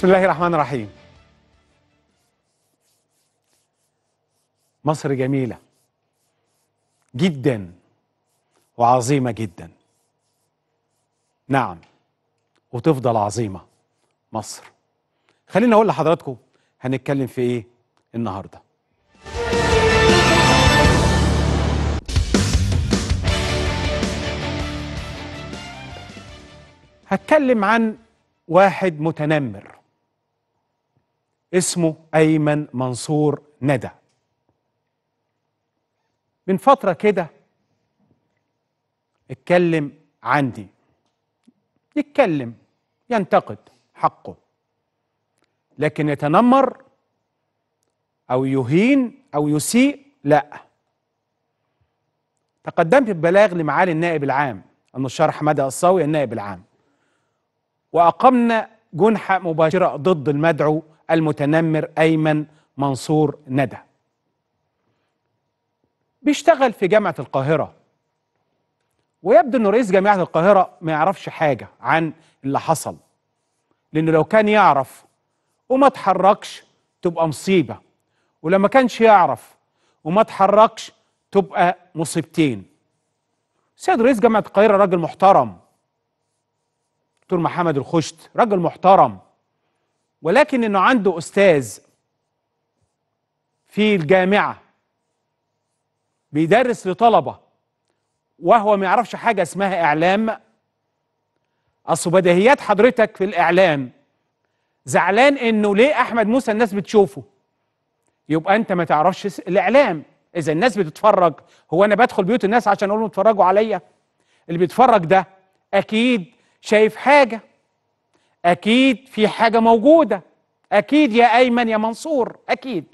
بسم الله الرحمن الرحيم مصر جميلة جدا وعظيمة جدا نعم وتفضل عظيمة مصر خليني أقول لحضراتكم هنتكلم في إيه النهاردة هتكلم عن واحد متنمر اسمه أيمن منصور ندى من فترة كده اتكلم عندي يتكلم ينتقد حقه لكن يتنمر أو يهين أو يسيء لا تقدمت ببلاغ لمعالي النائب العام المستشار حماده الصاوي النائب العام وأقمنا جنحة مباشرة ضد المدعو المتنمر أيمن منصور ندى بيشتغل في جامعة القاهرة ويبدو أن رئيس جامعة القاهرة ما يعرفش حاجة عن اللي حصل لأنه لو كان يعرف وما تحركش تبقى مصيبة ولما كانش يعرف وما تحركش تبقى مصيبتين سيد رئيس جامعة القاهرة راجل محترم دكتور محمد الخشت راجل محترم ولكن انه عنده استاذ في الجامعه بيدرس لطلبه وهو ما يعرفش حاجه اسمها اعلام اصل بديهيات حضرتك في الاعلام زعلان انه ليه احمد موسى الناس بتشوفه يبقى انت ما تعرفش الاعلام اذا الناس بتتفرج هو انا بدخل بيوت الناس عشان اقول لهم اتفرجوا عليا اللي بيتفرج ده اكيد شايف حاجه اكيد في حاجه موجوده اكيد يا ايمن يا منصور اكيد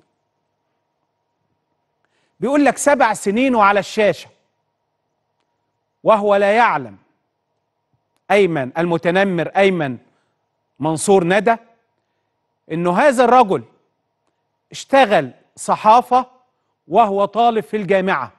بيقول لك سبع سنين وعلى الشاشه وهو لا يعلم ايمن المتنمر ايمن منصور ندى انه هذا الرجل اشتغل صحافه وهو طالب في الجامعه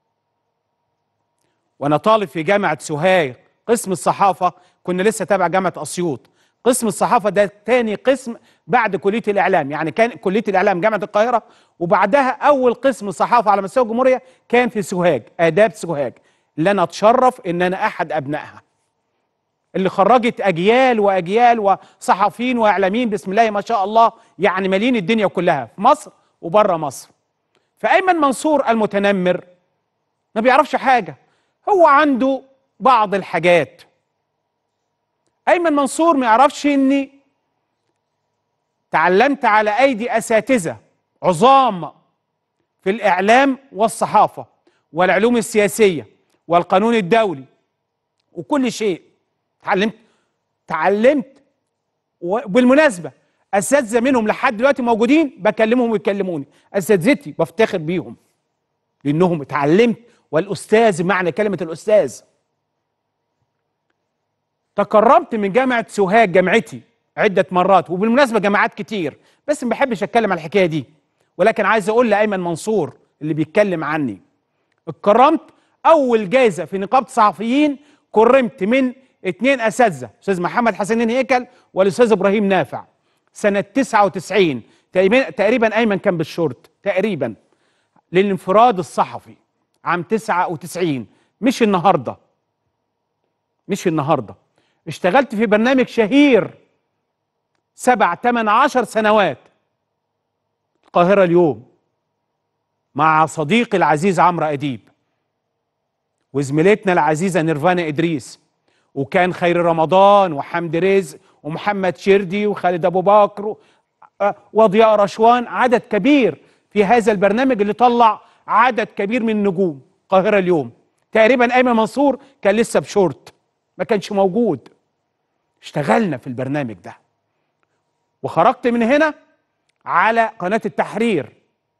وانا طالب في جامعه سوهاج قسم الصحافه كنا لسه تابع جامعه اسيوط قسم الصحافه ده تاني قسم بعد كليه الاعلام يعني كان كليه الاعلام جامعه القاهره وبعدها اول قسم صحافه على مستوى الجمهوريه كان في سوهاج اداب سوهاج اللي انا اتشرف ان انا احد ابنائها اللي خرجت اجيال واجيال وصحفيين واعلاميين بسم الله ما شاء الله يعني مالين الدنيا كلها في مصر وبره مصر فايمن منصور المتنمر ما بيعرفش حاجه هو عنده بعض الحاجات ايمن منصور ما يعرفش اني تعلمت على ايدي اساتذه عظام في الاعلام والصحافه والعلوم السياسيه والقانون الدولي وكل شيء تعلمت تعلمت وبالمناسبه اساتذه منهم لحد دلوقتي موجودين بكلمهم ويكلموني اساتذتي بفتخر بيهم لانهم اتعلمت والاستاذ معنى كلمه الاستاذ تكرمت من جامعه سوهاج جامعتي عده مرات وبالمناسبه جامعات كتير بس ما بحبش اتكلم على الحكايه دي ولكن عايز اقول لايمن منصور اللي بيتكلم عني اتكرمت اول جائزه في نقابه الصحفيين كرمت من اثنين اساتذه استاذ محمد حسنين هيكل والاستاذ ابراهيم نافع سنه 99 تقريبا تقريبا ايمن كان بالشورت تقريبا للانفراد الصحفي عام 99 مش النهارده مش النهارده اشتغلت في برنامج شهير سبع ثمان عشر سنوات القاهرة اليوم مع صديقي العزيز عمرو أديب وزميلتنا العزيزة نيرفانا إدريس وكان خير رمضان وحمد رزق ومحمد شردي وخالد أبو بكر وضياء رشوان عدد كبير في هذا البرنامج اللي طلع عدد كبير من النجوم القاهرة اليوم تقريبا أيمن منصور كان لسه بشورت ما كانش موجود اشتغلنا في البرنامج ده وخرجت من هنا على قناة التحرير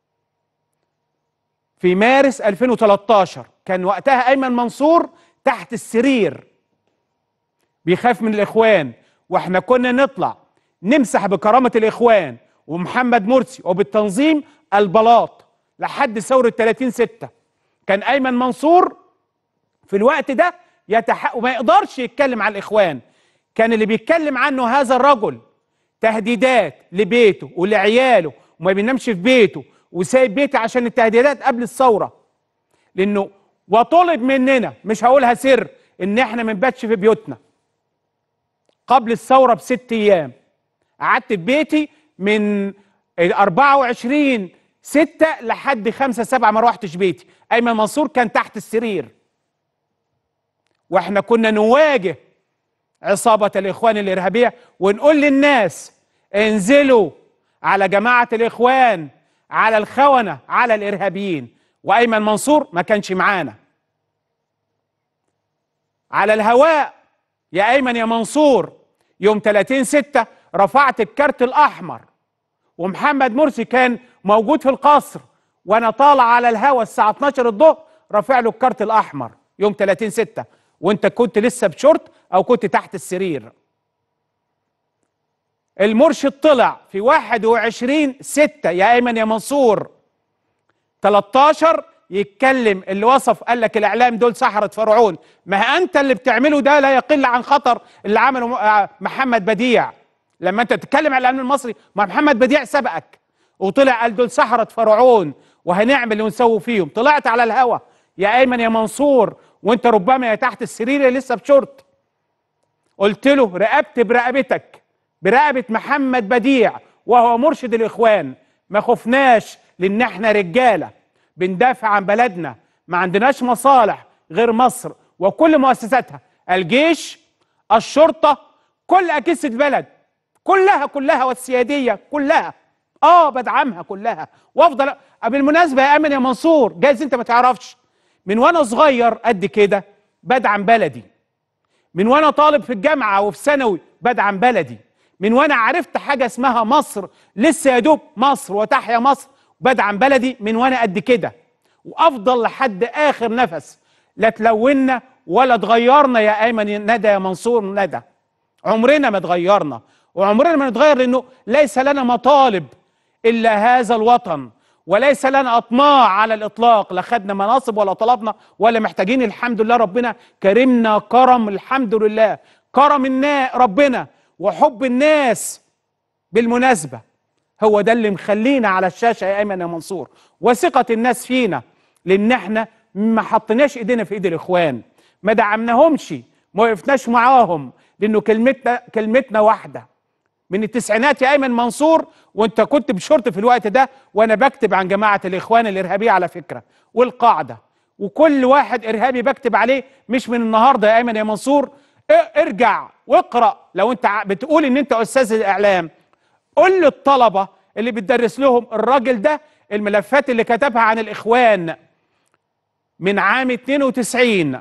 في مارس 2013 كان وقتها أيمن منصور تحت السرير بيخاف من الإخوان واحنا كنا نطلع نمسح بكرامة الإخوان ومحمد مرسي وبالتنظيم البلاط لحد ثورة 30 ستة كان أيمن منصور في الوقت ده يتح... وما يقدرش يتكلم على الإخوان كان اللي بيتكلم عنه هذا الرجل تهديدات لبيته ولعياله وما بينامش في بيته وسايب بيته عشان التهديدات قبل الثوره لانه وطلب مننا مش هقولها سر ان احنا ما نباتش في بيوتنا قبل الثوره بست ايام قعدت في بيتي من 24 6 لحد 5 7 ما روحتش بيتي ايمن منصور كان تحت السرير واحنا كنا نواجه عصابه الاخوان الارهابيه ونقول للناس انزلوا على جماعه الاخوان على الخونه على الارهابيين وايمن منصور ما كانش معانا على الهواء يا ايمن يا منصور يوم 30 6 رفعت الكارت الاحمر ومحمد مرسي كان موجود في القصر وانا طالع على الهوا الساعه 12 الظهر رافع له الكارت الاحمر يوم 30 6 وانت كنت لسه بشورت او كنت تحت السرير المرشد طلع في 21 6 يا ايمن يا منصور 13 يتكلم اللي وصف قال لك الاعلام دول سحرة فرعون ما انت اللي بتعمله ده لا يقل عن خطر اللي عمله آه، محمد بديع لما انت تتكلم على الاعلام المصري ما محمد بديع سبقك وطلع قال دول سحرة فرعون وهنعمل ونسوي فيهم طلعت على الهوا يا ايمن يا منصور وانت ربما يا تحت السرير يا لسه بشورت قلت له رقبت برقبتك برقبة محمد بديع وهو مرشد الاخوان ما خفناش لان احنا رجاله بندافع عن بلدنا ما عندناش مصالح غير مصر وكل مؤسساتها الجيش الشرطه كل اجهزه البلد كلها كلها والسياديه كلها اه بدعمها كلها وافضل بالمناسبه يا امن يا منصور جايز انت ما تعرفش من وانا صغير قد كده بدعم بلدي من وانا طالب في الجامعه وفي ثانوي بدعم بلدي من وانا عرفت حاجه اسمها مصر لسه يا دوب مصر وتحيا مصر بدعم بلدي من وانا قد كده وافضل لحد اخر نفس لا تلونا ولا اتغيرنا يا ايمن ندى يا منصور ندى عمرنا ما اتغيرنا وعمرنا ما نتغير لانه ليس لنا مطالب الا هذا الوطن وليس لنا اطماع على الاطلاق لا خدنا مناصب ولا طلبنا ولا محتاجين الحمد لله ربنا كرمنا كرم الحمد لله كرم النا ربنا وحب الناس بالمناسبه هو ده اللي مخلينا على الشاشه يا ايمن يا منصور وثقه الناس فينا لان احنا ما حطيناش ايدينا في ايد الاخوان ما دعمناهمش ما وقفناش معاهم لانه كلمتنا كلمتنا واحده من التسعينات يا ايمن منصور وانت كنت بشرط في الوقت ده وانا بكتب عن جماعه الاخوان الارهابيه على فكره والقاعده وكل واحد ارهابي بكتب عليه مش من النهارده يا ايمن يا منصور اه ارجع واقرا لو انت ع- بتقول ان انت استاذ الاعلام قول للطلبه اللي بتدرس لهم الراجل ده الملفات اللي كتبها عن الاخوان من عام 92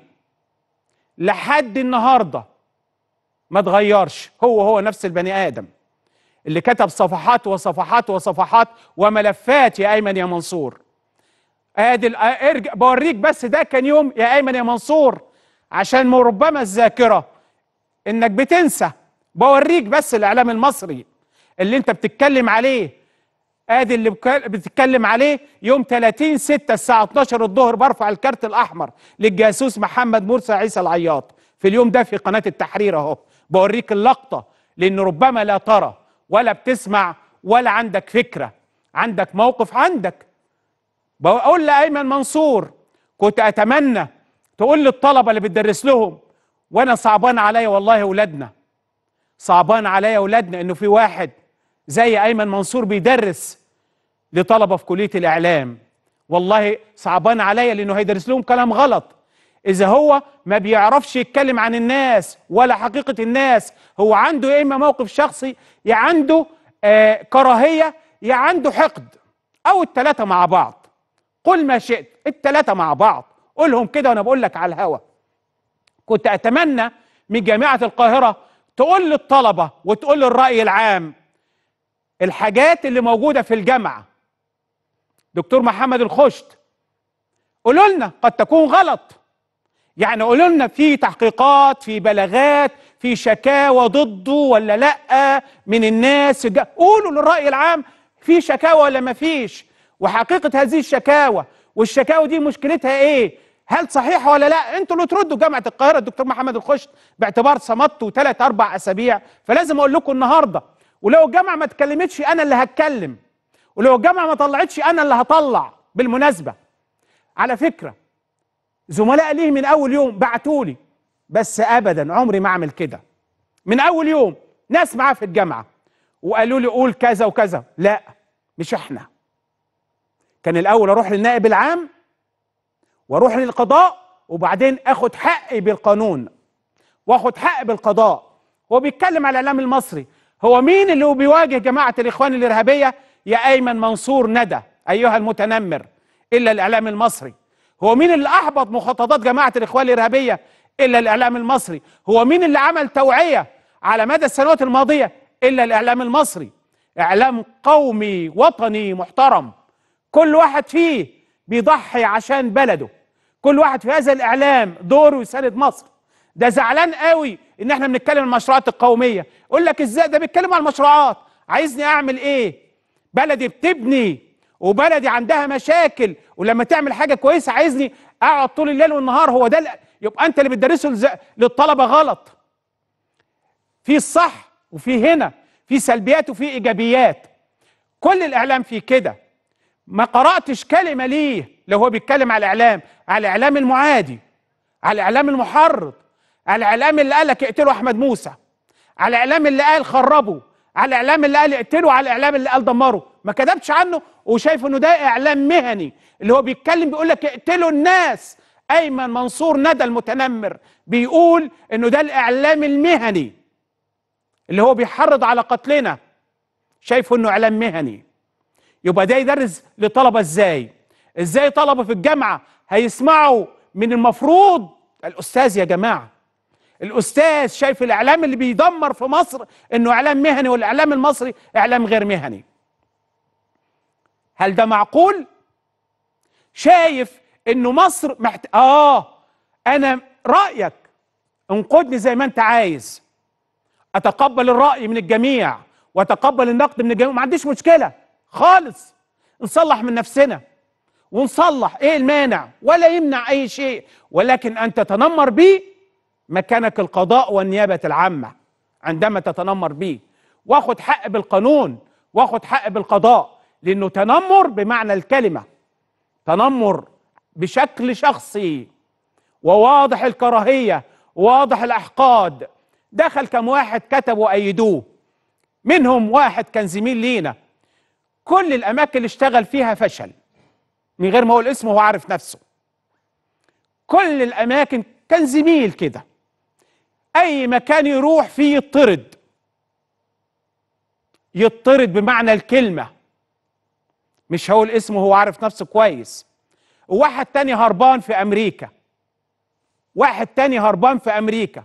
لحد النهارده ما اتغيرش هو هو نفس البني ادم اللي كتب صفحات وصفحات وصفحات وملفات يا ايمن يا منصور ادي ال- ارجع بوريك بس ده كان يوم يا ايمن يا منصور عشان ربما الذاكره انك بتنسى بوريك بس الاعلام المصري اللي انت بتتكلم عليه ادي اللي بك- بتتكلم عليه يوم 30 6 الساعه 12 الظهر برفع الكارت الاحمر للجاسوس محمد مرسي عيسى العياط في اليوم ده في قناه التحرير اهو بوريك اللقطه لان ربما لا ترى ولا بتسمع ولا عندك فكره عندك موقف عندك بقول لايمن منصور كنت اتمنى تقول للطلبه اللي بتدرس لهم وانا صعبان عليا والله اولادنا صعبان عليا اولادنا انه في واحد زي ايمن منصور بيدرس لطلبه في كليه الاعلام والله صعبان عليا لانه هيدرس لهم كلام غلط اذا هو ما بيعرفش يتكلم عن الناس ولا حقيقه الناس هو عنده يا اما موقف شخصي يا عنده آه كراهيه يا عنده حقد او الثلاثه مع بعض قل ما شئت الثلاثه مع بعض قولهم كده وانا بقول لك على الهوا كنت اتمنى من جامعه القاهره تقول للطلبه وتقول للراي العام الحاجات اللي موجوده في الجامعه دكتور محمد الخشت قولوا لنا قد تكون غلط يعني قولوا لنا في تحقيقات في بلاغات في شكاوى ضده ولا لا من الناس الج- قولوا للراي العام في شكاوى ولا ما فيش وحقيقه هذه الشكاوى والشكاوى دي مشكلتها ايه هل صحيحه ولا لا انتوا اللي تردوا جامعه القاهره الدكتور محمد الخشت باعتبار صمتوا ثلاث اربع اسابيع فلازم اقول لكم النهارده ولو الجامعه ما اتكلمتش انا اللي هتكلم ولو الجامعه ما طلعتش انا اللي هطلع بالمناسبه على فكره زملاء ليه من اول يوم بعتوا لي بس ابدا عمري ما اعمل كده من اول يوم ناس معاه في الجامعه وقالوا لي قول كذا وكذا لا مش احنا كان الاول اروح للنائب العام واروح للقضاء وبعدين اخد حقي بالقانون واخد حقي بالقضاء هو بيتكلم على الاعلام المصري هو مين اللي هو بيواجه جماعه الاخوان الارهابيه يا ايمن منصور ندى ايها المتنمر الا الاعلام المصري هو مين اللي احبط مخططات جماعه الاخوان الارهابيه الا الاعلام المصري هو مين اللي عمل توعيه على مدى السنوات الماضيه الا الاعلام المصري اعلام قومي وطني محترم كل واحد فيه بيضحي عشان بلده كل واحد في هذا الاعلام دوره يساند مصر ده زعلان قوي ان احنا بنتكلم عن المشروعات القوميه يقول لك ازاي ده بيتكلم عن المشروعات عايزني اعمل ايه بلدي بتبني وبلدي عندها مشاكل ولما تعمل حاجه كويسه عايزني اقعد طول الليل والنهار هو ده ال- يبقى انت اللي بتدرسه لز- للطلبه غلط في الصح وفي هنا في سلبيات وفي ايجابيات كل الاعلام فيه كده ما قراتش كلمه ليه لو هو بيتكلم على الاعلام على الاعلام المعادي على الاعلام المحرض على الاعلام اللي قال لك اقتلوا احمد موسى على الاعلام اللي قال خربوا على الاعلام اللي قال اقتلوا على الاعلام اللي قال دمروا ما كتبش عنه وشايف انه ده اعلام مهني اللي هو بيتكلم بيقول لك اقتلوا الناس ايمن منصور ندى المتنمر بيقول انه ده الاعلام المهني اللي هو بيحرض على قتلنا شايفه انه اعلام مهني يبقى ده يدرس لطلبه ازاي ازاي طلبه في الجامعه هيسمعوا من المفروض الاستاذ يا جماعه الاستاذ شايف الاعلام اللي بيدمر في مصر انه اعلام مهني والاعلام المصري اعلام غير مهني هل ده معقول شايف انه مصر محت... اه انا رايك انقدني زي ما انت عايز اتقبل الراي من الجميع واتقبل النقد من الجميع ما عنديش مشكله خالص نصلح من نفسنا ونصلح ايه المانع ولا يمنع اي شيء ولكن ان تتنمر بيه مكانك القضاء والنيابه العامه عندما تتنمر بيه واخد حق بالقانون واخد حق بالقضاء لانه تنمر بمعنى الكلمه تنمر بشكل شخصي وواضح الكراهيه واضح الاحقاد دخل كم واحد كتبوا وايدوه منهم واحد كان زميل لينا كل الاماكن اللي اشتغل فيها فشل من غير ما اقول اسمه هو عارف نفسه كل الاماكن كان زميل كده اي مكان يروح فيه يطرد يطرد بمعنى الكلمه مش هقول اسمه هو عارف نفسه كويس وواحد تاني هربان في امريكا واحد تاني هربان في امريكا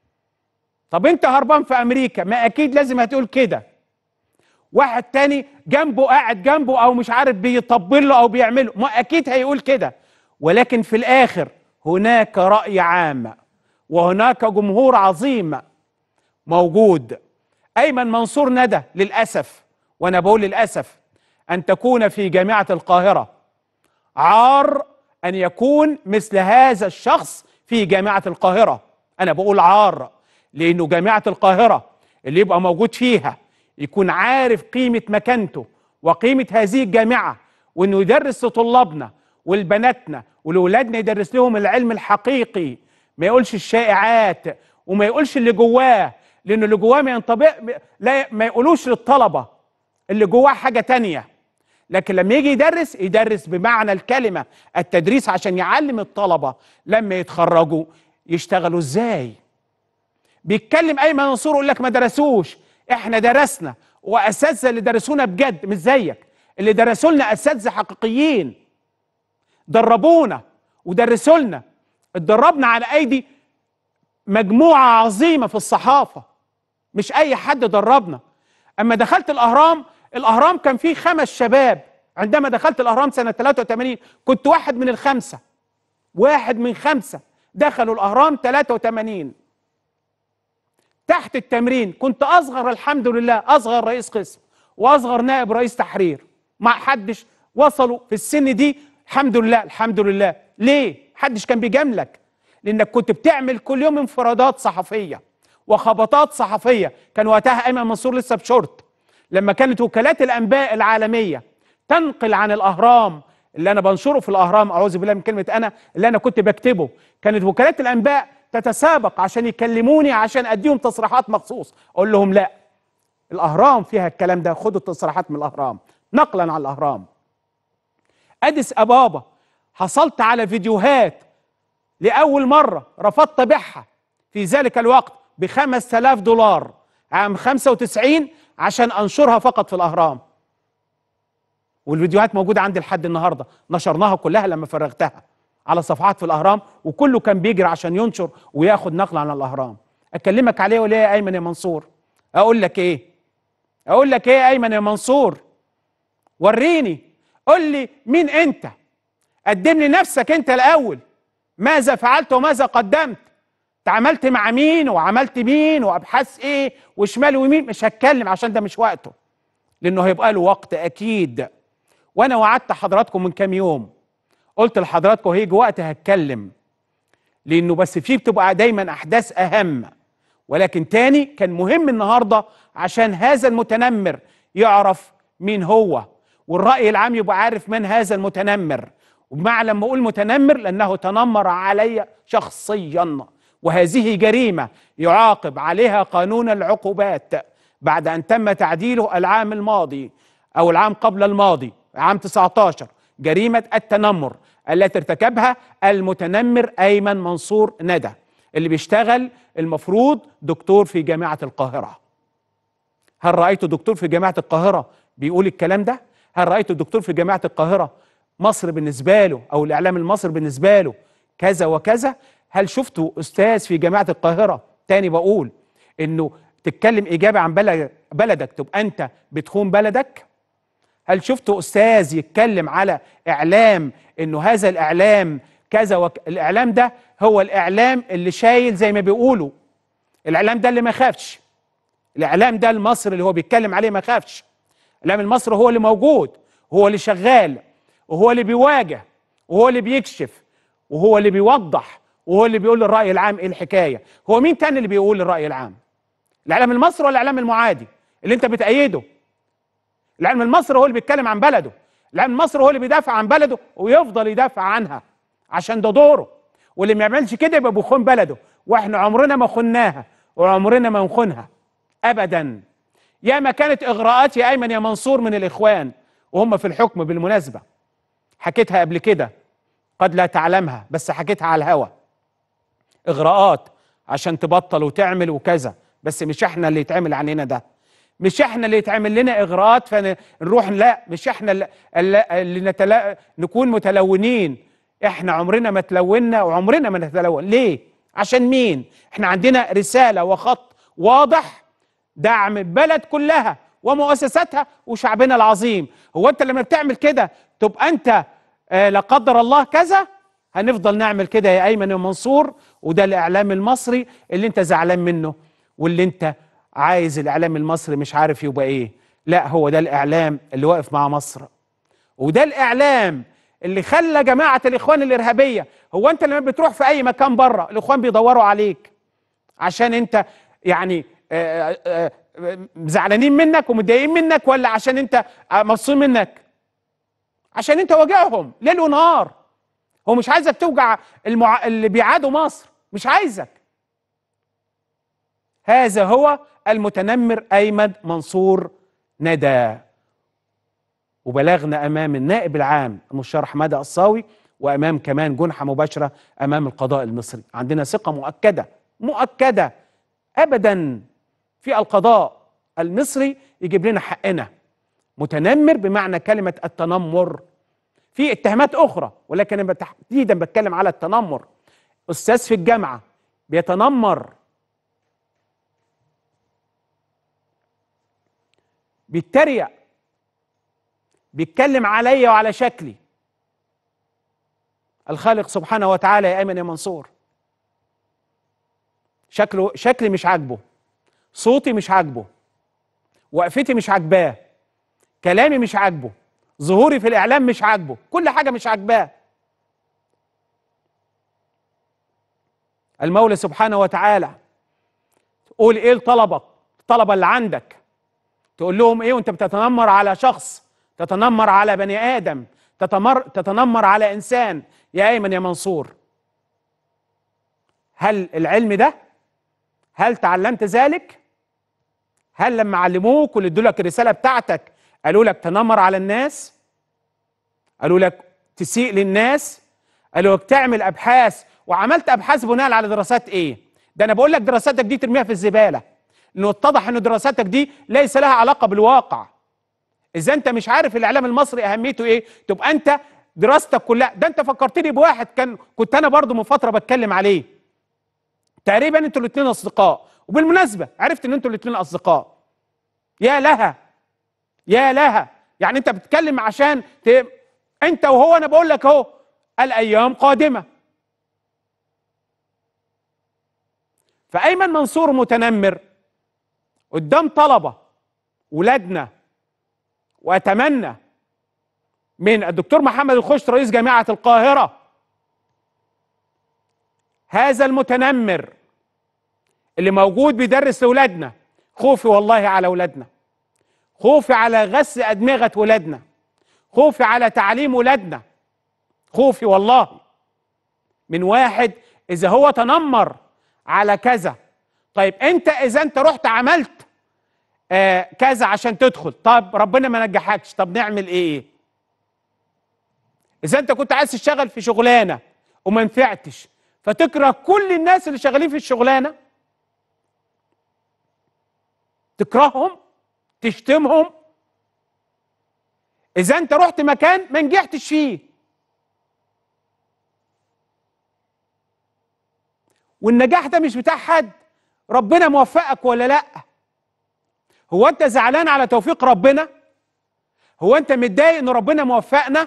طب انت هربان في امريكا ما اكيد لازم هتقول كده واحد تاني جنبه قاعد جنبه او مش عارف بيطبل له او بيعمله ما اكيد هيقول كده ولكن في الاخر هناك راي عام وهناك جمهور عظيم موجود ايمن منصور ندى للاسف وانا بقول للاسف ان تكون في جامعه القاهره عار ان يكون مثل هذا الشخص في جامعه القاهره انا بقول عار لانه جامعه القاهره اللي يبقى موجود فيها يكون عارف قيمه مكانته وقيمه هذه الجامعه وانه يدرس لطلابنا ولبناتنا ولولادنا يدرس لهم العلم الحقيقي ما يقولش الشائعات وما يقولش اللي جواه لانه اللي جواه ما ينطبق لا ما يقولوش للطلبه اللي جواه حاجه تانية لكن لما يجي يدرس يدرس بمعنى الكلمه التدريس عشان يعلم الطلبه لما يتخرجوا يشتغلوا ازاي بيتكلم ايمن منصور يقول لك ما درسوش احنا درسنا واساتذه اللي درسونا بجد مش زيك اللي درسوا لنا اساتذه حقيقيين دربونا ودرسوا لنا اتدربنا على ايدي مجموعه عظيمه في الصحافه مش اي حد دربنا اما دخلت الاهرام الاهرام كان فيه خمس شباب عندما دخلت الاهرام سنه 83 كنت واحد من الخمسه واحد من خمسه دخلوا الاهرام 83 تحت التمرين كنت اصغر الحمد لله اصغر رئيس قسم واصغر نائب رئيس تحرير ما حدش وصلوا في السن دي الحمد لله الحمد لله ليه حدش كان بيجاملك لانك كنت بتعمل كل يوم انفرادات صحفيه وخبطات صحفيه كان وقتها ايمن منصور لسه بشورت لما كانت وكالات الانباء العالميه تنقل عن الاهرام اللي انا بنشره في الاهرام اعوذ بالله من كلمه انا اللي انا كنت بكتبه كانت وكالات الانباء تتسابق عشان يكلموني عشان اديهم تصريحات مخصوص اقول لهم لا الاهرام فيها الكلام ده خدوا التصريحات من الاهرام نقلا عن الاهرام اديس ابابا حصلت على فيديوهات لاول مره رفضت بيعها في ذلك الوقت ب 5000 دولار عام 95 عشان انشرها فقط في الاهرام والفيديوهات موجوده عندي لحد النهارده نشرناها كلها لما فرغتها على صفحات في الاهرام وكله كان بيجري عشان ينشر وياخد نقل عن الاهرام اكلمك عليه ولا يا ايمن يا منصور اقول لك ايه اقول لك ايه يا ايمن يا منصور وريني قول لي مين انت قدم لي نفسك انت الاول ماذا فعلت وماذا قدمت تعاملت مع مين وعملت مين وابحاث ايه وشمال ويمين مش هتكلم عشان ده مش وقته لانه هيبقى له وقت اكيد وانا وعدت حضراتكم من كام يوم قلت لحضراتكم هيجي وقت هتكلم لانه بس فيه بتبقى دايما احداث اهم ولكن تاني كان مهم النهارده عشان هذا المتنمر يعرف مين هو والراي العام يبقى عارف من هذا المتنمر ومع لما اقول متنمر لانه تنمر علي شخصيا وهذه جريمه يعاقب عليها قانون العقوبات بعد ان تم تعديله العام الماضي او العام قبل الماضي عام 19 جريمه التنمر التي ارتكبها المتنمر ايمن منصور ندى اللي بيشتغل المفروض دكتور في جامعه القاهره هل رايت دكتور في جامعه القاهره بيقول الكلام ده هل رايت دكتور في جامعه القاهره مصر بالنسبه له او الاعلام المصري بالنسبه له كذا وكذا هل شفتوا استاذ في جامعه القاهره تاني بقول انه تتكلم ايجابي عن بلد بلدك تبقى انت بتخون بلدك هل شفتوا استاذ يتكلم على اعلام انه هذا الاعلام كذا وك... الاعلام ده هو الاعلام اللي شايل زي ما بيقولوا الاعلام ده اللي ما خافش الاعلام ده المصري اللي هو بيتكلم عليه ما خافش الاعلام المصري هو اللي موجود هو اللي شغال وهو اللي بيواجه وهو اللي بيكشف وهو اللي بيوضح وهو اللي بيقول للراي العام ايه الحكايه هو مين تاني اللي بيقول للراي العام الاعلام المصري ولا الاعلام المعادي اللي انت بتأيده الاعلام المصري هو اللي بيتكلم عن بلده الاعلام المصري هو اللي بيدافع عن بلده ويفضل يدافع عنها عشان ده دوره واللي ما يعملش كده يبقى بيخون بلده واحنا عمرنا ما خناها وعمرنا ما نخونها ابدا يا ما كانت اغراءات يا ايمن يا منصور من الاخوان وهم في الحكم بالمناسبه حكيتها قبل كده قد لا تعلمها بس حكيتها على الهوا اغراءات عشان تبطل وتعمل وكذا بس مش احنا اللي يتعمل علينا ده مش احنا اللي يتعمل لنا اغراءات فنروح لا مش احنا اللي, اللي نتلا نكون متلونين احنا عمرنا ما تلونا وعمرنا ما نتلون ليه عشان مين احنا عندنا رساله وخط واضح دعم البلد كلها ومؤسساتها وشعبنا العظيم هو انت لما بتعمل كده تبقى انت آه لا قدر الله كذا هنفضل نعمل كده يا ايمن يا منصور وده الاعلام المصري اللي انت زعلان منه واللي انت عايز الاعلام المصري مش عارف يبقى ايه لا هو ده الاعلام اللي واقف مع مصر وده الاعلام اللي خلى جماعه الاخوان الارهابيه هو انت لما بتروح في اي مكان بره الاخوان بيدوروا عليك عشان انت يعني آآ آآ زعلانين منك ومتضايقين منك ولا عشان انت مبسوطين منك عشان انت واجههم ليل ونهار هو مش عايزك توجع المع... اللي بيعادوا مصر مش عايزك هذا هو المتنمر ايمن منصور ندى وبلغنا امام النائب العام المستشار حماده الصاوي وامام كمان جنحه مباشره امام القضاء المصري عندنا ثقه مؤكده مؤكده ابدا في القضاء المصري يجيب لنا حقنا متنمر بمعنى كلمه التنمر في اتهامات اخرى ولكن انا تحديدا بتكلم على التنمر استاذ في الجامعه بيتنمر بيتريق بيتكلم عليا وعلى شكلي الخالق سبحانه وتعالى يا ايمن يا منصور شكله شكلي مش عاجبه صوتي مش عاجبه وقفتي مش عاجباه كلامي مش عاجبه ظهوري في الاعلام مش عاجبه كل حاجه مش عاجباه المولى سبحانه وتعالى قول ايه لطلبك الطلبه اللي عندك تقول لهم ايه وانت بتتنمر على شخص تتنمر على بني ادم تتمر تتنمر على انسان يا ايمن يا منصور هل العلم ده هل تعلمت ذلك هل لما علموك واللي ادوا لك الرساله بتاعتك قالوا لك تنمر على الناس قالوا لك تسيء للناس قالوا لك تعمل ابحاث وعملت ابحاث بناء على دراسات ايه ده انا بقول لك دراساتك دي ترميها في الزباله لانه اتضح ان دراساتك دي ليس لها علاقه بالواقع اذا انت مش عارف الاعلام المصري اهميته ايه تبقى انت دراستك كلها ده انت فكرتني بواحد كان كنت انا برضو من فتره بتكلم عليه تقريبا انتوا الاثنين اصدقاء وبالمناسبه عرفت ان انتوا الاثنين اصدقاء يا لها يا لها يعني انت بتتكلم عشان ت... انت وهو انا بقول لك اهو الايام قادمه فايمن منصور متنمر قدام طلبه ولادنا واتمنى من الدكتور محمد الخشت رئيس جامعه القاهره هذا المتنمر اللي موجود بيدرس لاولادنا خوفي والله على اولادنا خوفي على غس ادمغه ولادنا خوفي على تعليم ولادنا خوفي والله من واحد اذا هو تنمر على كذا طيب انت اذا انت رحت عملت آه كذا عشان تدخل طب ربنا ما نجحكش طب نعمل ايه اذا انت كنت عايز تشتغل في شغلانه وما نفعتش فتكره كل الناس اللي شغالين في الشغلانه تكرههم تشتمهم اذا انت رحت مكان ما نجحتش فيه والنجاح ده مش بتاع حد ربنا موفقك ولا لا هو انت زعلان على توفيق ربنا هو انت متضايق ان ربنا موفقنا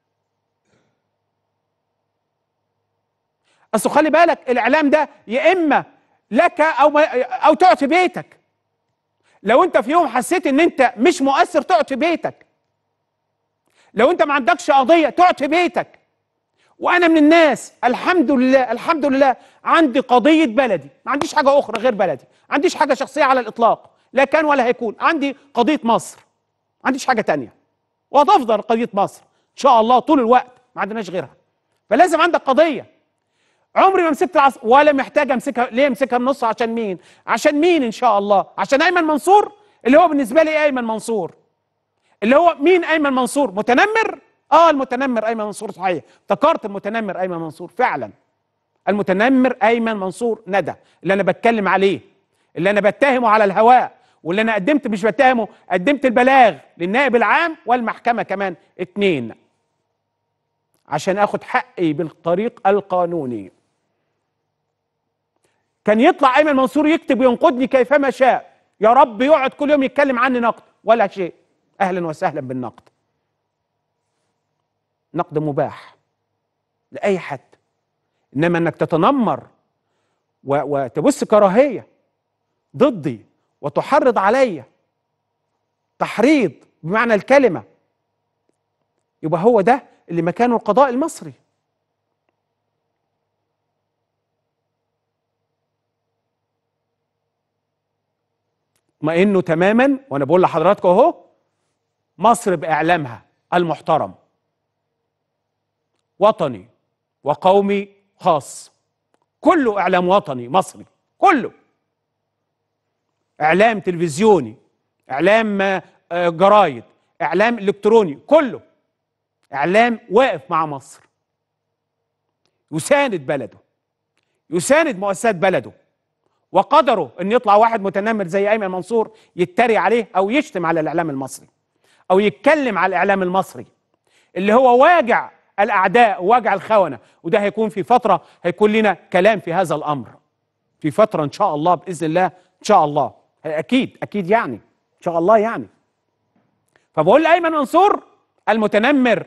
اصل خلي بالك الاعلام ده يا اما لك او ما او تقعد في بيتك لو انت في يوم حسيت ان انت مش مؤثر تقعد في بيتك لو انت ما عندكش قضيه تقعد في بيتك وانا من الناس الحمد لله الحمد لله عندي قضيه بلدي ما عنديش حاجه اخرى غير بلدي ما عنديش حاجه شخصيه على الاطلاق لا كان ولا هيكون عندي قضيه مصر ما عنديش حاجه تانية وهتفضل قضيه مصر ان شاء الله طول الوقت ما عندناش غيرها فلازم عندك قضيه عمري ما مسكت العصا ولا محتاج امسكها ليه امسكها النص عشان مين عشان مين ان شاء الله عشان ايمن منصور اللي هو بالنسبه لي إيه ايمن منصور اللي هو مين ايمن منصور متنمر اه المتنمر ايمن منصور صحيح افتكرت المتنمر ايمن منصور فعلا المتنمر ايمن منصور ندى اللي انا بتكلم عليه اللي انا بتهمه على الهواء واللي انا قدمت مش بتهمه قدمت البلاغ للنائب العام والمحكمه كمان اتنين عشان اخد حقي بالطريق القانوني كان يطلع ايمن منصور يكتب وينقدني كيفما شاء يا رب يقعد كل يوم يتكلم عني نقد ولا شيء اهلا وسهلا بالنقد نقد مباح لاي حد انما انك تتنمر و... وتبث كراهيه ضدي وتحرض عليا تحريض بمعنى الكلمه يبقى هو ده اللي مكانه القضاء المصري اطمئنوا تماما وانا بقول لحضراتكم اهو مصر باعلامها المحترم وطني وقومي خاص كله اعلام وطني مصري كله اعلام تلفزيوني اعلام آه، جرايد اعلام الكتروني كله اعلام واقف مع مصر يساند بلده يساند مؤسسات بلده وقدروا ان يطلع واحد متنمر زي ايمن منصور يتريق عليه او يشتم على الاعلام المصري او يتكلم على الاعلام المصري اللي هو واجع الاعداء وواجع الخونه وده هيكون في فتره هيكون لنا كلام في هذا الامر في فتره ان شاء الله باذن الله ان شاء الله اكيد اكيد يعني ان شاء الله يعني فبقول لايمن منصور المتنمر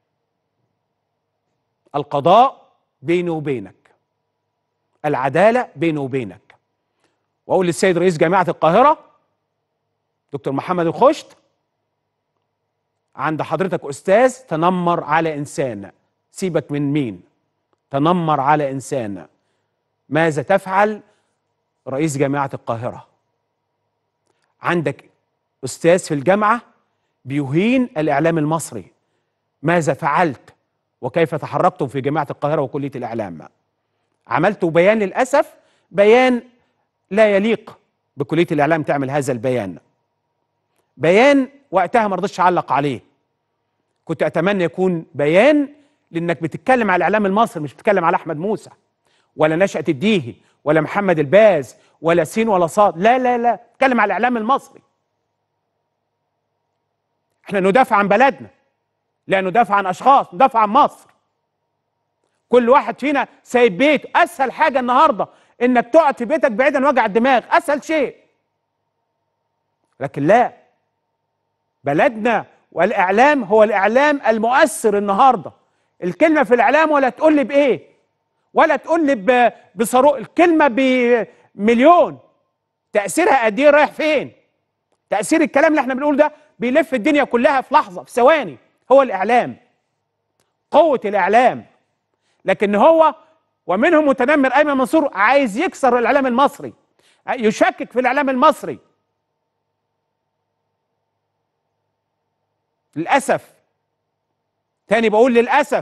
القضاء بيني وبينك العداله بيني وبينك واقول للسيد رئيس جامعه القاهره دكتور محمد الخشت عند حضرتك استاذ تنمر على انسان سيبك من مين تنمر على انسان ماذا تفعل رئيس جامعه القاهره عندك استاذ في الجامعه بيهين الاعلام المصري ماذا فعلت وكيف تحركتم في جامعه القاهره وكليه الاعلام عملت بيان للاسف بيان لا يليق بكليه الاعلام تعمل هذا البيان بيان وقتها ما رضيتش اعلق عليه كنت اتمنى يكون بيان لانك بتتكلم على الاعلام المصري مش بتتكلم على احمد موسى ولا نشأة الديهي ولا محمد الباز ولا سين ولا صاد لا لا لا بتتكلم على الاعلام المصري احنا ندافع عن بلدنا لا ندافع عن اشخاص ندافع عن مصر كل واحد فينا سايب بيته اسهل حاجه النهارده انك تقعد في بيتك بعيد عن وجع الدماغ اسهل شيء لكن لا بلدنا والاعلام هو الاعلام المؤثر النهارده الكلمه في الاعلام ولا تقول لي بايه ولا تقول لي ب- بصاروخ الكلمه بمليون تاثيرها قد ايه رايح فين تاثير الكلام اللي احنا بنقول ده بيلف الدنيا كلها في لحظه في ثواني هو الاعلام قوه الاعلام لكن هو ومنهم متنمر ايمن منصور عايز يكسر الاعلام المصري يشكك في الاعلام المصري للاسف تاني بقول للاسف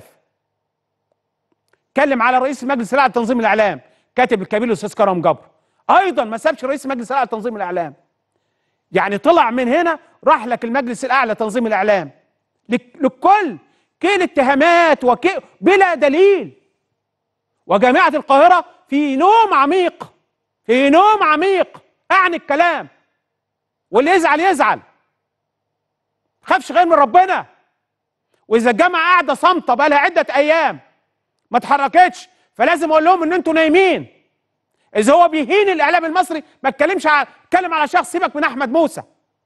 اتكلم على رئيس مجلس الاعلى لتنظيم الاعلام كاتب الكبير الاستاذ كرم جبر ايضا ما سابش رئيس مجلس الاعلى لتنظيم الاعلام يعني طلع من هنا راح لك المجلس الاعلى لتنظيم الاعلام لك- للكل كيل اتهامات وكيل بلا دليل وجامعه القاهره في نوم عميق في نوم عميق اعني الكلام واللي يزعل يزعل خافش غير من ربنا واذا الجامعه قاعده صامته بقى لها عده ايام ما اتحركتش فلازم اقول لهم ان انتوا نايمين اذا هو بيهين الاعلام المصري ما اتكلمش على اتكلم على شخص سيبك من احمد موسى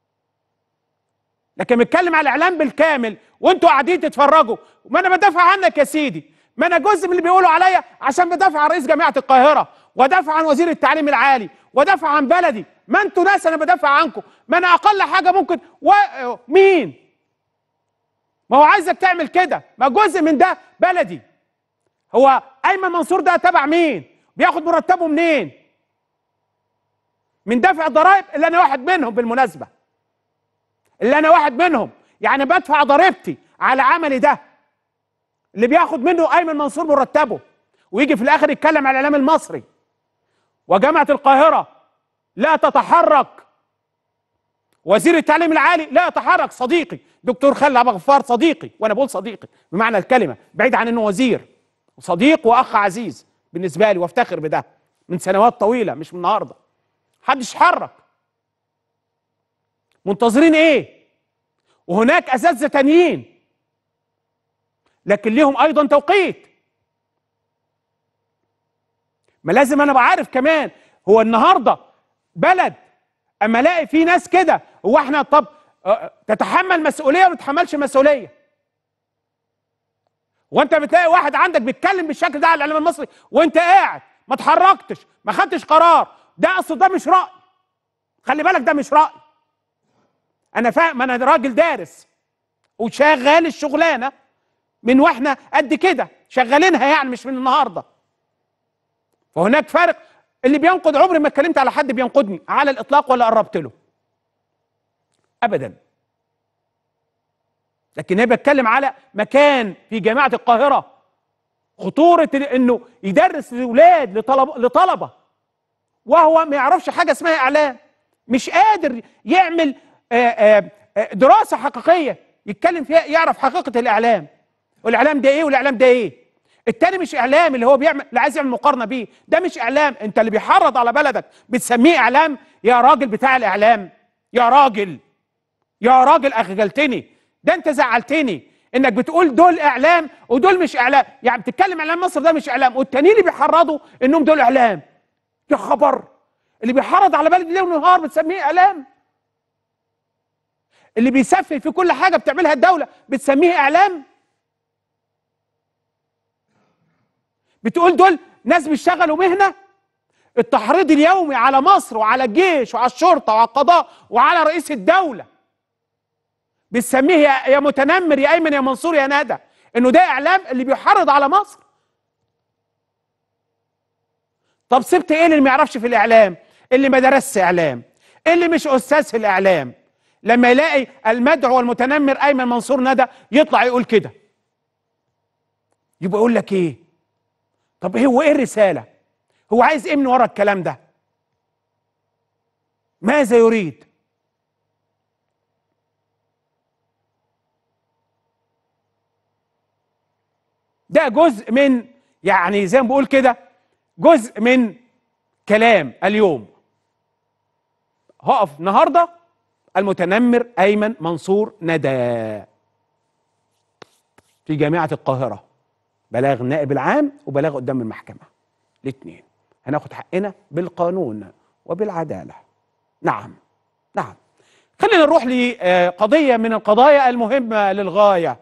لكن بيتكلم على الاعلام بالكامل وانتوا قاعدين تتفرجوا ما انا بدافع عنك يا سيدي ما انا جزء من اللي بيقولوا عليا عشان بدافع عن رئيس جامعه القاهره ودافع عن وزير التعليم العالي ودافع عن بلدي ما انتوا ناس انا بدافع عنكم ما انا اقل حاجه ممكن و... مين ما هو عايزك تعمل كده ما جزء من ده بلدي هو ايمن منصور ده تبع مين بياخد مرتبه منين من دافع الضرائب اللي انا واحد منهم بالمناسبه اللي انا واحد منهم يعني بدفع ضريبتي على عملي ده اللي بياخد منه ايمن منصور مرتبه ويجي في الاخر يتكلم على الاعلام المصري وجامعه القاهره لا تتحرك وزير التعليم العالي لا يتحرك صديقي دكتور خالد عبد الغفار صديقي وانا بقول صديقي بمعنى الكلمه بعيد عن انه وزير صديق واخ عزيز بالنسبه لي وافتخر بده من سنوات طويله مش من النهارده محدش اتحرك منتظرين ايه وهناك اساتذه تانيين لكن ليهم ايضا توقيت ما لازم انا بعرف كمان هو النهارده بلد اما الاقي في ناس كده هو احنا طب آه، تتحمل مسؤوليه ولا ما تتحملش مسؤوليه وانت بتلاقي واحد عندك بيتكلم بالشكل ده على الاعلام المصري وانت قاعد ما اتحركتش ما خدتش قرار ده اصل ده مش راي خلي بالك ده مش راي انا فاهم انا راجل دارس وشغال الشغلانه من واحنا قد كده شغالينها يعني مش من النهارده فهناك فرق اللي بينقد عمري ما اتكلمت على حد بينقدني على الاطلاق ولا قربت له ابدا لكن انا بتكلم على مكان في جامعه القاهره خطوره ال- انه يدرس لاولاد لطلبه لطلبه وهو ما يعرفش حاجه اسمها اعلام مش قادر يعمل آه، آه، آه، دراسه حقيقيه يتكلم فيها يعرف حقيقه الاعلام والاعلام ده ايه والاعلام ده ايه التاني مش اعلام اللي هو بيعمل اللي عايز يعمل مقارنه بيه ده مش اعلام انت اللي بيحرض على بلدك بتسميه اعلام يا راجل بتاع الاعلام يا راجل يا راجل اخجلتني ده انت زعلتني انك بتقول دول اعلام ودول مش اعلام يعني بتتكلم اعلام مصر ده مش اعلام والتانيين اللي بيحرضوا انهم دول اعلام يا خبر اللي بيحرض على بلد ليل ونهار بتسميه اعلام اللي بيسفل في كل حاجه بتعملها الدوله بتسميه اعلام بتقول دول ناس بيشتغلوا مهنه التحريض اليومي على مصر وعلى الجيش وعلى الشرطه وعلى القضاء وعلى رئيس الدوله بتسميه يا يا متنمر يا ايمن يا منصور يا ندى انه ده اعلام اللي بيحرض على مصر طب سبت ايه اللي ما يعرفش في الاعلام اللي ما درسش اعلام اللي مش استاذ في الاعلام لما يلاقي المدعو والمتنمر ايمن منصور ندى يطلع يقول كده يبقى يقول لك ايه طب هو ايه الرساله هو عايز ايه من ورا الكلام ده ماذا يريد ده جزء من يعني زي ما بقول كده جزء من كلام اليوم هقف النهارده المتنمر ايمن منصور ندى في جامعه القاهره بلاغ النائب العام وبلاغ قدام المحكمه الاثنين هناخد حقنا بالقانون وبالعداله نعم نعم خلينا نروح لقضيه من القضايا المهمه للغايه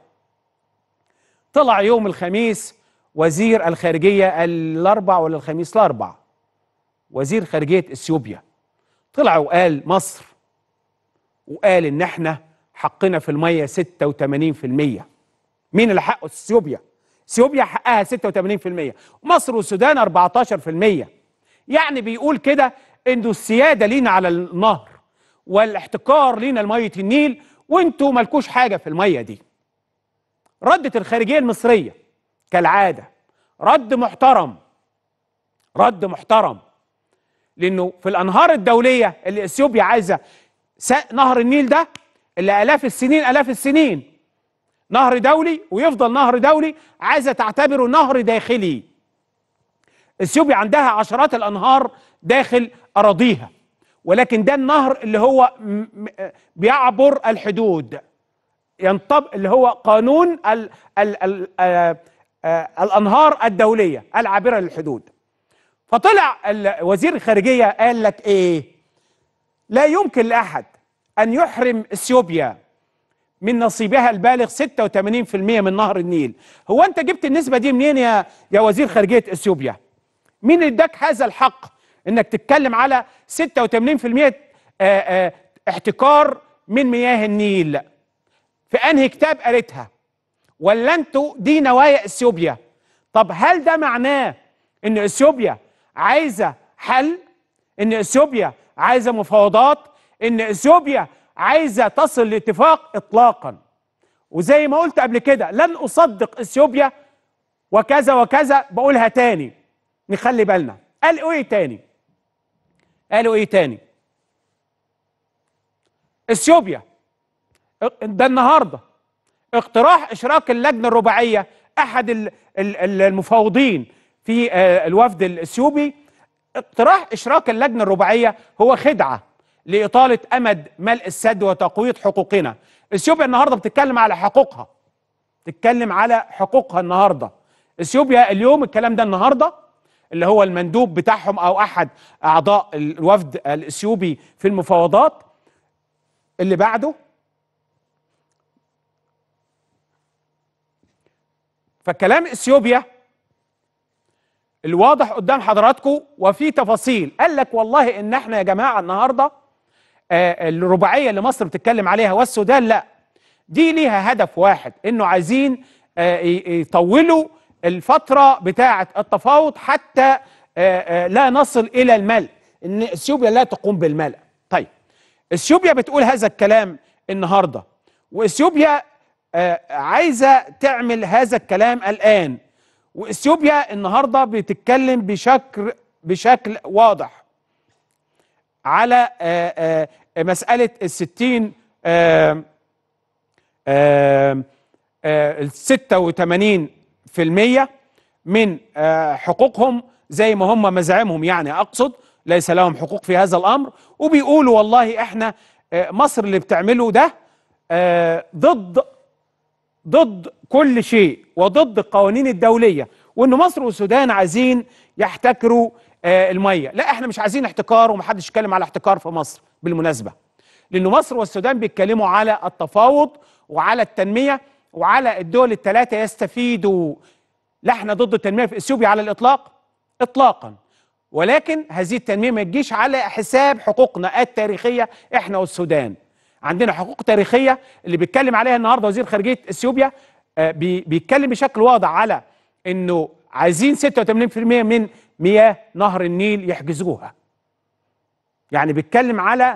طلع يوم الخميس وزير الخارجيه الاربع ولا الخميس الاربع وزير خارجيه اثيوبيا طلع وقال مصر وقال ان احنا حقنا في الميه 86% مين اللي حقه اثيوبيا اثيوبيا حقها 86% مصر والسودان 14% يعني بيقول كده انه السياده لينا على النهر والاحتكار لينا لميه النيل وانتوا مالكوش حاجه في الميه دي ردت الخارجيه المصريه كالعاده رد محترم رد محترم لانه في الانهار الدوليه اللي اثيوبيا عايزه نهر النيل ده اللي الاف السنين الاف السنين نهر دولي ويفضل نهر دولي عايزه تعتبره نهر داخلي اثيوبيا عندها عشرات الانهار داخل اراضيها ولكن ده النهر اللي هو بيعبر الحدود ينطبق اللي هو قانون ال ال ال آ آ الانهار الدوليه العابره للحدود فطلع وزير الخارجيه قال لك ايه لا يمكن لاحد ان يحرم اثيوبيا من نصيبها البالغ 86% من نهر النيل هو انت جبت النسبه دي منين يا يا وزير خارجيه اثيوبيا مين اللي اداك هذا الحق انك تتكلم على 86% آآ آآ احتكار من مياه النيل في انهي كتاب قريتها ولا انتوا دي نوايا اثيوبيا طب هل ده معناه ان اثيوبيا عايزه حل ان اثيوبيا عايزه مفاوضات ان اثيوبيا عايزه تصل لاتفاق اطلاقا وزي ما قلت قبل كده لن اصدق اثيوبيا وكذا وكذا بقولها تاني نخلي بالنا قالوا ايه تاني قالوا ايه تاني اثيوبيا ده النهارده اقتراح اشراك اللجنه الرباعيه احد المفاوضين في الوفد الاثيوبي اقتراح اشراك اللجنه الرباعيه هو خدعه لاطاله امد ملء السد وتقويض حقوقنا اثيوبيا النهارده بتتكلم على حقوقها بتتكلم على حقوقها النهارده اثيوبيا اليوم الكلام ده النهارده اللي هو المندوب بتاعهم او احد اعضاء الوفد الاثيوبي في المفاوضات اللي بعده فكلام اثيوبيا الواضح قدام حضراتكم وفي تفاصيل قال لك والله ان احنا يا جماعه النهارده آه الرباعيه اللي مصر بتتكلم عليها والسودان لا دي ليها هدف واحد انه عايزين آه يطولوا الفتره بتاعه التفاوض حتى آه آه لا نصل الى الملء ان اثيوبيا لا تقوم بالملء طيب اثيوبيا بتقول هذا الكلام النهارده واثيوبيا آه عايزه تعمل هذا الكلام الان واثيوبيا النهارده بتتكلم بشكل بشكل واضح على آآ آآ مساله الستين ال 86 في المية من حقوقهم زي ما هم مزاعمهم يعني اقصد ليس لهم حقوق في هذا الامر وبيقولوا والله احنا مصر اللي بتعمله ده ضد ضد كل شيء وضد القوانين الدوليه وان مصر والسودان عايزين يحتكروا آه الميه لا احنا مش عايزين احتكار ومحدش يتكلم على احتكار في مصر بالمناسبه لانه مصر والسودان بيتكلموا على التفاوض وعلى التنميه وعلى الدول الثلاثه يستفيدوا لا احنا ضد التنميه في اثيوبيا على الاطلاق اطلاقا ولكن هذه التنميه ما تجيش على حساب حقوقنا التاريخيه احنا والسودان عندنا حقوق تاريخيه اللي بيتكلم عليها النهارده وزير خارجيه اثيوبيا آه بي بيتكلم بشكل واضح على انه عايزين 86% من مياه نهر النيل يحجزوها يعني بيتكلم على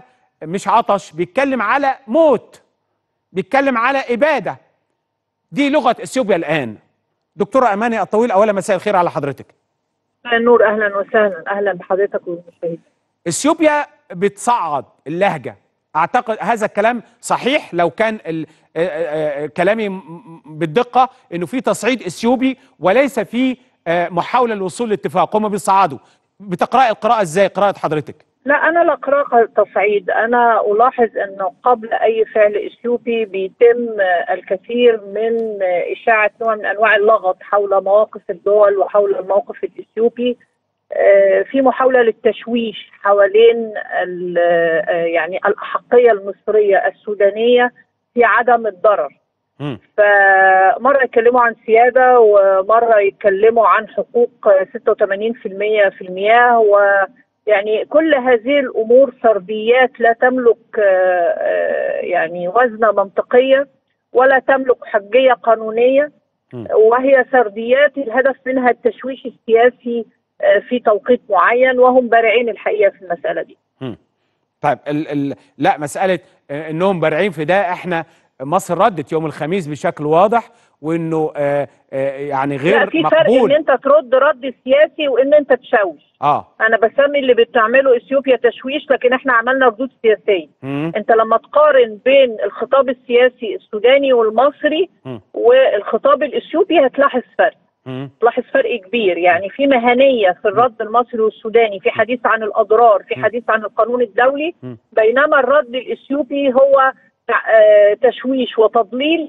مش عطش بيتكلم على موت بيتكلم على اباده دي لغه اثيوبيا الان دكتوره اماني الطويل اولا مساء الخير على حضرتك النور اهلا وسهلا اهلا بحضرتك والمشاهدين اثيوبيا بتصعد اللهجه اعتقد هذا الكلام صحيح لو كان ال- آه، آه، آه، كلامي م- م- بالدقه انه في تصعيد اثيوبي وليس في آه، محاوله للوصول لاتفاق هم بيصعدوا بتقراي القراءه ازاي قراءه حضرتك لا انا لا اقرا تصعيد انا الاحظ انه قبل اي فعل اثيوبي بيتم آه، الكثير من آه، اشاعه نوع من انواع اللغط حول مواقف الدول وحول الموقف الاثيوبي آه، في محاوله للتشويش حوالين ال- آه، يعني الاحقيه المصريه السودانيه في عدم الضرر مم. فمره يتكلموا عن سياده ومره يتكلموا عن حقوق 86% في المياه ويعني كل هذه الامور سرديات لا تملك آه، آه، يعني وزنه منطقيه ولا تملك حجيه قانونيه م. وهي سرديات الهدف منها التشويش السياسي آه، في توقيت معين وهم بارعين الحقيقه في المساله دي. مم. طيب ال ال لا مساله آه، انهم بارعين في ده احنا مصر ردت يوم الخميس بشكل واضح وانه آه آه يعني لا غير في فرق ان مقبول انت ترد رد سياسي وان انت تشوش. اه انا بسمي اللي بتعمله اثيوبيا تشويش لكن احنا عملنا ردود سياسيه مم. انت لما تقارن بين الخطاب السياسي السوداني والمصري مم. والخطاب الاثيوبي هتلاحظ فرق مم. تلاحظ فرق كبير يعني في مهنيه في الرد المصري والسوداني في حديث عن الاضرار في حديث عن القانون الدولي مم. بينما الرد الاثيوبي هو تع- آه، تشويش وتضليل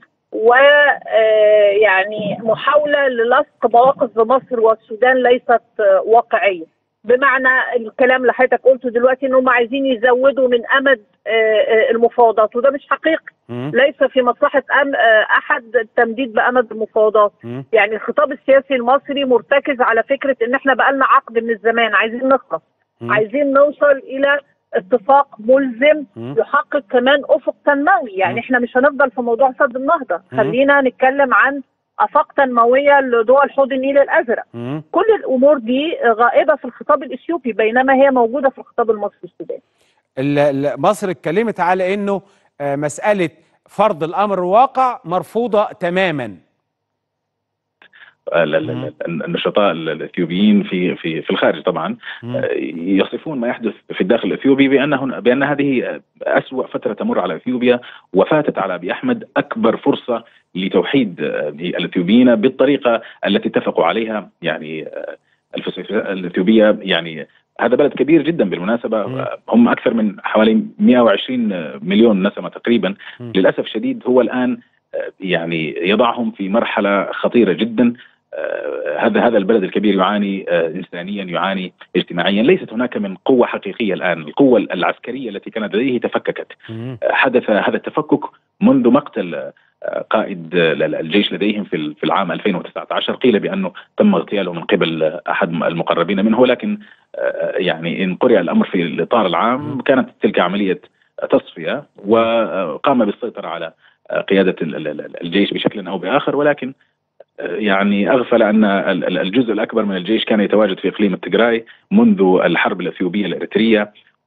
ويعني محاوله للصق مواقف بمصر والسودان ليست آه، واقعيه بمعنى الكلام اللي حضرتك قلته دلوقتي انهم عايزين يزودوا من امد آه، آه، المفاوضات وده مش حقيقي مم. ليس في مصلحه أم آه، احد التمديد بامد المفاوضات مم. يعني الخطاب السياسي المصري مرتكز على فكره ان احنا بقالنا عقد من الزمان عايزين نخلص مم. عايزين نوصل الى اتفاق ملزم مم. يحقق كمان افق تنموي مم. يعني احنا مش هنفضل في موضوع سد النهضه مم. خلينا نتكلم عن افاق تنمويه لدول حوض النيل الازرق مم. كل الامور دي غائبه في الخطاب الاثيوبي بينما هي موجوده في الخطاب المصري السوداني ال- ال- مصر اتكلمت على انه آه، مساله فرض الامر الواقع مرفوضه تماما ال- ال- مم. ال- النشطاء ال- الاثيوبيين في في في الخارج طبعا مم. آه، يصفون ما يحدث في الداخل الاثيوبي بانه بان هذه اسوا فتره تمر على اثيوبيا وفاتت على ابي احمد اكبر فرصه لتوحيد آه، الاثيوبيين بالطريقه التي اتفقوا عليها يعني آه، الفصيل الاثيوبيه يعني هذا بلد كبير جدا بالمناسبه مم. آه، هم اكثر من حوالي 120 مليون نسمه تقريبا مم. للاسف شديد هو الان آه، يعني يضعهم في مرحله خطيره جدا آه، هذا هذا البلد الكبير يعاني آه، انسانيا يعاني اجتماعيا ليست هناك من قوه حقيقيه الان القوه العسكريه التي كانت لديه تفككت مم. آه، حدث هذا التفكك منذ مقتل آه، قائد آه، الجيش لديهم في ال- في العام 2019 قيل بانه تم اغتياله من قبل آه، احد المقربين منه ولكن آه، يعني ان قرئ الامر في الاطار العام كانت تلك عمليه تصفيه وقام بالسيطره على آه، قياده ال- ال- ال- الجيش بشكل او باخر ولكن آه، يعني اغفل ان ال- ال- الجزء الاكبر من الجيش كان يتواجد في اقليم التجراي منذ الحرب الاثيوبيه الاريتريه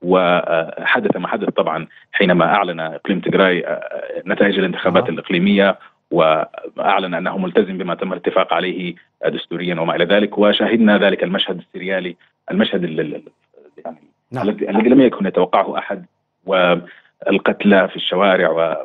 وحدث ما حدث طبعا حينما اعلن اقليم تجراي آه، نتائج الانتخابات آه. الاقليميه واعلن انه ملتزم بما تم الاتفاق عليه دستوريا وما الى ذلك وشاهدنا ذلك المشهد السريالي المشهد ال- ال- ال- يعني نعم. الذي الذي لم يكن يتوقعه احد والقتلى في الشوارع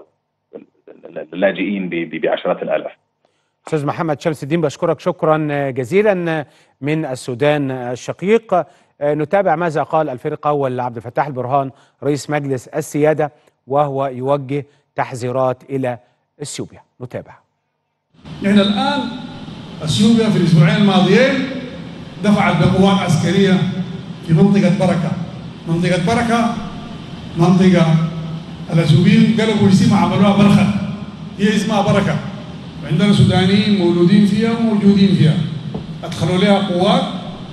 واللاجئين ب- ب- بعشرات الالاف استاذ محمد شمس الدين بشكرك شكرا جزيلا من السودان الشقيق نتابع ماذا قال الفريق اول عبد الفتاح البرهان رئيس مجلس السياده وهو يوجه تحذيرات الى اثيوبيا نتابع نحن الآن أثيوبيا في الأسبوعين الماضيين دفعت بقوات عسكرية في منطقة بركة منطقة بركة منطقة الأثيوبيين قلبوا اسمها عملوها برخة هي اسمها بركة وعندنا سودانيين مولودين فيها وموجودين فيها أدخلوا لها قوات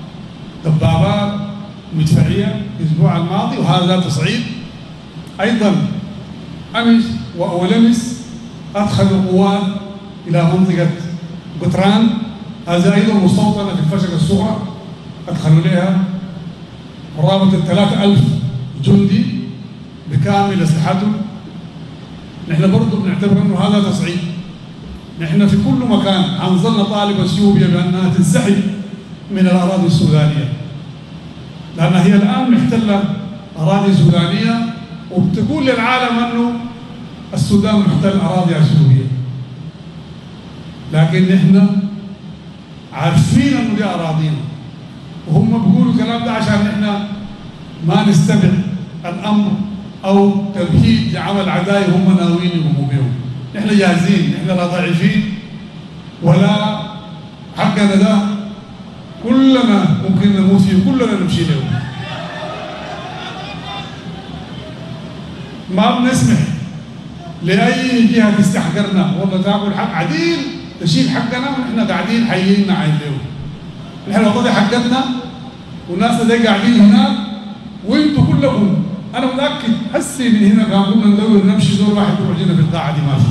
دبابات مدفعية الأسبوع الماضي وهذا تصعيد أيضا أمس وأول أمس أدخلوا قوات إلى منطقة قطران هذا أيضا مستوطنة في الفشل الصغرى أدخلوا لها قرابة الثلاثة ألف جندي بكامل اسلحته نحن برضه بنعتبر انه هذا تصعيد نحن في كل مكان انظرنا طالب اثيوبيا بانها تنسحب من الاراضي السودانيه لانها هي الان محتله اراضي سودانيه وبتقول للعالم انه السودان محتل اراضي اثيوبيه لكن نحن عارفين انه دي اراضينا وهم بيقولوا الكلام ده عشان احنا ما نستبق الامر او تمهيد لعمل عداية هم ناويين يقوموا بهم نحن جاهزين نحن لا ضعيفين ولا حقنا ده كلنا ممكن نموت فيه كلنا نمشي له ما بنسمح لاي جهه تستحقرنا والله تاكل حق عديل تشيل حقنا ونحن قاعدين حيينا عين له نحن القضيه حقتنا والناس دي قاعدين هناك وانتم كلكم انا متاكد هسي من هنا كان كنا ندور نمشي دور واحد يروح لنا في القاعه دي ما في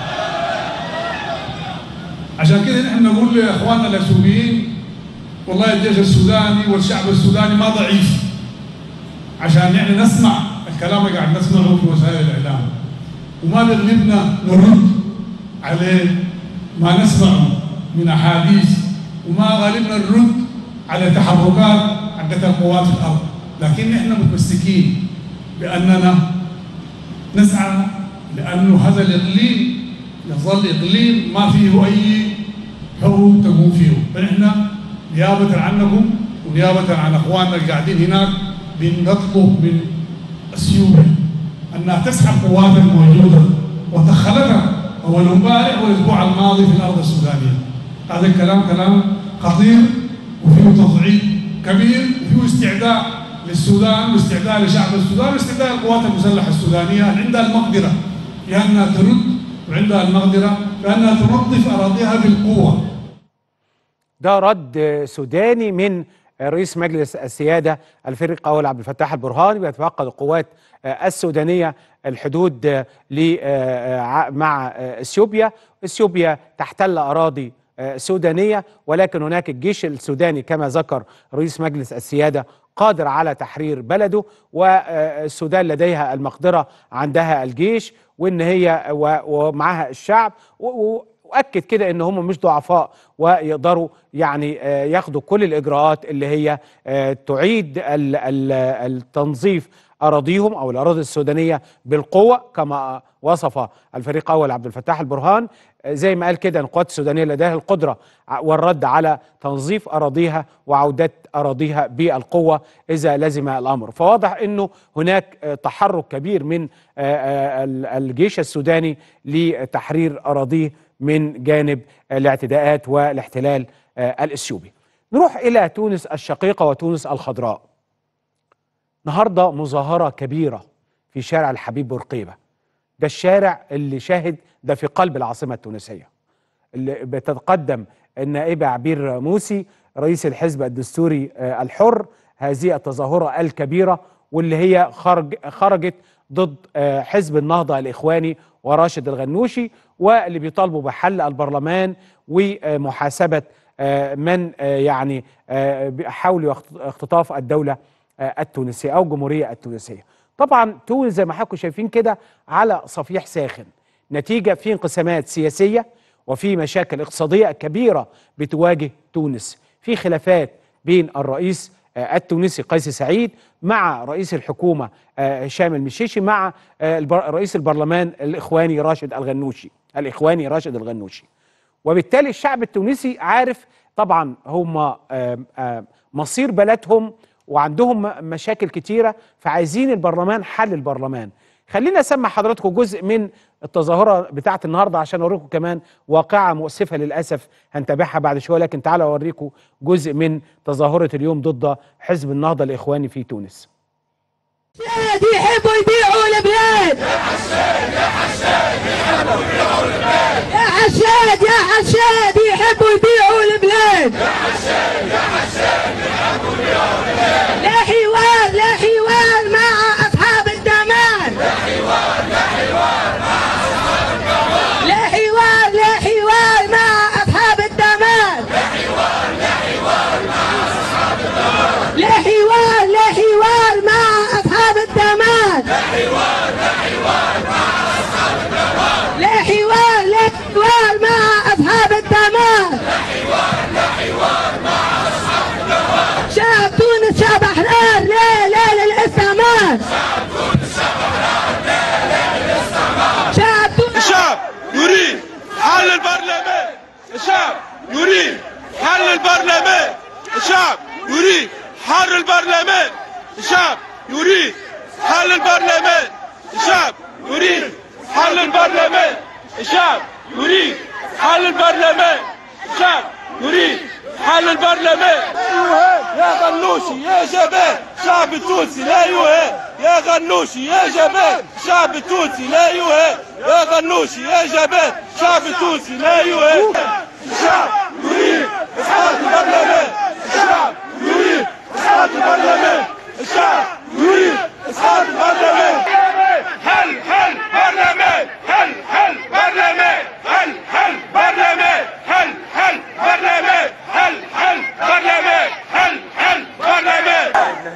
عشان كده نحن نقول لاخواننا الاثيوبيين والله الجيش السوداني والشعب السوداني ما ضعيف عشان يعني نسمع الكلام اللي قاعد نسمعه في وسائل الاعلام وما بيغلبنا نرد عليه ما نسمعه من احاديث وما غالبنا نرد على تحركات حقت القوات في الارض لكن نحن متمسكين باننا نسعى لانه هذا الاقليم يظل اقليم ما فيه اي حروب تقوم فيه فنحن نيابه عنكم ونيابه عن اخواننا اللي قاعدين هناك بنطلب من اثيوبيا انها تسحب قواتها الموجوده ودخلتها اول امبارح والاسبوع الماضي في الارض السودانيه هذا الكلام كلام خطير وفيه تصعيد كبير وفيه استعداء للسودان واستعداء لشعب السودان واستعداء للقوات المسلحه السودانيه عندها المقدره في انها ترد وعندها المقدره في انها تنظف اراضيها بالقوه. ده رد سوداني من رئيس مجلس السياده الفريق اول عبد الفتاح البرهاني بيتفقد القوات السودانيه الحدود مع اثيوبيا، اثيوبيا تحتل اراضي سودانيه ولكن هناك الجيش السوداني كما ذكر رئيس مجلس السياده قادر على تحرير بلده والسودان لديها المقدره عندها الجيش وان هي ومعها الشعب واكد كده ان هم مش ضعفاء ويقدروا يعني ياخدوا كل الاجراءات اللي هي تعيد التنظيف اراضيهم او الاراضي السودانيه بالقوه كما وصف الفريق اول عبد الفتاح البرهان زي ما قال كده القوات السودانيه لديها القدره والرد على تنظيف اراضيها وعوده اراضيها بالقوه اذا لزم الامر فواضح انه هناك تحرك كبير من الجيش السوداني لتحرير اراضيه من جانب الاعتداءات والاحتلال الاثيوبي نروح الى تونس الشقيقه وتونس الخضراء النهارده مظاهره كبيره في شارع الحبيب بورقيبه ده الشارع اللي شاهد ده في قلب العاصمه التونسيه اللي بتتقدم النائبه عبير موسي رئيس الحزب الدستوري الحر هذه التظاهره الكبيره واللي هي خرج خرجت ضد حزب النهضه الاخواني وراشد الغنوشي واللي بيطالبوا بحل البرلمان ومحاسبه من يعني حاولوا اختطاف الدوله التونسيه او الجمهوريه التونسيه. طبعا تونس زي ما حضراتكم شايفين كده على صفيح ساخن نتيجه في انقسامات سياسيه وفي مشاكل اقتصاديه كبيره بتواجه تونس، في خلافات بين الرئيس التونسي قيس سعيد مع رئيس الحكومه هشام المشيشي مع رئيس البرلمان الاخواني راشد الغنوشي، الاخواني راشد الغنوشي. وبالتالي الشعب التونسي عارف طبعا هم مصير بلدهم وعندهم مشاكل كتيرة فعايزين البرلمان حل البرلمان خلينا اسمع حضراتكم جزء من التظاهرة بتاعة النهاردة عشان اوريكم كمان واقعة مؤسفة للأسف هنتابعها بعد شوية لكن تعالوا اوريكم جزء من تظاهرة اليوم ضد حزب النهضة الإخواني في تونس حشاد يحبوا يبيعوا البلاد يا حشاد يا حشاد يحبوا يبيعوا البلاد يا حشاد يا حشاد يحبوا يبيعوا البلاد يا حشاد يا حشاد يحبوا يبيعوا البلاد لا حوار لا حوار مع أصحاب الدمان لا حوار لا حوار مع أصحاب الكمان لا حوار لا حوار مع أصحاب الدمان لا حوار لا حوار مع أصحاب الكمان لا حوار لا حوار مع أصحاب الدمان لا حوار لا حوار مع أصحاب الدمار شعب تونس شعب أحرار لا لا للاستعمار شعب تونس الشعب يريد حل البرلمان الشعب يريد حل البرلمان الشعب يريد حل البرلمان الشعب يريد حل البرلمان الشعب يريد حل البرلمان الشعب يريد حل البرلمان الشعب يريد حل البرلمان يا غنوشي يا جبان شعب التونسي لا يهان يا غنوشي يا جبان شعب التونسي لا يهان يا غنوشي يا جبان شعب التونسي لا يهان الشعب يريد اسقاط البرلمان الشعب يريد اسقاط البرلمان الشعب يريد اسقاط البرلمان حل حل برلمان حل حل برلمان حل حل برلمان حل حل برلمان حل حل برلمان حل حل برلمان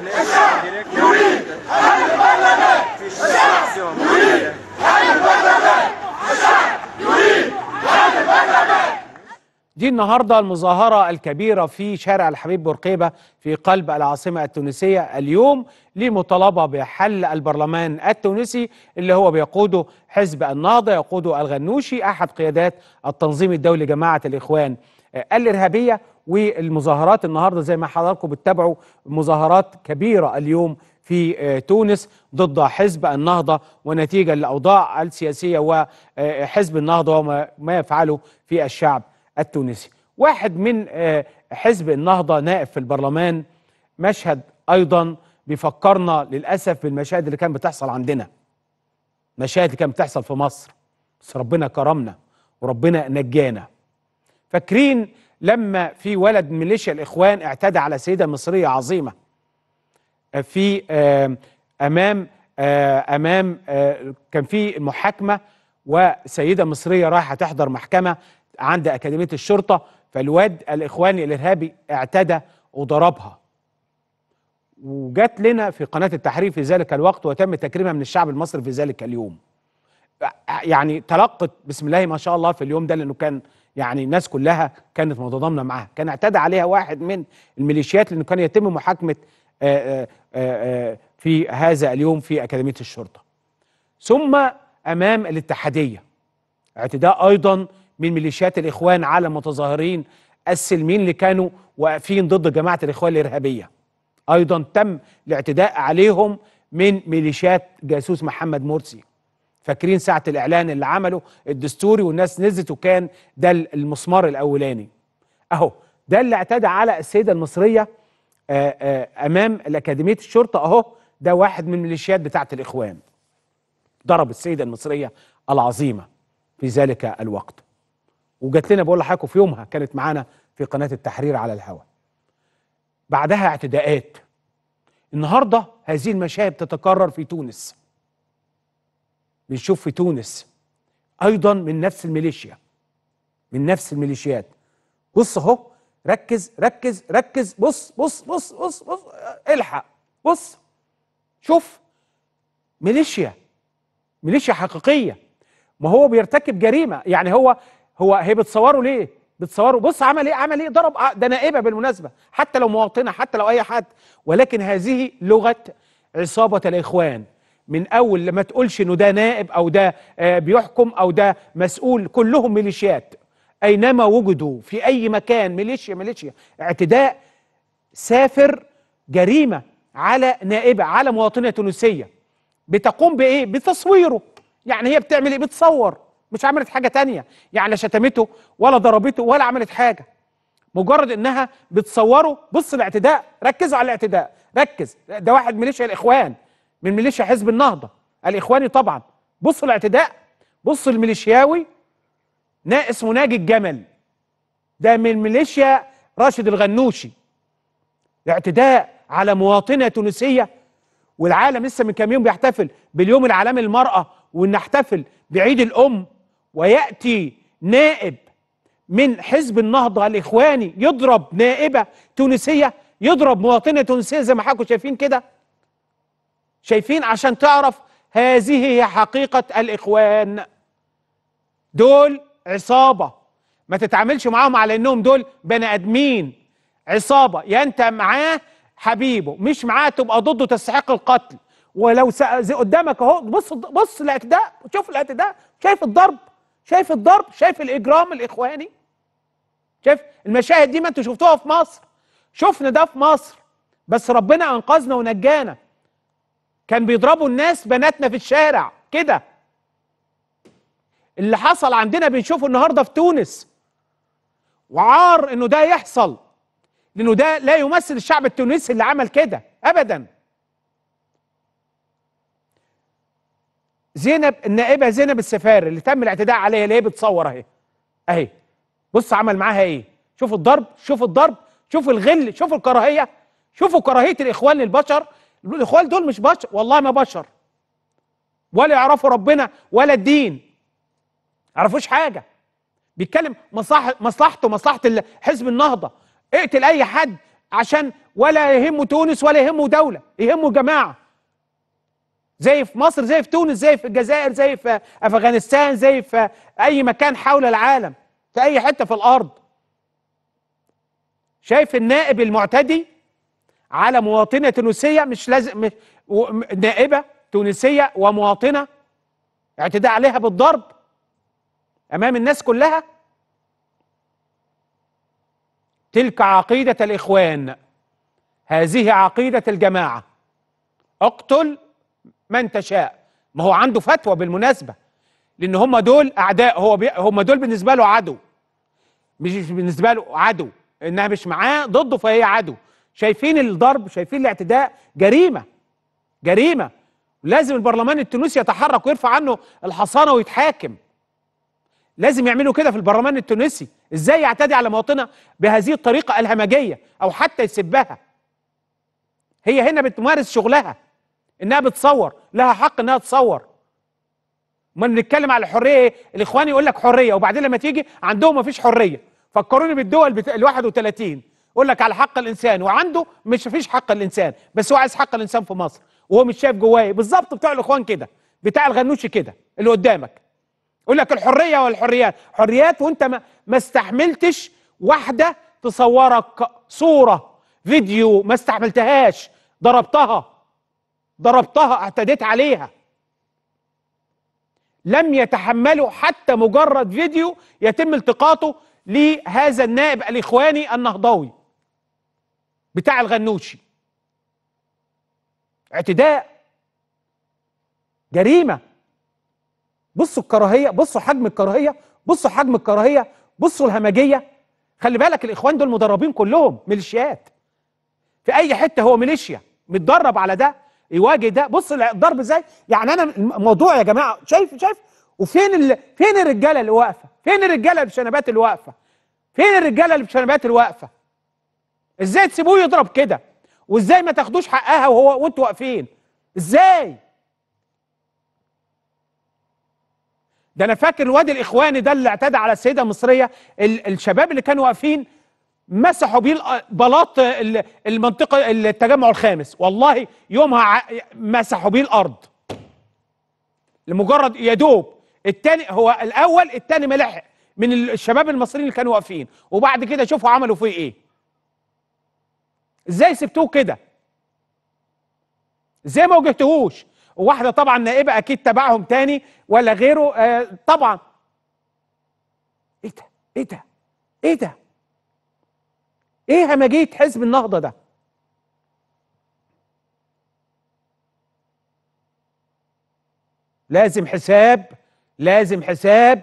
دي النهارده المظاهرة الكبيرة في شارع الحبيب بورقيبة في قلب العاصمة التونسية اليوم لمطالبة بحل البرلمان التونسي اللي هو بيقوده حزب النهضة يقوده الغنوشي أحد قيادات التنظيم الدولي جماعة الإخوان آه، الإرهابية والمظاهرات النهارده زي ما حضراتكم بتتابعوا مظاهرات كبيرة اليوم في آه، تونس ضد حزب النهضة ونتيجة للأوضاع السياسية وحزب النهضة وما ما يفعله في الشعب التونسي واحد من آه، حزب النهضة نائب في البرلمان مشهد أيضا بيفكرنا للأسف بالمشاهد اللي كانت بتحصل عندنا مشاهد اللي كانت بتحصل في مصر بس ربنا كرمنا وربنا نجانا فاكرين لما في ولد من ميليشيا الإخوان اعتدى على سيدة مصرية عظيمة في آه، امام آه، امام آه، كان في محاكمه وسيده مصريه رايحه تحضر محكمه عند اكاديميه الشرطه فالواد الاخواني الارهابي اعتدى وضربها وجات لنا في قناه التحرير في ذلك الوقت وتم تكريمها من الشعب المصري في ذلك اليوم يعني تلقت بسم الله ما شاء الله في اليوم ده لانه كان يعني الناس كلها كانت متضامنه معاها كان اعتدى عليها واحد من الميليشيات لانه كان يتم محاكمه آه، آه، آه، في هذا اليوم في اكاديميه الشرطه ثم امام الاتحاديه اعتداء ايضا من ميليشيات الاخوان على المتظاهرين السلميين اللي كانوا واقفين ضد جماعه الاخوان الارهابيه ايضا تم الاعتداء عليهم من ميليشيات جاسوس محمد مرسي فاكرين ساعه الاعلان اللي عمله الدستوري والناس نزلت وكان ده المسمار الاولاني اهو ده اللي اعتدى على السيده المصريه آه، آه، امام الاكاديميه الشرطه اهو ده واحد من الميليشيات بتاعه الاخوان ضرب السيده المصريه العظيمه في ذلك الوقت وجات لنا بقول لحضراتكم في يومها كانت معانا في قناه التحرير على الهواء بعدها اعتداءات النهارده هذه المشاهد تتكرر في تونس بنشوف في تونس ايضا من نفس الميليشيا من نفس الميليشيات بص اهو ركز ركز ركز بص بص بص بص بص الحق بص شوف ميليشيا ميليشيا حقيقيه ما هو بيرتكب جريمه يعني هو هو هي بتصوره ليه بتصوره بص عمل ايه عمل ايه ضرب آه، ده نائبه بالمناسبه حتى لو مواطنه حتى لو اي حد ولكن هذه لغه عصابه الاخوان من اول لما تقولش انه ده نائب او ده آه، بيحكم او ده مسؤول كلهم ميليشيات اينما وجدوا في اي مكان ميليشيا ميليشيا اعتداء سافر جريمه على نائبه على مواطنه تونسيه بتقوم بايه بتصويره يعني هي بتعمل ايه بتصور مش عملت حاجه تانية يعني لا شتمته ولا ضربته ولا عملت حاجه مجرد انها بتصوره بص الاعتداء ركزوا على الاعتداء ركز ده واحد ميليشيا الاخوان من ميليشيا حزب النهضه الاخواني طبعا بص الاعتداء بص الميليشياوي نا اسمه ناجي الجمل ده من ميليشيا راشد الغنوشي اعتداء على مواطنه تونسيه والعالم لسه من كام يوم بيحتفل باليوم العالمي للمراه ونحتفل بعيد الام وياتي نائب من حزب النهضه الاخواني يضرب نائبه تونسيه يضرب مواطنه تونسيه زي ما حضراتكم شايفين كده شايفين عشان تعرف هذه هي حقيقة الإخوان دول عصابة ما تتعاملش معاهم على انهم دول بني ادمين عصابة يا انت معاه حبيبه مش معاه تبقى ضده تستحق القتل ولو س- زي قدامك اهو بص بص الاعتداء شوف الاعتداء شايف الضرب شايف الضرب شايف الاجرام الاخواني شايف المشاهد دي ما انتوا شفتوها في مصر شفنا ده في مصر بس ربنا انقذنا ونجانا كان بيضربوا الناس بناتنا في الشارع كده اللي حصل عندنا بنشوفه النهارده في تونس وعار انه ده يحصل لانه ده لا يمثل الشعب التونسي اللي عمل كده ابدا زينب النائبه زينب السفاري اللي تم الاعتداء عليها اللي هي بتصور اهي اهي بص عمل معاها ايه شوف الضرب شوف الضرب شوف الغل شوف الكراهيه شوفوا كراهيه الاخوان للبشر الاخوان دول مش بشر والله ما بشر ولا يعرفوا ربنا ولا الدين يعرفوش حاجه بيتكلم مصلحه مصلحته مصلحه ال- حزب النهضه اقتل اي حد عشان ولا يهمه تونس ولا يهمه دوله يهمه جماعه زي في مصر زي في تونس زي في الجزائر زي في افغانستان زي في اي مكان حول العالم في اي حته في الارض شايف النائب المعتدي على مواطنه تونسيه مش لازم مش- و- م- نائبه تونسيه ومواطنه اعتداء عليها بالضرب امام الناس كلها تلك عقيده الاخوان هذه عقيده الجماعه اقتل من تشاء ما هو عنده فتوى بالمناسبه لان هم دول اعداء هو بي هم دول بالنسبه له عدو مش بالنسبه له عدو انها مش معاه ضده فهي عدو شايفين الضرب شايفين الاعتداء جريمه جريمه لازم البرلمان التونسي يتحرك ويرفع عنه الحصانه ويتحاكم لازم يعملوا كده في البرلمان التونسي ازاي يعتدي على مواطنه بهذه الطريقه الهمجيه او حتى يسبها هي هنا بتمارس شغلها انها بتصور لها حق انها تصور ما بنتكلم على الحريه ايه الاخوان يقول لك حريه وبعدين لما تيجي عندهم ما فيش حريه فكروني بالدول بتا... ال 31 يقول لك على حق الانسان وعنده مش فيش حق الانسان بس هو عايز حق الانسان في مصر وهو مش شايف جواه إيه. بالظبط بتوع الاخوان كده بتاع الغنوشي كده اللي قدامك يقول لك الحريه والحريات حريات وانت ما, ما استحملتش واحده تصورك صوره فيديو ما استحملتهاش ضربتها ضربتها اعتديت عليها لم يتحملوا حتى مجرد فيديو يتم التقاطه لهذا النائب الاخواني النهضوي بتاع الغنوشي اعتداء جريمه بصوا الكراهيه بصوا حجم الكراهيه بصوا حجم الكراهيه بصوا الهمجيه خلي بالك الاخوان دول مدربين كلهم ميليشيات في اي حته هو ميليشيا متدرب على ده يواجه ده بص الضرب ازاي يعني انا الموضوع يا جماعه شايف شايف وفين ال... فين الرجاله اللي واقفه فين الرجاله اللي بشنبات اللي واقفه فين الرجاله اللي بشنبات اللي واقفه ازاي تسيبوه يضرب كده وازاي ما تاخدوش حقها وهو وانتوا واقفين ازاي ده انا فاكر الواد الاخواني ده اللي اعتدى على السيده المصريه ال... الشباب اللي كانوا واقفين مسحوا بيه الأ- بلاط ال- المنطقه التجمع الخامس والله يومها ع- مسحوا بيه الارض لمجرد يا دوب التاني هو الاول التاني ما لحق من الشباب المصريين اللي كانوا واقفين وبعد كده شوفوا عملوا فيه ايه ازاي سبتوه كده ازاي ما واجهتهوش وواحده طبعا نائبه اكيد تبعهم تاني ولا غيره آه طبعا ايه ده ايه ده ايه ده ايه همجيه حزب النهضه ده لازم حساب لازم حساب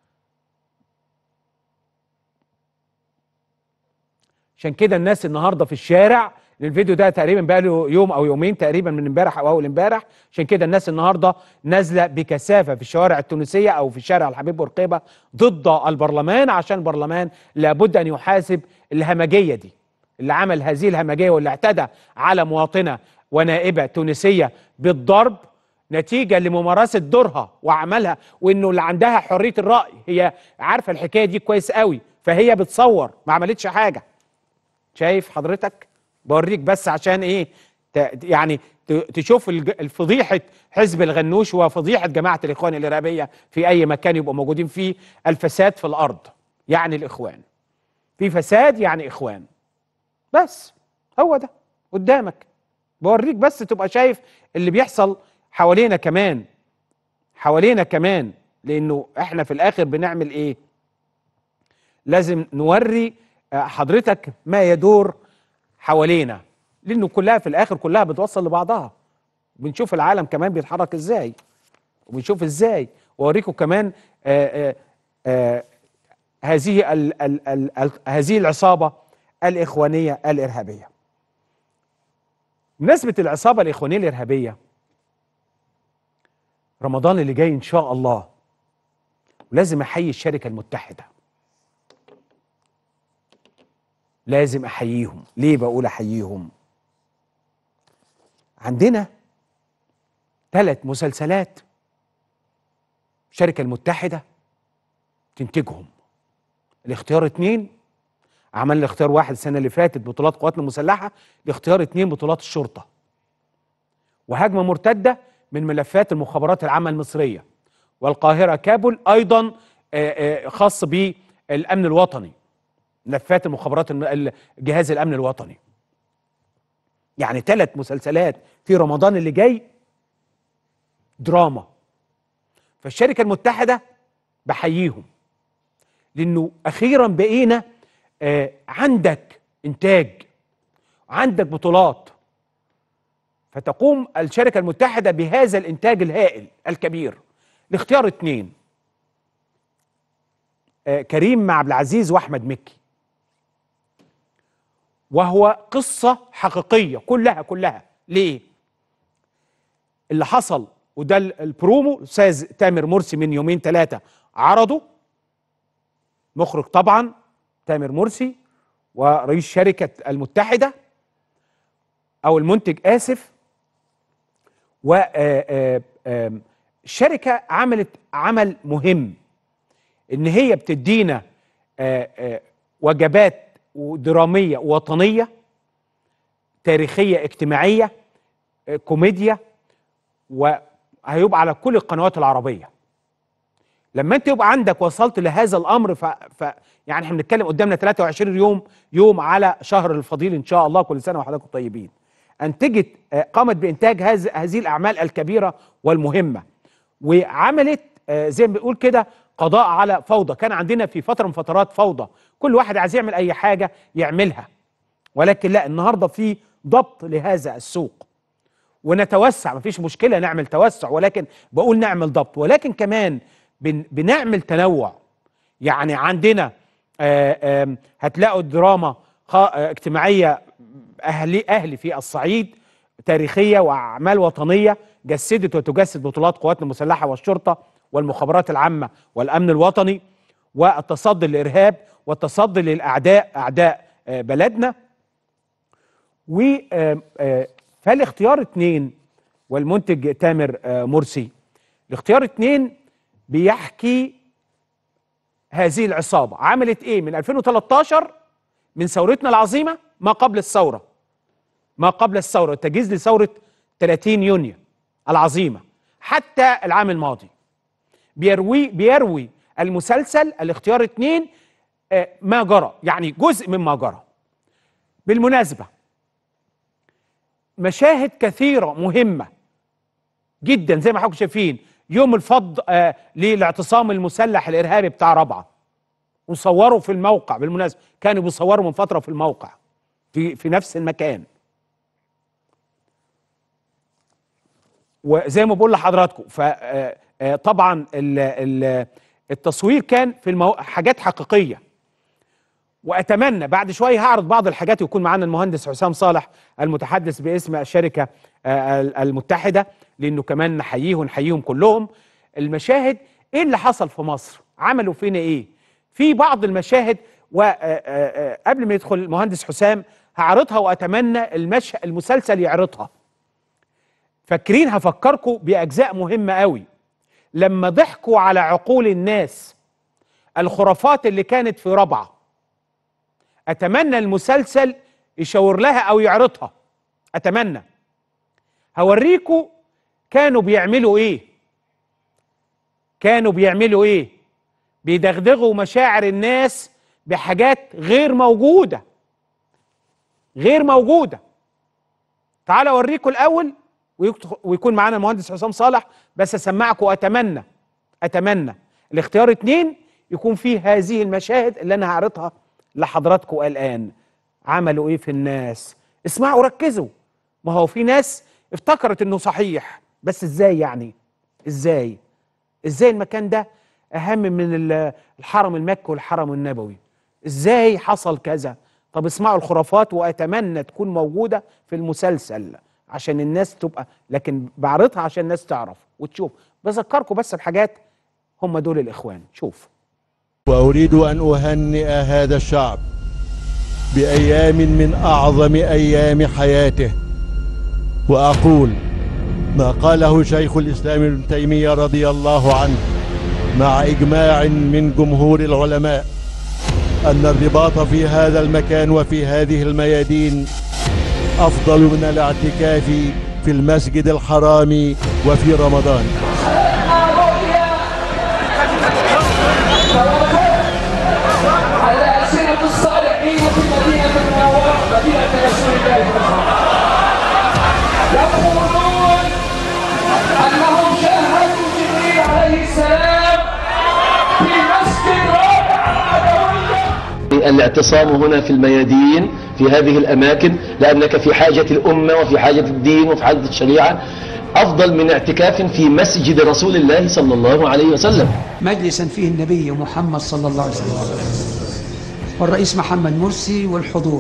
عشان كده الناس النهارده في الشارع الفيديو ده تقريبا بقى له يوم او يومين تقريبا من امبارح او اول امبارح عشان كده الناس النهارده نازله بكثافه في الشوارع التونسيه او في شارع الحبيب بورقيبه ضد البرلمان عشان البرلمان لابد ان يحاسب الهمجيه دي اللي عمل هذه الهمجيه واللي اعتدى على مواطنه ونائبه تونسيه بالضرب نتيجه لممارسه دورها وعملها وانه اللي عندها حريه الراي هي عارفه الحكايه دي كويس قوي فهي بتصور ما عملتش حاجه شايف حضرتك بوريك بس عشان ايه ت- يعني ت- تشوف الج- الفضيحه حزب الغنوش وفضيحه جماعه الاخوان الارهابيه في اي مكان يبقوا موجودين فيه الفساد في الارض يعني الاخوان في فساد يعني اخوان بس هو ده قدامك بوريك بس تبقى شايف اللي بيحصل حوالينا كمان حوالينا كمان لانه احنا في الاخر بنعمل ايه لازم نوري آه، حضرتك ما يدور حوالينا لانه كلها في الاخر كلها بتوصل لبعضها بنشوف العالم كمان بيتحرك ازاي وبنشوف ازاي واوريكم كمان آآ آآ هذه ال ال ال ال هذه العصابه الاخوانيه الارهابيه بمناسبه العصابه الاخوانيه الارهابيه رمضان اللي جاي ان شاء الله لازم احيي الشركه المتحده لازم احييهم ليه بقول احييهم عندنا ثلاث مسلسلات الشركه المتحده تنتجهم الاختيار اتنين عملنا اختيار واحد السنه اللي فاتت بطولات قواتنا المسلحه لاختيار اتنين بطولات الشرطه وهجمه مرتده من ملفات المخابرات العامه المصريه والقاهره كابول ايضا آه، آه، خاص بالامن الوطني ملفات المخابرات الم- جهاز الامن الوطني يعني ثلاث مسلسلات في رمضان اللي جاي دراما فالشركه المتحده بحييهم لانه اخيرا بقينا آه، عندك انتاج عندك بطولات فتقوم الشركه المتحده بهذا الانتاج الهائل الكبير لاختيار اثنين آه، كريم مع عبد العزيز واحمد مكي وهو قصه حقيقيه كلها كلها ليه اللي حصل وده ال- البرومو الاستاذ تامر مرسي من يومين ثلاثه عرضه مخرج طبعا تامر مرسي ورئيس شركه المتحده او المنتج اسف والشركه عملت عمل مهم ان هي بتدينا آه، آه، وجبات دراميه وطنيه تاريخيه اجتماعيه آه، كوميديا وهيبقى على كل القنوات العربيه لما انت يبقى عندك وصلت لهذا الامر ف... ف... يعني احنا بنتكلم قدامنا 23 يوم يوم على شهر الفضيل ان شاء الله كل سنه وحضراتكم طيبين انتجت آه، قامت بانتاج هذه هذه الاعمال الكبيره والمهمه وعملت آه، زي ما بنقول كده قضاء على فوضى كان عندنا في فتره من فترات فوضى كل واحد عايز يعمل اي حاجه يعملها ولكن لا النهارده في ضبط لهذا السوق ونتوسع مفيش مشكله نعمل توسع ولكن بقول نعمل ضبط ولكن كمان بن بنعمل تنوع يعني عندنا آه، آم، هتلاقوا الدراما خا- آه، اجتماعيه اهلي اهلي في الصعيد تاريخيه واعمال وطنيه جسدت وتجسد بطولات قواتنا المسلحه والشرطه والمخابرات العامه والامن الوطني والتصدي للارهاب والتصدي للاعداء اعداء آه، بلدنا و آم، آه، فالاختيار اتنين والمنتج تامر آه، مرسي الاختيار اتنين بيحكي هذه العصابة عملت ايه من 2013 من ثورتنا العظيمة ما قبل الثورة ما قبل الثورة التجهيز لثورة 30 يونيو العظيمة حتى العام الماضي بيروي بيروي المسلسل الاختيار اتنين آه، ما جرى يعني جزء مما جرى بالمناسبة مشاهد كثيرة مهمة جدا زي ما حضراتكم شايفين يوم الفض آه للاعتصام المسلح الارهابي بتاع رابعه وصوروا في الموقع بالمناسبه كانوا بيصوروا من فتره في الموقع في في نفس المكان وزي ما بقول لحضراتكم فطبعا التصوير كان في المو... حاجات حقيقيه واتمنى بعد شويه هعرض بعض الحاجات ويكون معانا المهندس حسام صالح المتحدث باسم الشركه آه، المتحده لانه كمان نحييه ونحييهم كلهم المشاهد ايه اللي حصل في مصر عملوا فينا ايه في بعض المشاهد وقبل ما يدخل المهندس حسام هعرضها واتمنى المش... المسلسل يعرضها فاكرين هفكركم باجزاء مهمه قوي لما ضحكوا على عقول الناس الخرافات اللي كانت في ربعه اتمنى المسلسل يشاور لها او يعرضها اتمنى هوريكم كانوا بيعملوا ايه كانوا بيعملوا ايه بيدغدغوا مشاعر الناس بحاجات غير موجوده غير موجوده تعالوا اوريكم الاول ويكت- ويكون معانا المهندس حسام صالح بس اسمعكم اتمنى اتمنى الاختيار اتنين يكون فيه هذه المشاهد اللي انا هعرضها لحضراتكم الان عملوا ايه في الناس اسمعوا ركزوا ما هو في ناس افتكرت انه صحيح بس ازاي يعني ازاي ازاي المكان ده اهم من ال- الحرم المكي والحرم النبوي ازاي حصل كذا طب اسمعوا الخرافات واتمنى تكون موجوده في المسلسل عشان الناس تبقى لكن بعرضها عشان الناس تعرف وتشوف بذكركم بس بحاجات هم دول الاخوان شوف وأريد أن أهنئ هذا الشعب بأيام من أعظم أيام حياته وأقول ما قاله شيخ الإسلام ابن تيمية رضي الله عنه مع إجماع من جمهور العلماء أن الرباط في هذا المكان وفي هذه الميادين أفضل من الاعتكاف في المسجد الحرام وفي رمضان على ألسنة الصالحين في المدينة المنورة مدينة رسول الله صلى الله عليه وسلم يقولون أنهم شاهدوا جبريل عليه السلام في مسجد رابع نبوي الاعتصام هنا في الميادين في هذه الأماكن لأنك في حاجة الأمة وفي حاجة الدين وفي حاجة الشريعة أفضل من اعتكاف في مسجد رسول الله صلى الله عليه وسلم مجلسا فيه النبي محمد صلى الله عليه وسلم والرئيس محمد مرسي والحضور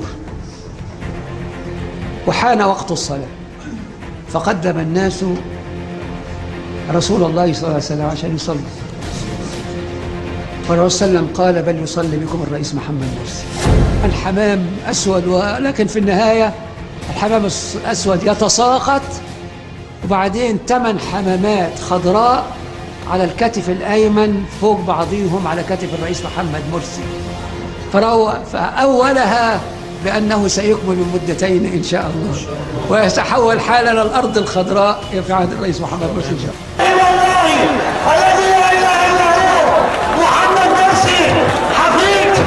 وحان وقت الصلاة فقدم الناس رسول الله صلى الله عليه وسلم عشان يصلي والرسول صلى الله عليه وسلم قال بل يصلي بكم الرئيس محمد مرسي الحمام أسود ولكن في النهاية الحمام الأسود يتساقط وبعدين ثمان حمامات خضراء على الكتف الأيمن فوق بعضهم على كتف الرئيس محمد مرسي فرأوا فأولها بأنه سيكمل مدتين إن شاء الله ويتحول حالا الأرض الخضراء في عهد الرئيس محمد مرسي إن شاء الله الذي لا اله الا هو محمد مرسي حفيد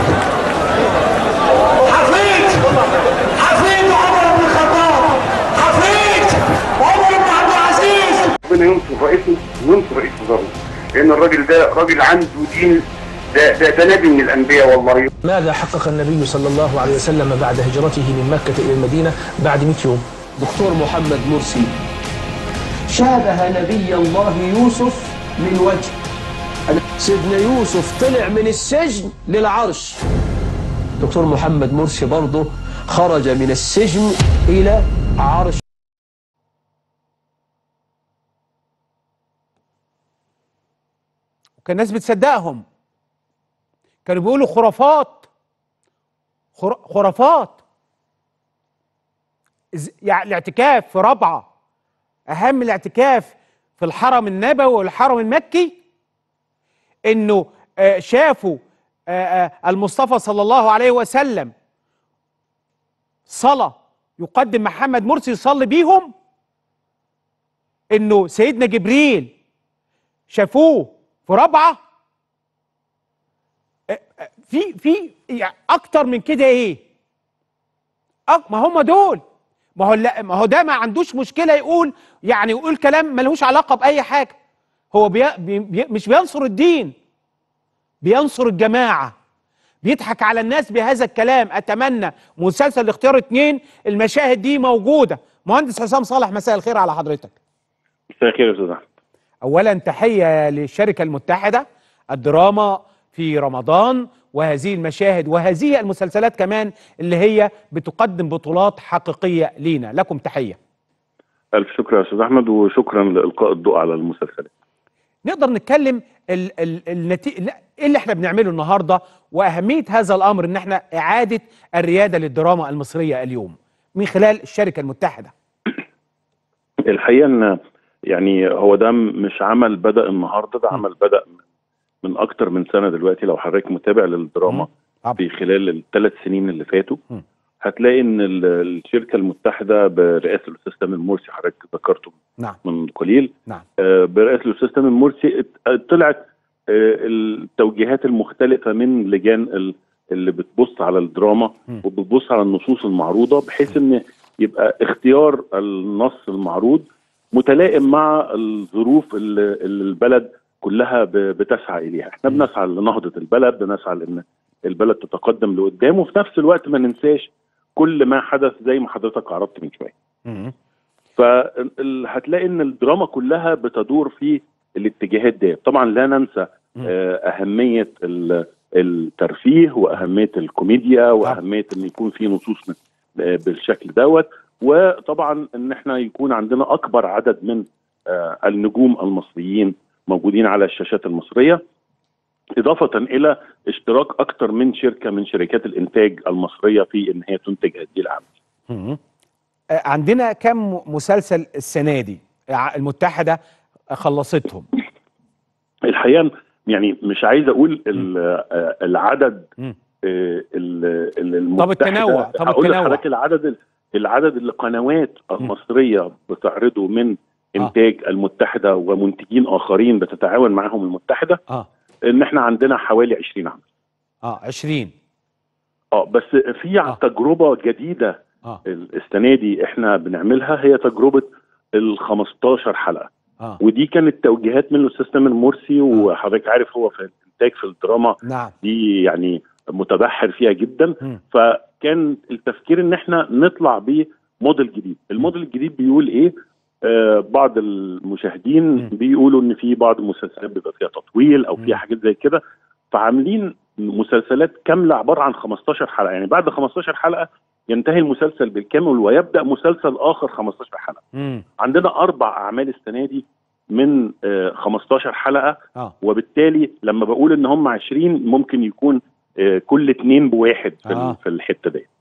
حفيد حفيد عمر بن الخطاب حفيد عمر بن عبد العزيز ربنا ينصر رئيسنا وينصر رئيس وزراء لان الراجل ده راجل عنده دين ده ده, ده نبي من الانبياء والله ماذا حقق النبي صلى الله عليه وسلم بعد هجرته من مكة إلى المدينة بعد 100 يوم دكتور محمد مرسي شابه نبي الله يوسف من وجه سيدنا يوسف طلع من السجن للعرش دكتور محمد مرسي برضه خرج من السجن إلى عرش وكان الناس بتصدقهم كانوا بيقولوا خرافات خر- خرافات إز- يعني الاعتكاف في ربعة أهم من الاعتكاف في الحرم النبوي والحرم المكي إنه آه، شافوا آه، آه، المصطفى صلى الله عليه وسلم صلاة يقدم محمد مرسي يصلي بيهم إنه سيدنا جبريل شافوه في رابعه آه، آه، في في يعني اكتر من كده ايه أك- ما هم دول ما هو لا ما هو ده ما عندوش مشكله يقول يعني يقول كلام ملهوش علاقه باي حاجه هو بي بي بي مش بينصر الدين بينصر الجماعه بيضحك على الناس بهذا الكلام اتمنى مسلسل الاختيار اتنين المشاهد دي موجوده مهندس حسام صالح مساء الخير على حضرتك مساء الخير يا استاذ احمد اولا تحيه للشركه المتحده الدراما في رمضان وهذه المشاهد وهذه المسلسلات كمان اللي هي بتقدم بطولات حقيقيه لينا لكم تحيه الف شكر يا استاذ احمد وشكرا لالقاء الضوء على المسلسلات نقدر نتكلم ال ال النتي... لا، ايه اللي احنا بنعمله النهارده واهميه هذا الامر ان احنا اعاده الرياده للدراما المصريه اليوم من خلال الشركه المتحده الحقيقه ان يعني هو ده مش عمل بدا النهارده ده عمل بدا من اكتر من سنه دلوقتي لو حضرتك متابع للدراما طبعا. في خلال الثلاث سنين اللي فاتوا هتلاقي ان ال- الشركه المتحده برئاسه الاستاذ تامر مرسي حضرتك ذكرته نعم من قليل نعم آه، برئاسه الاستاذ تامر مرسي ات- طلعت آه، التوجيهات المختلفه من لجان ال- اللي بتبص على الدراما مم. وبتبص على النصوص المعروضه بحيث ان يبقى اختيار النص المعروض متلائم مع الظروف اللي اللي البلد كلها ب- بتسعى اليها احنا بنسعى لنهضه البلد بنسعى لان البلد تتقدم لقدام وفي نفس الوقت ما ننساش كل ما حدث زي ما حضرتك عرضت من شويه مم. فهتلاقي ان الدراما كلها بتدور في الاتجاهات دي طبعا لا ننسى مم. آه، اهميه ال- الترفيه واهميه الكوميديا واهميه ان يكون في نصوص من- آه، بالشكل دوت وطبعا ان احنا يكون عندنا اكبر عدد من آه، النجوم المصريين موجودين على الشاشات المصريه اضافه الى اشتراك اكثر من شركه من شركات الانتاج المصريه في ان هي تنتج هذه الاعمال مم. آه، عندنا كم مسلسل السنه دي ع- المتحده خلصتهم الحقيقه يعني مش عايز اقول ال- آه، العدد مم. آه، ال- ال- المتحدة. طب التنوع، طب هقول التنوع. لحضرتك العدد العدد اللي القنوات المصريه بتعرضه من انتاج المتحده ومنتجين اخرين بتتعاون معاهم المتحده اه ان احنا عندنا حوالي 20 عمل اه 20 اه بس في آه. تجربه جديده اه السنه دي احنا بنعملها هي تجربه ال 15 حلقه اه ودي كانت توجيهات من الاستاذ تامر مرسي وحضرتك عارف هو في الانتاج في الدراما نعم دي يعني متبحر فيها جدا مم. فكان التفكير ان احنا نطلع بموديل جديد الموديل الجديد بيقول ايه آه بعض المشاهدين بيقولوا ان في بعض المسلسلات بيبقى فيها تطويل او فيها حاجات زي كده فعاملين مسلسلات كامله عباره عن 15 حلقه يعني بعد 15 حلقه ينتهي المسلسل بالكامل ويبدا مسلسل اخر 15 حلقه مم. عندنا اربع اعمال السنه دي من آه 15 حلقه اه وبالتالي لما بقول ان هم 20 ممكن يكون آه كل اتنين بواحد في, آه. آه. في الحته دي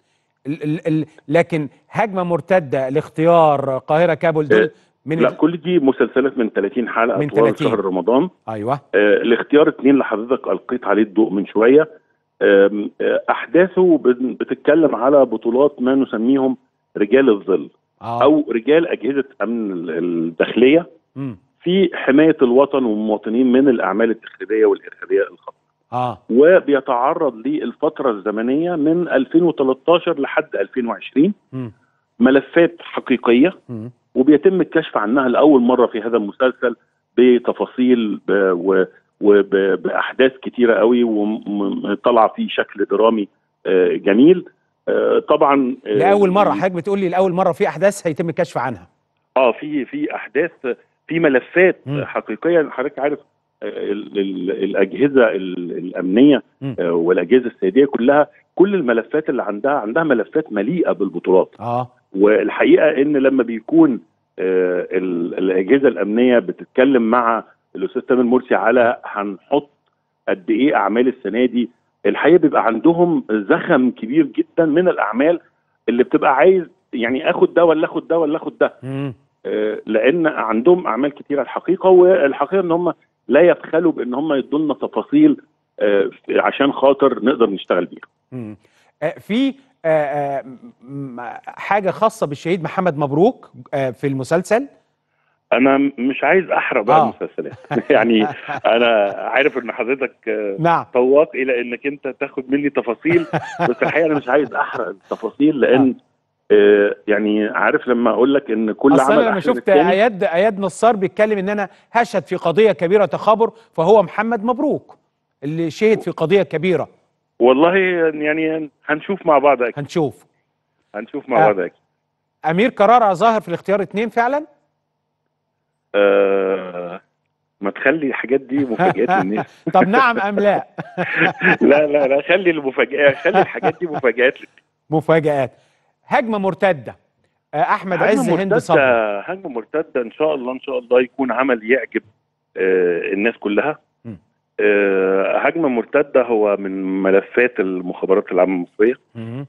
ال ال ال لكن هجمه مرتده لاختيار قاهره كابول دول آه، من لا ال- كل دي مسلسلات من 30 حلقه من طوال 30. شهر رمضان ايوه آه الاختيار اتنين اللي حضرتك القيت عليه الضوء من شويه آم، آه احداثه بن- بتتكلم على بطولات ما نسميهم رجال الظل آه. او رجال اجهزه امن ال- الداخليه مم. في حمايه الوطن والمواطنين من الاعمال التخريبيه والارهابيه الخطيره اه وبيتعرض للفتره الزمنيه من 2013 لحد 2020 مم. ملفات حقيقيه مم. وبيتم الكشف عنها لاول مره في هذا المسلسل بتفاصيل ب- و- وباحداث كتيره قوي وطالعه في شكل درامي آه، جميل آه، طبعا آه، لاول مره حضرتك بتقول لي لاول مره في احداث هيتم الكشف عنها اه في في احداث في ملفات مم. حقيقيه حضرتك عارف آه، ال- ال- الاجهزه ال- الامنيه مم. آه، والاجهزه السياديه كلها كل الملفات اللي عندها عندها ملفات مليئه بالبطولات اه والحقيقه ان لما بيكون آه، ال- الاجهزه الامنيه بتتكلم مع الاستاذ تامر مرسي على هنحط قد ايه اعمال السنه دي الحقيقه بيبقى عندهم زخم كبير جدا من الاعمال اللي بتبقى عايز يعني اخد ده ولا اخد ده ولا اخد ده مم. آه، لان عندهم اعمال كتيره الحقيقه والحقيقه ان هم لا يبخلوا بان هم يدوا لنا تفاصيل آه، عشان خاطر نقدر نشتغل بيها مم. آه، في آه، آه، م- حاجه خاصه بالشهيد محمد مبروك آه، في المسلسل انا م- مش عايز احرق بقى آه. المسلسلات يعني انا عارف ان حضرتك آه، نعم طواق الى انك انت تاخد مني تفاصيل بس الحقيقه انا مش عايز احرق التفاصيل لان آه، يعني عارف لما اقول لك ان كل اصل عمل انا لما أحسن شفت التاني، اياد اياد نصار بيتكلم ان انا هشهد في قضيه كبيره تخابر فهو محمد مبروك اللي شهد في قضيه كبيره والله يعني هنشوف مع بعض أكيد. هنشوف هنشوف مع آه. بعض أكيد. امير كرارة ظاهر في الاختيار اتنين فعلا آه ما تخلي الحاجات دي مفاجآت للناس طب نعم ام لا لا لا لا خلي المفاجآت خلي الحاجات دي مفاجآت مفاجآت هجمه مرتده آه، احمد هجمة عز هند مرتدة- صبري هجمة مرتدة إن شاء الله إن شاء الله يكون عمل يعجب آه الناس كلها مم. آه هجمة مرتدة هو من ملفات المخابرات العامة المصرية مم.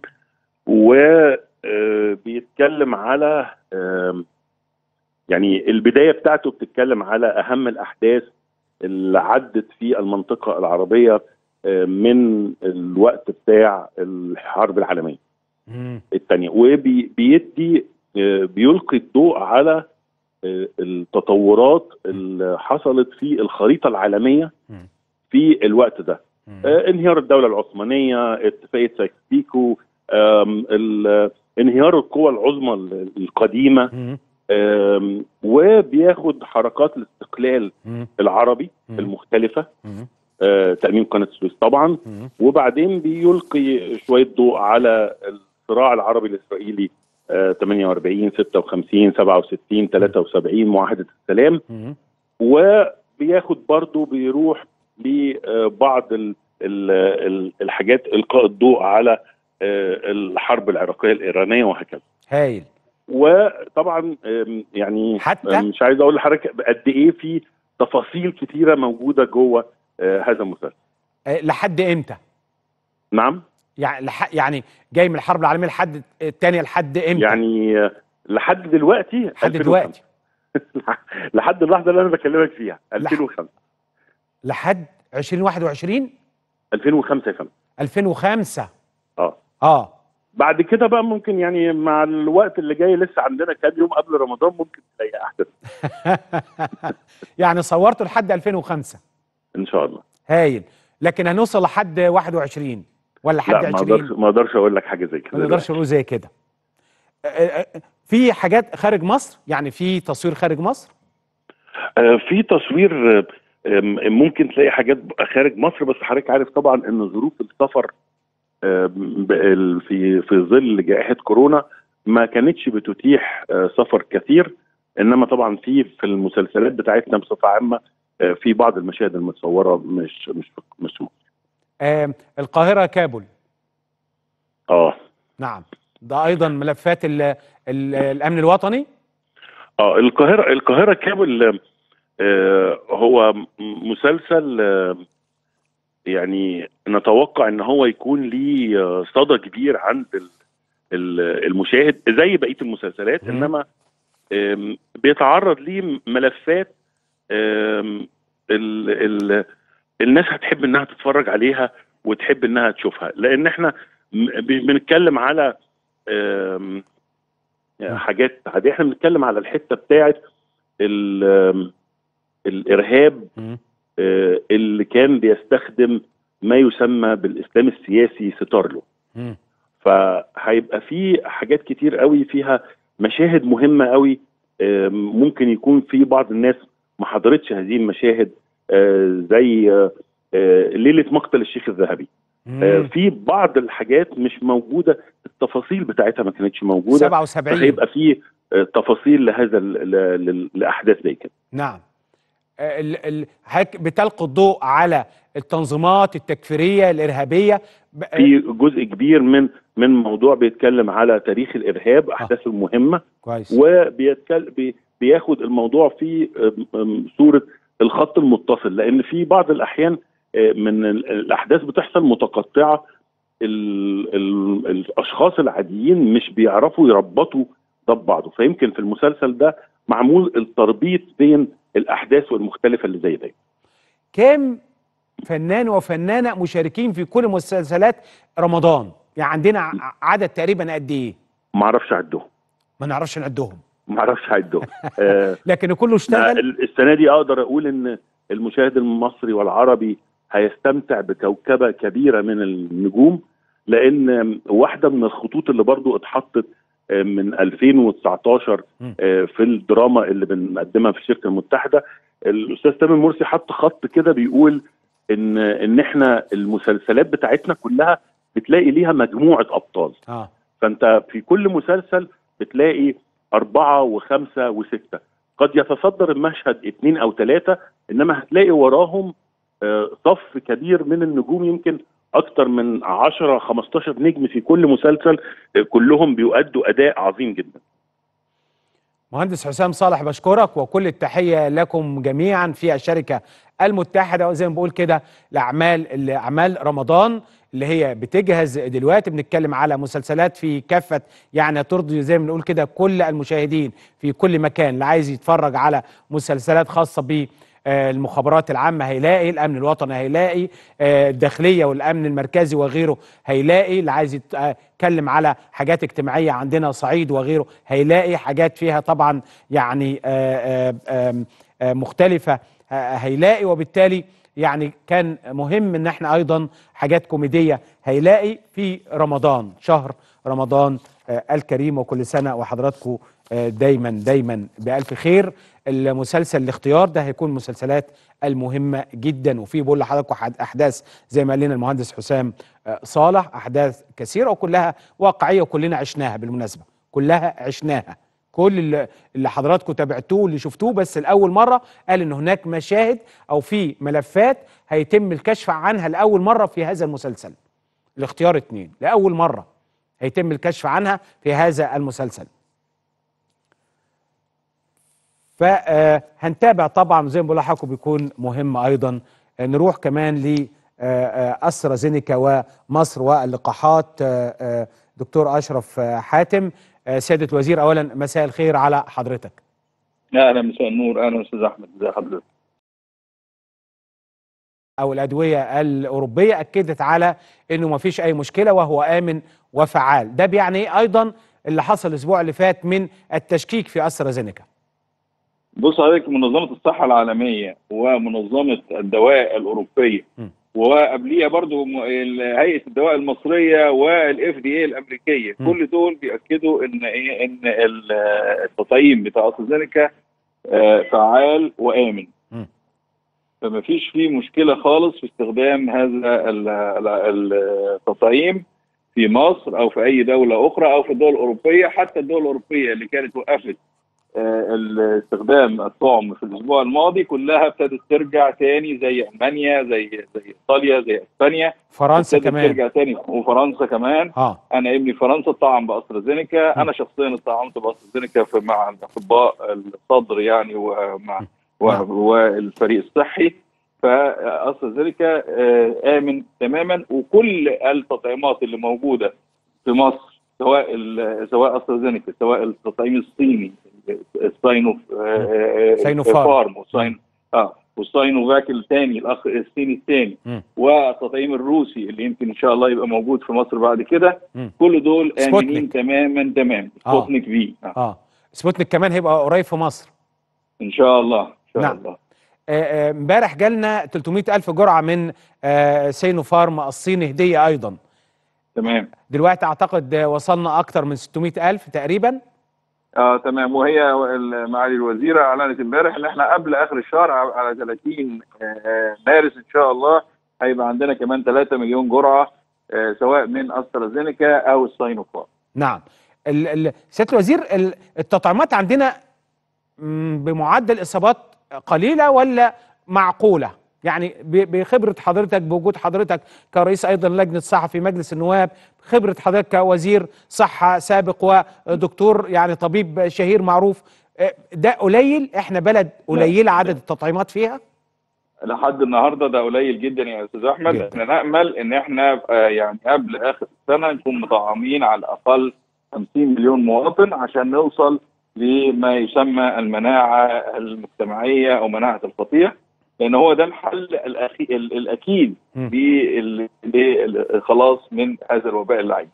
وبيتكلم على آم، يعني البداية بتاعته بتتكلم على أهم الأحداث اللي عدت في المنطقة العربية آه، من الوقت بتاع الحرب العالمية مم. الثانيه وبيدي بيلقي الضوء على آه، التطورات اللي حصلت في الخريطه العالميه مم. في الوقت ده آه، انهيار الدوله العثمانيه اتفاقيه سايكس بيكو آم، ال- انهيار القوى العظمى ال- القديمه مم. آم، وبياخد حركات الاستقلال مم. العربي مم. المختلفه مم. آه، تاميم قناه السويس طبعا مم. وبعدين بيلقي شويه ضوء على الصراع العربي الاسرائيلي آه، 48 56 67 73 معاهده السلام مم. وبياخد برضه بيروح لبعض ال- ال- ال- الحاجات القاء الضوء على آه، الحرب العراقيه الايرانيه وهكذا هايل وطبعا آم، يعني حتى؟ آم، مش عايز اقول لحضرتك قد ايه في تفاصيل كتيره موجوده جوه آه، هذا المسلسل آه، لحد امتى نعم يعني لح... يعني جاي من الحرب العالميه لحد الثانيه لحد امتى يعني آه، لحد دلوقتي لحد 2005. دلوقتي لحد اللحظه اللي انا بكلمك فيها 2005 لحد 2021 2005 يا فندم 2005 اه اه بعد كده بقى ممكن يعني مع الوقت اللي جاي لسه عندنا كام يوم قبل رمضان ممكن تلاقي احدث يعني صورته لحد 2005 ان شاء الله هايل لكن هنوصل لحد 21 ولا لحد لا ما 20 اقدرش ما اقدرش اقول لك حاجه زي كده ما نقدرش نقول زي كده آه، آه، في حاجات خارج مصر يعني في تصوير خارج مصر آه، في تصوير آه، آم، ممكن تلاقي حاجات خارج مصر بس حضرتك عارف طبعا ان ظروف السفر آم، ب- ال- في في ظل جائحه كورونا ما كانتش بتتيح آه، سفر كثير انما طبعا في في المسلسلات بتاعتنا بصفه عامه آه، في بعض المشاهد المتصوره مش مش مش مصر. آه القاهره كابول اه نعم ده ايضا ملفات ال ال الامن الوطني اه القاهره القاهره كابل آه هو م- مسلسل آه يعني نتوقع ان هو يكون ليه آه، صدى كبير عند ال- ال- المشاهد زي بقيه المسلسلات مم. انما آم، بيتعرض ليه ملفات آم، ال ال الناس هتحب انها تتفرج عليها وتحب انها تشوفها لان احنا م- ب- بنتكلم على آم، حاجات عادية احنا بنتكلم على الحته بتاعت ال- آم، الارهاب مم. آه، اللي كان بيستخدم ما يسمى بالاسلام السياسي ستار له مم. فهيبقى في حاجات كتير قوي فيها مشاهد مهمه قوي آم، ممكن يكون في بعض الناس ما حضرتش هذه المشاهد آه، زي آه، آه، ليله مقتل الشيخ الذهبي آه، مم. في بعض الحاجات مش موجوده التفاصيل بتاعتها ما كانتش موجوده 77 فهيبقى في آه، تفاصيل لهذا ال- ل- ل- لاحداث زي كده نعم آه، ال ال هك بتلقي الضوء على التنظيمات التكفيريه الارهابيه ب- آه، في جزء كبير من من موضوع بيتكلم على تاريخ الارهاب احداثه المهمه كويس وبيتكلم بياخد الموضوع في أم- أم صوره الخط المتصل لان في بعض الاحيان آه، من ال- الاحداث بتحصل متقطعه ال ال الاشخاص العاديين مش بيعرفوا يربطوا ده ببعضه فيمكن في المسلسل ده معمول التربيط بين الاحداث والمختلفه اللي زي دي كام فنان وفنانه مشاركين في كل مسلسلات رمضان يعني عندنا ع- عدد تقريبا قد ايه ما اعرفش اعدهم ما نعرفش نعدهم ما اعرفش اعدهم آه، لكن كله لا، اشتغل ال- السنه دي اقدر اقول ان المشاهد المصري والعربي هيستمتع بكوكبه كبيره من النجوم لان واحده من الخطوط اللي برضو اتحطت آه، من 2019 م. آه، في الدراما اللي بنقدمها في الشركه المتحده الاستاذ تامر مرسي حط خط كده بيقول ان ان احنا المسلسلات بتاعتنا كلها بتلاقي ليها مجموعه ابطال اه فانت في كل مسلسل بتلاقي أربعة وخمسة وستة قد يتصدر المشهد اثنين أو ثلاثة إنما هتلاقي وراهم آه، صف كبير من النجوم يمكن أكتر من 10 15 نجم في كل مسلسل آه، كلهم بيؤدوا أداء عظيم جدا مهندس حسام صالح بشكرك وكل التحيه لكم جميعا في الشركه المتحده وزي ما بقول كده لاعمال اعمال رمضان اللي هي بتجهز دلوقتي بنتكلم على مسلسلات في كافه يعني ترضي زي ما بنقول كده كل المشاهدين في كل مكان اللي عايز يتفرج على مسلسلات خاصه آه، المخابرات العامه هيلاقي الامن الوطني هيلاقي آه، الداخليه والامن المركزي وغيره هيلاقي اللي عايز يت- آه، يتكلم على حاجات اجتماعيه عندنا صعيد وغيره هيلاقي حاجات فيها طبعا يعني آه، آه، آم، آه، مختلفه آه، هيلاقي وبالتالي يعني كان مهم ان احنا ايضا حاجات كوميديه هيلاقي في رمضان شهر رمضان آه، الكريم وكل سنه وحضراتكم آه، دايما دايما بالف خير المسلسل الاختيار ده هيكون من المسلسلات المهمه جدا وفي بقول لحضراتكم حد- احداث زي ما قال لنا المهندس حسام آه، صالح احداث كثيره وكلها واقعيه وكلنا عشناها بالمناسبه كلها عشناها كل اللي, اللي حضراتكم تابعتوه واللي شفتوه بس لاول مره قال ان هناك مشاهد او في ملفات هيتم الكشف عنها لاول مره في هذا المسلسل الاختيار اتنين لاول مره هيتم الكشف عنها في هذا المسلسل فهنتابع طبعا زي ما بقول لحضراتكم بيكون مهم ايضا آه، نروح كمان ل استرازينيكا ومصر واللقاحات آه، آه، دكتور اشرف آه، حاتم آه، سياده الوزير اولا مساء الخير على حضرتك اهلا مساء النور اهلا استاذ احمد ازي حضرتك او الادويه الاوروبيه اكدت على انه ما فيش اي مشكله وهو امن وفعال ده بيعني ايه ايضا اللي حصل الاسبوع اللي فات من التشكيك في استرازينيكا بص حضرتك منظمه الصحه العالميه ومنظمه الدواء الاوروبيه وقبليها برضو م- ال- هيئه الدواء المصريه والاف دي اي الامريكيه م. كل دول بياكدوا ان ايه ان ال- التطعيم بتاع استرازينيكا آه، فعال وامن م. فما فيش فيه مشكله خالص في استخدام هذا ال- ال- التطعيم في مصر او في اي دوله اخرى او في الدول الاوروبيه حتى الدول الاوروبيه اللي كانت وقفت آه، ال- استخدام الطعم في الاسبوع الماضي كلها ابتدت ترجع تاني زي المانيا زي زي ايطاليا زي اسبانيا فرنسا ابتدت كمان. ترجع تاني وفرنسا كمان اه انا ابني فرنسا اتطعم باسترازينيكا انا شخصيا اتطعمت باسترازينيكا في- مع الاطباء الصدر يعني ومع و- والفريق الصحي فاسترازينيكا آه، امن تماما وكل التطعيمات اللي موجوده في مصر سواء ال- سواء استرازينيكا سواء التطعيم الصيني الساينو آه، ساينوفارم. فارم والساين اه والساينوفاك الثاني الاخ الصيني الثاني مم. والتطعيم الروسي اللي يمكن ان شاء الله يبقى موجود في مصر بعد كده مم. كل دول امنين سبوتنيك. تماما تمام آه. سبوتنيك في آه. اه سبوتنيك كمان هيبقى قريب في مصر ان شاء الله ان شاء نعم. الله آه، آه، امبارح جالنا 300 ألف جرعة من آه، سينو فارم الصيني هدية أيضا تمام دلوقتي أعتقد آه، وصلنا أكتر من 600 ألف تقريبا اه تمام وهي ال- معالي الوزيره اعلنت امبارح ان احنا قبل اخر الشهر ع- على 30 آه، مارس ان شاء الله هيبقى عندنا كمان 3 مليون جرعه آه، سواء من استرازينيكا او الساينوفارم نعم ال- ال- سيادة الوزير ال- التطعيمات عندنا مم، بمعدل إصابات قليلة ولا معقولة يعني ب- بخبرة حضرتك بوجود حضرتك كرئيس أيضا لجنة صحة في مجلس النواب خبرة حضرتك كوزير صحة سابق ودكتور يعني طبيب شهير معروف آه، ده قليل احنا بلد قليلة عدد التطعيمات فيها لحد النهارده ده قليل جدا يا استاذ احمد احنا نامل ان احنا آه، يعني قبل اخر السنه نكون مطعمين على الاقل 50 مليون مواطن عشان نوصل لما يسمى المناعه المجتمعيه او مناعه القطيع لان هو ده الحل الأخي... ال- الاكيد بال- للخلاص من هذا الوباء اللعين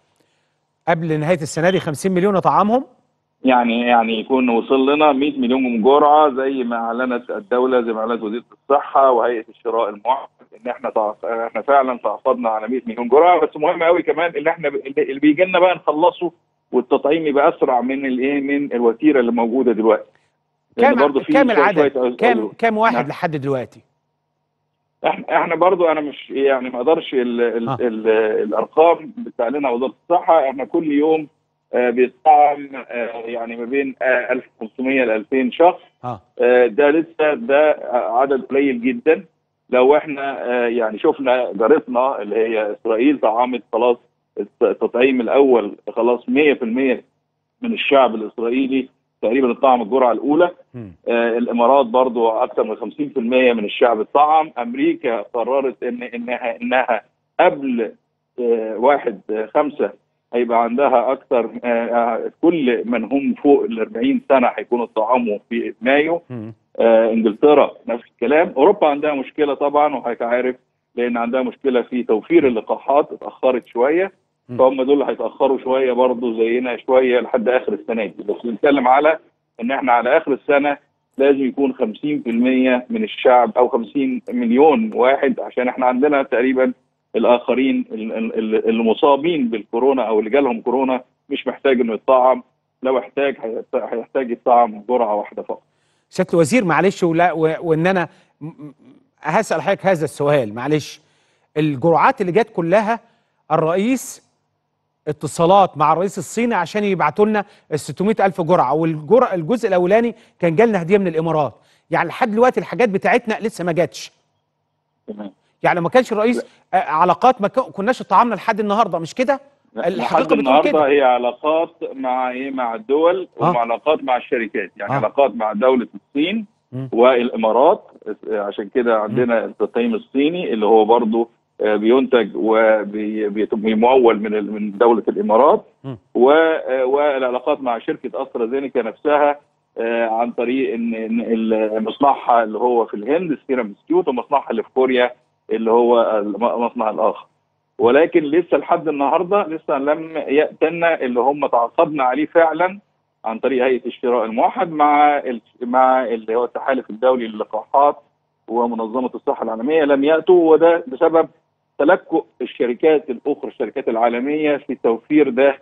قبل نهاية السنة دي 50 مليون نطعمهم يعني يعني يكون وصل لنا 100 مليون جرعه زي ما اعلنت الدوله زي ما اعلنت وزيره الصحه وهيئه الشراء الموحد ان احنا تعف... احنا فعلا تعاقدنا على 100 مليون جرعه بس مهم قوي كمان اللي احنا اللي بيجي لنا بقى نخلصه والتطعيم يبقى اسرع من الايه من الوتيره اللي موجوده دلوقتي لأن كام برضه في كام شوية- العدد شوية كام كام واحد نعم. لحد دلوقتي احنا احنا برضو انا مش يعني ما اقدرش ال ال ال الارقام بتعلنها وزاره الصحه احنا كل يوم آه، بيطعم آه، يعني ما بين آه، 1500 ل 2000 شخص اه آه، ده لسه ده عدد قليل جدا لو احنا آه، يعني شفنا جارتنا اللي هي اسرائيل طعمت خلاص التطعيم الاول خلاص 100% من الشعب الاسرائيلي تقريبا اتطعم الجرعه الاولى آه الامارات برضو اكثر من 50% من الشعب اتطعم امريكا قررت ان انها انها قبل آه واحد آه خمسة هيبقى عندها اكثر آه آه كل من هم فوق ال 40 سنه هيكونوا اتطعموا في مايو آه، انجلترا نفس الكلام اوروبا عندها مشكله طبعا وحضرتك عارف لان عندها مشكله في توفير اللقاحات اتاخرت شويه فهم دول اللي هيتاخروا شويه برضه زينا شويه لحد اخر السنه دي بس بنتكلم على ان احنا على اخر السنه لازم يكون 50% من الشعب او 50 مليون واحد عشان احنا عندنا تقريبا الاخرين ال- ال- المصابين بالكورونا او اللي جالهم كورونا مش محتاج انه يطعم لو احتاج هيحت- هيحتاج يطعم جرعه واحده فقط سياده الوزير معلش ولا و- وان انا م- م- هسال حضرتك هذا السؤال معلش الجرعات اللي جت كلها الرئيس اتصالات مع الرئيس الصيني عشان يبعتوا لنا ال 600 الف جرعه والجرعه الجزء الاولاني كان جالنا هديه من الامارات يعني لحد دلوقتي الحاجات بتاعتنا لسه ما جاتش تمام يعني ما كانش الرئيس آه، علاقات ما كن- كناش طعمنا لحد النهارده مش كده لحد الحقيقه بتقول النهارده كده هي علاقات مع ايه مع الدول آه. ومع علاقات مع الشركات يعني آه. علاقات مع دوله الصين مم. والامارات عشان كده عندنا التطعيم الصيني اللي هو برضه آه، بينتج وبيمول من ال- من دوله الامارات مم. و- آه، والعلاقات مع شركه استرازينيكا نفسها آه، عن طريق ان إن ال- مصنعها اللي هو في الهند سيرم انستيتيوت ومصنعها اللي في كوريا اللي هو المصنع الاخر ولكن لسه لحد النهارده لسه لم ياتنا اللي هم تعاقدنا عليه فعلا عن طريق هيئه الشراء الموحد مع ال- مع اللي هو التحالف الدولي للقاحات ومنظمه الصحه العالميه لم ياتوا وده بسبب تلكؤ الشركات الاخرى الشركات العالميه في توفير ده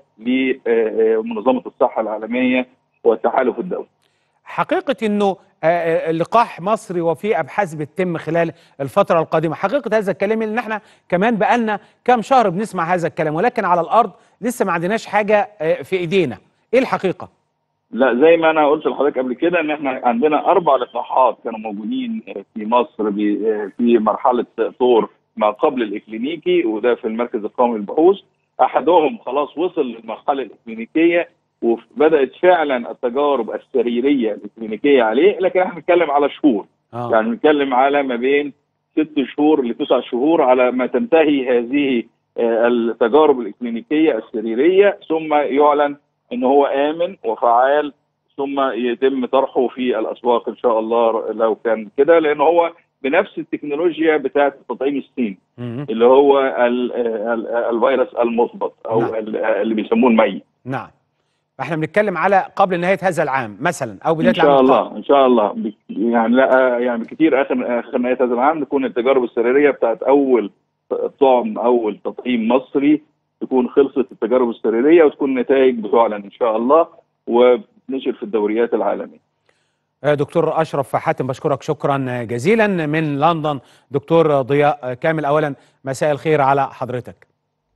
لمنظمه الصحه العالميه والتحالف الدولي. حقيقة انه آه، آه، لقاح مصري وفي ابحاث بتتم خلال الفترة القادمة حقيقة هذا الكلام ان احنا كمان بقالنا كام شهر بنسمع هذا الكلام ولكن على الارض لسه ما عندناش حاجة آه، في ايدينا ايه الحقيقة لا زي ما انا قلت لحضرتك قبل كده ان احنا عندنا اربع لقاحات كانوا موجودين في مصر ب- في مرحله طور ما قبل الاكلينيكي وده في المركز القومي للبحوث احدهم خلاص وصل للمرحله الاكلينيكيه وبدات فعلا التجارب السريريه الاكلينيكيه عليه لكن احنا بنتكلم على شهور آه. يعني بنتكلم على ما بين ست شهور لتسع شهور على ما تنتهي هذه آه، التجارب الاكلينيكيه السريريه ثم يعلن ان هو امن وفعال ثم يتم طرحه في الاسواق ان شاء الله لو كان كده لان هو بنفس التكنولوجيا بتاعه التطعيم الصيني اللي هو ال ال الفيروس المثبط او نعم. ال- اللي بيسموه الميت نعم احنا بنتكلم على قبل نهاية هذا العام مثلا او بداية ان شاء العام الله ان شاء الله بك- يعني لا يعني بكثير اخر اخر نهايه هذا العام تكون التجارب السريريه بتاعت اول طعم اول تطعيم مصري تكون خلصت التجارب السريريه وتكون نتائج بتعلن ان شاء الله وبتنشر في الدوريات العالميه آه، دكتور اشرف حاتم بشكرك شكرا جزيلا من لندن دكتور ضياء كامل اولا مساء الخير على حضرتك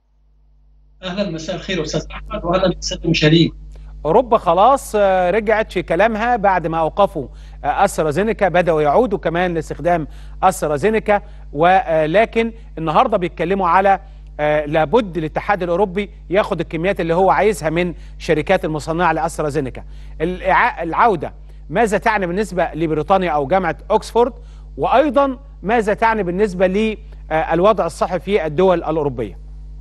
اهلا مساء الخير استاذ احمد واهلا بالساده المشاهدين اوروبا خلاص آه، رجعت في كلامها بعد ما اوقفوا آه، استرازينيكا بداوا يعودوا كمان لاستخدام استرازينيكا ولكن النهارده بيتكلموا على آه، لابد الاتحاد الاوروبي ياخد الكميات اللي هو عايزها من شركات المصنعه لاسترازينيكا الإعا- العوده ماذا تعني بالنسبه لبريطانيا او جامعه اوكسفورد وايضا ماذا تعني بالنسبه للوضع الصحي في الدول الاوروبيه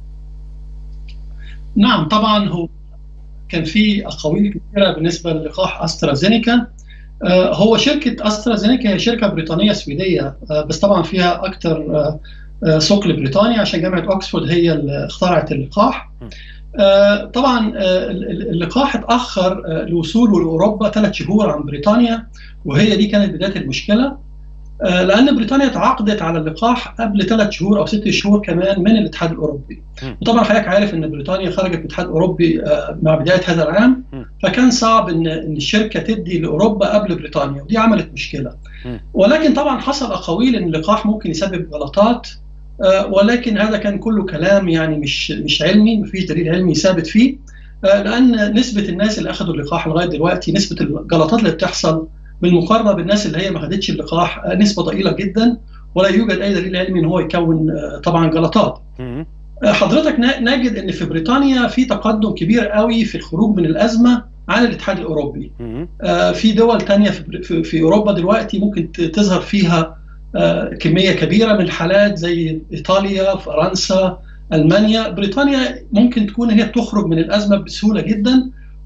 نعم طبعا هو كان في اقاويل كثيره بالنسبه للقاح استرازينيكا آه، هو شركه استرازينيكا هي شركه بريطانيه سويديه آه، بس طبعا فيها اكثر سوق لبريطانيا عشان جامعه اوكسفورد هي اللي اخترعت اللقاح آه، طبعا آه، ال- ال- اللقاح اتاخر آه، لوصوله لاوروبا ثلاث شهور عن بريطانيا وهي دي كانت بدايه المشكله آه، لان بريطانيا تعاقدت على اللقاح قبل ثلاث شهور او ست شهور كمان من الاتحاد الاوروبي وطبعا حضرتك عارف ان بريطانيا خرجت من الاتحاد الاوروبي آه، مع بدايه هذا العام فكان صعب ان ان الشركه تدي لاوروبا قبل بريطانيا ودي عملت مشكله ولكن طبعا حصل اقاويل ان اللقاح ممكن يسبب غلطات آه، ولكن هذا كان كله كلام يعني مش مش علمي مفيش دليل علمي ثابت فيه آه، لان نسبه الناس اللي اخذوا اللقاح لغايه دلوقتي نسبه الغلطات اللي بتحصل بالمقارنه بالناس اللي هي ما خدتش اللقاح آه، نسبه ضئيله جدا ولا يوجد اي دليل علمي ان هو يكون آه، طبعا غلطات آه، حضرتك نا- نجد ان في بريطانيا في تقدم كبير قوي في الخروج من الازمه عن الاتحاد الاوروبي آه، في دول تانية في, في, في اوروبا دلوقتي ممكن ت- تظهر فيها آه، كميه كبيره من الحالات زي ايطاليا فرنسا المانيا بريطانيا ممكن تكون هي تخرج من الازمه بسهوله جدا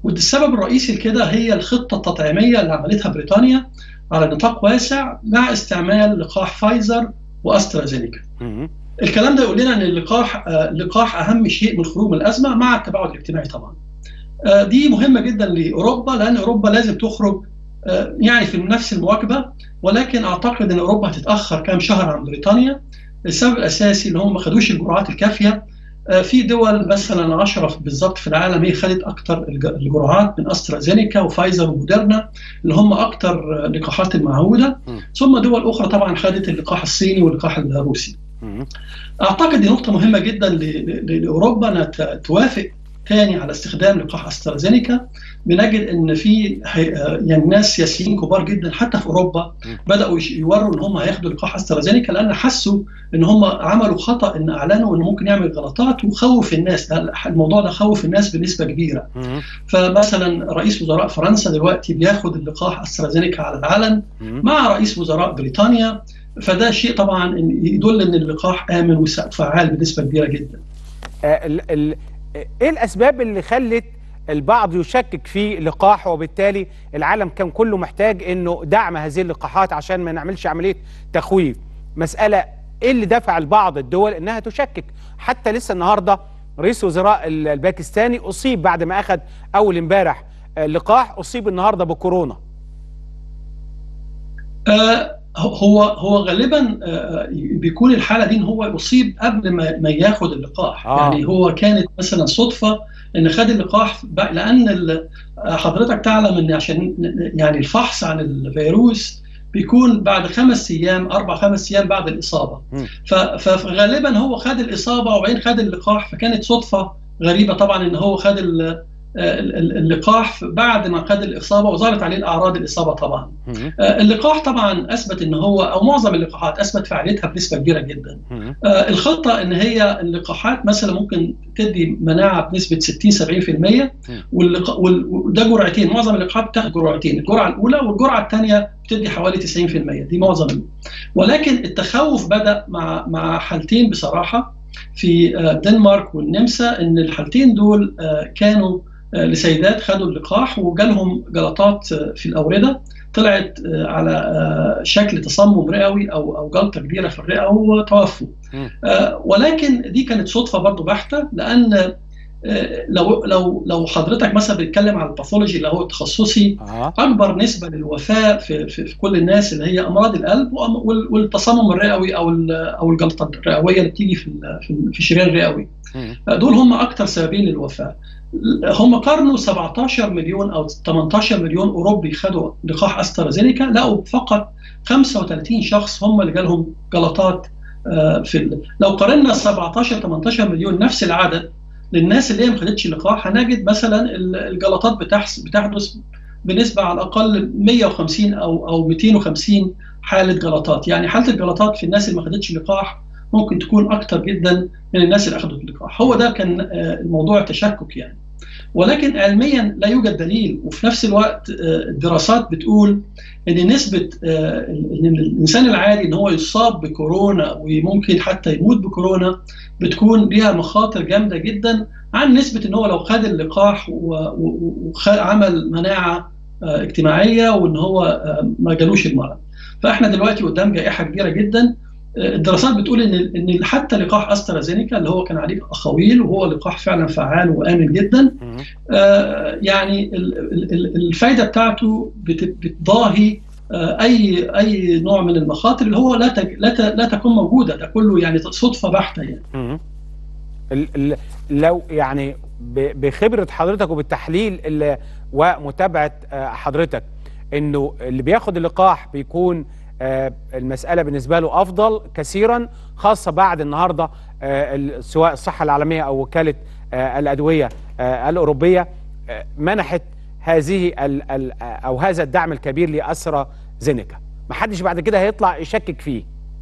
والسبب الرئيسي لكده هي الخطه التطعيميه اللي عملتها بريطانيا على نطاق واسع مع استعمال لقاح فايزر واسترازينيكا. الكلام ده يقول لنا ان اللقاح آه، اللقاح اهم شيء من خروج من الازمه مع التباعد الاجتماعي طبعا. آه، دي مهمه جدا لاوروبا لان اوروبا لازم تخرج آه، يعني في نفس المواكبه ولكن اعتقد ان اوروبا هتتاخر كام شهر عن بريطانيا السبب الاساسي ان هم ما خدوش الجرعات الكافيه آه، في دول مثلا 10 بالظبط في العالم هي خدت اكثر الجرعات من استرازينيكا وفايزر وموديرنا اللي هم اكثر اللقاحات المعهوده ثم دول اخرى طبعا خدت اللقاح الصيني واللقاح الروسي اعتقد دي نقطه مهمه جدا ل- ل- لاوروبا انها ت- توافق تاني على استخدام لقاح استرازينيكا بنجد ان في هي- آه، يعني ناس سياسيين كبار جدا حتى في اوروبا بداوا يش- يوروا ان هم هياخدوا لقاح استرازينيكا لان حسوا ان هم عملوا خطا ان اعلنوا انه ممكن يعمل غلطات وخوف الناس ده الموضوع ده خوف الناس بنسبه كبيره فمثلا رئيس وزراء فرنسا دلوقتي بياخد اللقاح استرازينيكا على العلن مع رئيس وزراء بريطانيا فده شيء طبعا إن- يدل ان اللقاح امن وفعال بنسبه كبيره جدا آه، ال- ال- ايه الاسباب اللي خلت البعض يشكك في لقاح وبالتالي العالم كان كله محتاج انه دعم هذه اللقاحات عشان ما نعملش عمليه تخويف مساله ايه اللي دفع البعض الدول انها تشكك حتى لسه النهارده رئيس وزراء ال- الباكستاني اصيب بعد ما اخذ اول امبارح آه، لقاح اصيب النهارده بكورونا آه، هو هو غالبا آه، بيكون الحاله دي ان هو يصيب قبل ما ما ياخد اللقاح آه. يعني هو كانت مثلا صدفه ان خد اللقاح ب- لان ال- حضرتك تعلم ان عشان يعني الفحص عن الفيروس بيكون بعد خمس ايام اربع خمس ايام بعد الاصابه ف- فغالبا هو خد الاصابه وبعدين خد اللقاح فكانت صدفه غريبه طبعا ان هو خد ال- ال- ال- اللقاح بعد ما خد الاصابه وظهرت عليه الاعراض الاصابه طبعا آه، اللقاح طبعا اثبت ان هو او معظم اللقاحات اثبت فعاليتها بنسبه كبيره جدا آه، الخطه ان هي اللقاحات مثلا ممكن تدي مناعه بنسبه 60 70% واللقا- وال- وده جرعتين معظم اللقاحات بتاخد جرعتين الجرعه الاولى والجرعه الثانيه بتدي حوالي 90% دي معظم ال- ولكن التخوف بدا مع مع حالتين بصراحه في آه، الدنمارك والنمسا ان الحالتين دول آه، كانوا آه، لسيدات خدوا اللقاح وجالهم جلطات آه، في الاورده طلعت آه، على آه، شكل تصمم رئوي او او جلطه كبيره في الرئه وتوفوا آه، ولكن دي كانت صدفه برضو بحته لان آه، لو لو لو حضرتك مثلا بتتكلم على الباثولوجي اللي هو التخصصي اكبر نسبه للوفاه في, في, في كل الناس اللي هي امراض القلب وأم- وال- والتصمم الرئوي او ال- او الجلطه الرئويه اللي بتيجي في ال- في ال- في الشريان الرئوي دول هم اكثر سببين للوفاه هم قارنوا 17 مليون او 18 مليون اوروبي خدوا لقاح استرازينيكا لقوا فقط 35 شخص هم اللي جالهم جلطات آه، في ال... لو قارنا 17 18 مليون نفس العدد للناس اللي هي ما خدتش لقاح هنجد مثلا ال- الجلطات بتحس بتحدث بنسبه على الاقل 150 او او 250 حاله جلطات يعني حاله الجلطات في الناس اللي ما خدتش لقاح ممكن تكون اكتر جدا من الناس اللي اخذوا اللقاح هو ده كان آه، الموضوع تشكك يعني ولكن علميا لا يوجد دليل وفي نفس الوقت آه، الدراسات بتقول ان نسبه آه، ان الانسان العادي ان هو يصاب بكورونا وممكن حتى يموت بكورونا بتكون ليها مخاطر جامده جدا عن نسبه ان هو لو خد اللقاح وعمل مناعه آه، اجتماعيه وان هو آه، ما جالوش المرض فاحنا دلوقتي قدام جائحه كبيره جدا الدراسات بتقول ان ان حتى لقاح استرازينيكا اللي هو كان عليه اخاويل وهو لقاح فعلا فعال وامن جدا آه، يعني ال- ال- ال- الفايده بتاعته بت- بتضاهي آه، اي اي نوع من المخاطر اللي هو لا تج- لا ت- لا تكون موجوده ده كله يعني صدفه بحته يعني مم. ال- ال- لو يعني ب- بخبره حضرتك وبالتحليل اللي ومتابعه آه، حضرتك انه اللي بياخد اللقاح بيكون آه، المساله بالنسبه له افضل كثيرا خاصه بعد النهارده آه، ال- سواء الصحه العالميه او وكاله آه، الادويه آه، الاوروبيه آه، منحت هذه ال ال او هذا الدعم الكبير لاسرى زينيكا ما حدش بعد كده هيطلع يشكك فيه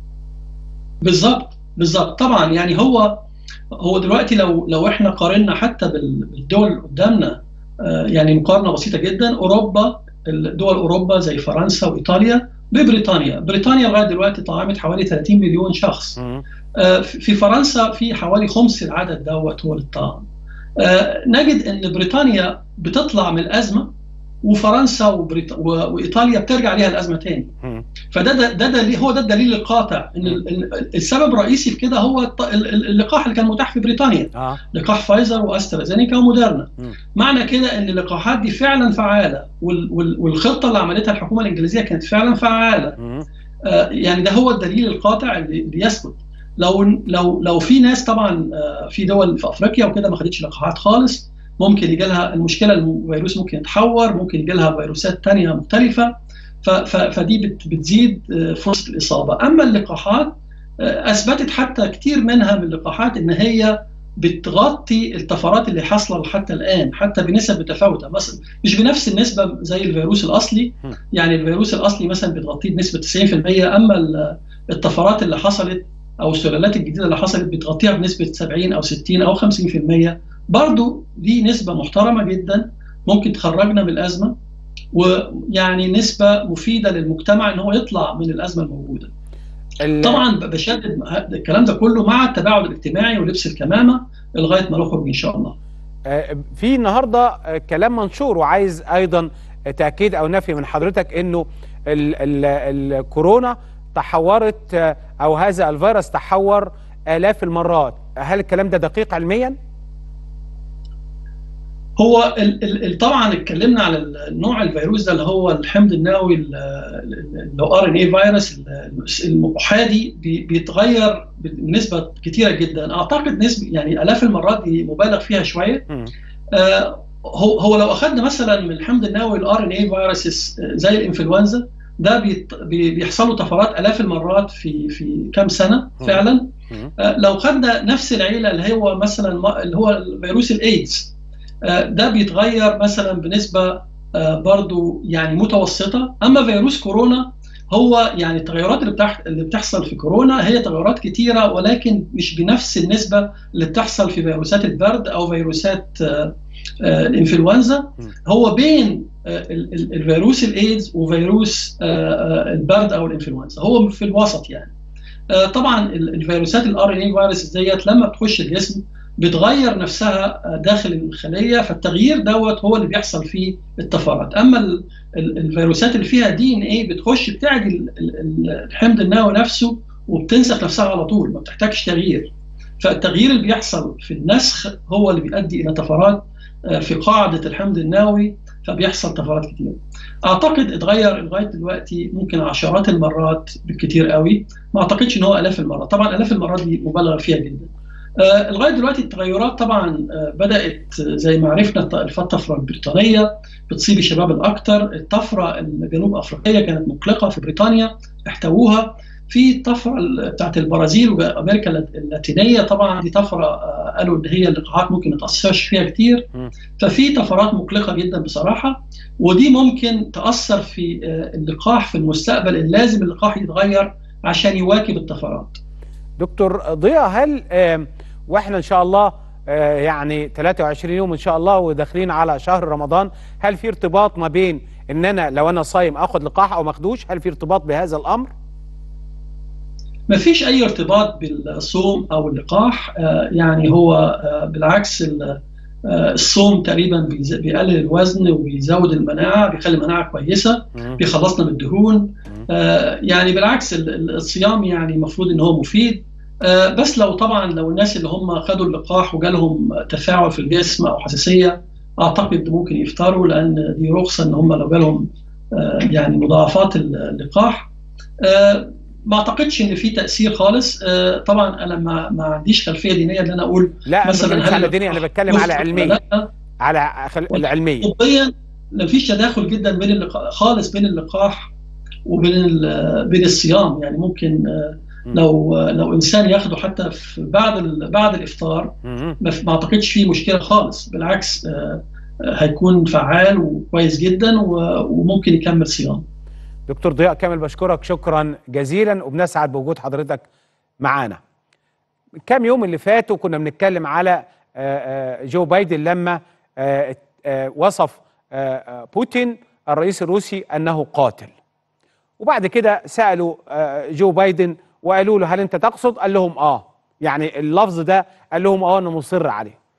بالظبط بالظبط طبعا يعني هو هو دلوقتي لو لو احنا قارنا حتى بال- بالدول اللي قدامنا آه، يعني مقارنه بسيطه جدا اوروبا دول اوروبا زي فرنسا وايطاليا ببريطانيا بريطانيا لغايه دلوقتي طعمت حوالي 30 مليون شخص آه، في في فرنسا في حوالي خمس العدد دوت هو للطعام آه، نجد ان بريطانيا بتطلع من الازمه وفرنسا وبريط... و... وايطاليا بترجع ليها الازمه تاني فده ده, ده دليل هو ده الدليل القاطع ان ال- ال- السبب الرئيسي في كده هو الط- ال- ال- اللقاح اللي كان متاح في بريطانيا اه لقاح فايزر واسترازينيكا وموديرنا معنى كده ان اللقاحات دي فعلا فعاله وال... وال... والخطه اللي عملتها الحكومه الانجليزيه كانت فعلا فعاله آه، يعني ده هو الدليل القاطع اللي اللي يثبت لو لو لو في ناس طبعا آه، في دول في افريقيا وكده ما خدتش لقاحات خالص ممكن يجي لها المشكله الفيروس ممكن يتحور ممكن يجي لها فيروسات تانية مختلفه ف- ف- فدي بت- بتزيد آه، فرصه الاصابه اما اللقاحات آه، اثبتت حتى كتير منها من اللقاحات ان هي بتغطي الطفرات اللي حاصله حتى الان حتى بنسب متفاوته مثلا مش بنفس النسبه زي الفيروس الاصلي يعني الفيروس الاصلي مثلا بتغطيه بنسبه 90% اما ال- الطفرات اللي حصلت او السلالات الجديده اللي حصلت بتغطيها بنسبه 70 او 60 او 50% برضو دي نسبه محترمه جدا ممكن تخرجنا من الازمه ويعني نسبه مفيده للمجتمع ان هو يطلع من الازمه الموجوده. طبعا بشدد الكلام ده كله مع التباعد الاجتماعي ولبس الكمامه لغايه ما نخرج ان شاء الله. آه، في النهارده آه، كلام منشور وعايز ايضا تاكيد او نفي من حضرتك انه ال ال الكورونا تحورت آه، او هذا الفيروس تحور الاف المرات هل الكلام ده دقيق علميا هو ال ال ال- طبعا اتكلمنا على ال- نوع الفيروس ده اللي هو الحمض النووي ال- ال- اللي هو ار ان اي فيروس ال- الاحادي بي- بيتغير بنسبه كتيره جدا اعتقد نسبه يعني الاف المرات دي مبالغ فيها شويه آه، هو هو لو اخذنا مثلا من الحمض النووي الار ان اي فيروسز زي الانفلونزا ده بيت- بي- بيحصل له طفرات الاف المرات في في كام سنه فعلا آه، لو خدنا نفس العيله اللي هو مثلا ما- اللي هو فيروس الايدز آه، ده بيتغير مثلا بنسبه آه، برضو يعني متوسطه اما فيروس كورونا هو يعني التغيرات اللي بتح... اللي بتحصل في كورونا هي تغيرات كتيره ولكن مش بنفس النسبه اللي بتحصل في فيروسات البرد او فيروسات آه، آه، الانفلونزا هو بين آه، ال- ال- الفيروس الايدز وفيروس آه، آه، البرد او الانفلونزا هو في الوسط يعني آه، طبعا ال- الفيروسات الار ان اي فيروس ديت لما بتخش الجسم بتغير نفسها آه، داخل الخليه فالتغيير دوت هو اللي بيحصل فيه الطفرات اما ال- ال- الفيروسات اللي فيها دي ان ايه بتخش بتعدي ال- ال- ال- الحمض النووي نفسه وبتنسخ نفسها على طول ما بتحتاجش تغيير فالتغيير اللي بيحصل في النسخ هو اللي بيؤدي الى طفرات آه، في قاعده الحمض النووي فبيحصل طفرات كتير اعتقد اتغير لغايه دلوقتي ممكن عشرات المرات بالكتير قوي ما اعتقدش ان هو الاف المرات طبعا الاف المرات دي مبالغ فيها جدا آه، لغايه دلوقتي التغيرات طبعا آه، بدات آه، زي ما عرفنا الط- الطفره البريطانيه بتصيب الشباب الاكثر الطفره الجنوب افريقيه كانت مقلقه في بريطانيا احتووها في الطفره ال- بتاعت البرازيل وامريكا اللات- اللاتينيه طبعا دي طفره آه، قالوا ان هي اللقاحات ممكن ما تاثرش فيها كتير ففي طفرات مقلقه جدا بصراحه ودي ممكن تاثر في آه، اللقاح في المستقبل اللي لازم اللقاح يتغير عشان يواكب الطفرات دكتور ضياء هل آم، واحنا ان شاء الله آه، يعني 23 يوم ان شاء الله وداخلين على شهر رمضان هل في ارتباط ما بين ان انا لو انا صايم اخد لقاح او ما اخدوش هل في ارتباط بهذا الامر ما فيش اي ارتباط بالصوم او اللقاح آه، يعني هو آه، بالعكس ال- آه، الصوم تقريبا بيز- بيقلل الوزن وبيزود المناعه بيخلي المناعه كويسه بيخلصنا من الدهون آه، يعني بالعكس ال- ال- الصيام يعني المفروض ان هو مفيد آه، بس لو طبعا لو الناس اللي هم خدوا اللقاح وجالهم تفاعل في الجسم او حساسيه اعتقد ممكن يفطروا لان دي رخصه ان هم لو جالهم آه، يعني مضاعفات اللقاح آه، ما اعتقدش ان في تاثير خالص آه، طبعا انا ما, ما عنديش خلفيه دينيه ان انا اقول لا انا ما بتكلمش هل على ديني انا بتكلم على يفطر ولا علميا لا. على خل... العلميه طبيا ما فيش تداخل جدا بين اللقاح خالص بين اللقاح وبين ال- بين الصيام يعني ممكن آه، لو آه، لو انسان ياخده حتى في بعد ال- بعد الافطار ما ف- ما اعتقدش فيه مشكله خالص بالعكس آه، آه، هيكون فعال وكويس جدا و- وممكن يكمل صيام دكتور ضياء كامل بشكرك شكرا جزيلا وبنسعد بوجود حضرتك معانا كام يوم اللي فاتوا كنا بنتكلم على آه، آه، جو بايدن لما آه، آه، وصف آه، آه، بوتين الرئيس الروسي انه قاتل وبعد كده سالوا آه، جو بايدن وقالوا له هل انت تقصد قال لهم اه يعني اللفظ ده قال لهم اه انا مصر عليه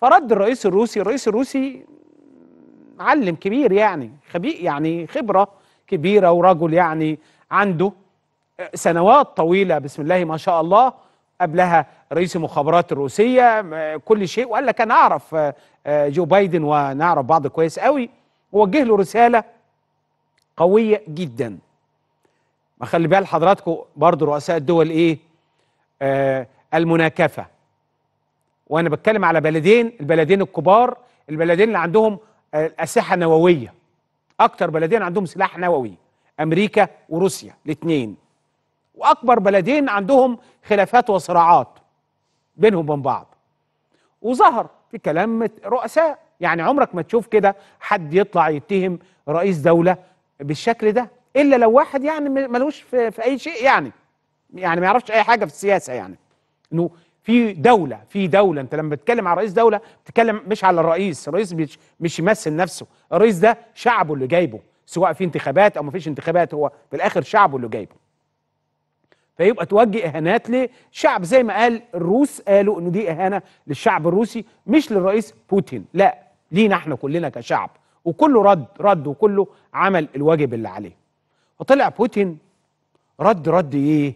فرد الرئيس الروسي الرئيس الروسي معلم كبير يعني خبير يعني خبره كبيره ورجل يعني عنده سنوات طويله بسم الله ما شاء الله قبلها رئيس المخابرات الروسيه م- كل شيء وقال لك انا اعرف آه، آه، جو بايدن ونعرف بعض كويس قوي ووجه له رساله قويه جدا ما خلي بال حضراتكم برضو رؤساء الدول ايه آه المناكفه وانا بتكلم على بلدين البلدين الكبار البلدين اللي عندهم آه، اسلحه نوويه اكتر بلدين عندهم سلاح نووي امريكا وروسيا الاثنين واكبر بلدين عندهم خلافات وصراعات بينهم وبين بعض وظهر في كلام رؤساء يعني عمرك ما تشوف كده حد يطلع يتهم رئيس دولة بالشكل ده الا لو واحد يعني م- ملوش في, في اي شيء يعني يعني ما يعرفش اي حاجة في السياسة يعني انه في دولة في دولة انت لما بتتكلم على رئيس دولة بتتكلم مش على الرئيس الرئيس مش, مش يمثل نفسه الرئيس ده شعبه اللي جايبه سواء في انتخابات او ما فيش انتخابات هو في الاخر شعبه اللي جايبه فيبقى توجه اهانات لشعب زي ما قال الروس قالوا انه دي اهانه للشعب الروسي مش للرئيس بوتين لا لينا احنا كلنا كشعب وكله رد رد وكله عمل الواجب اللي عليه وطلع بوتين رد رد ايه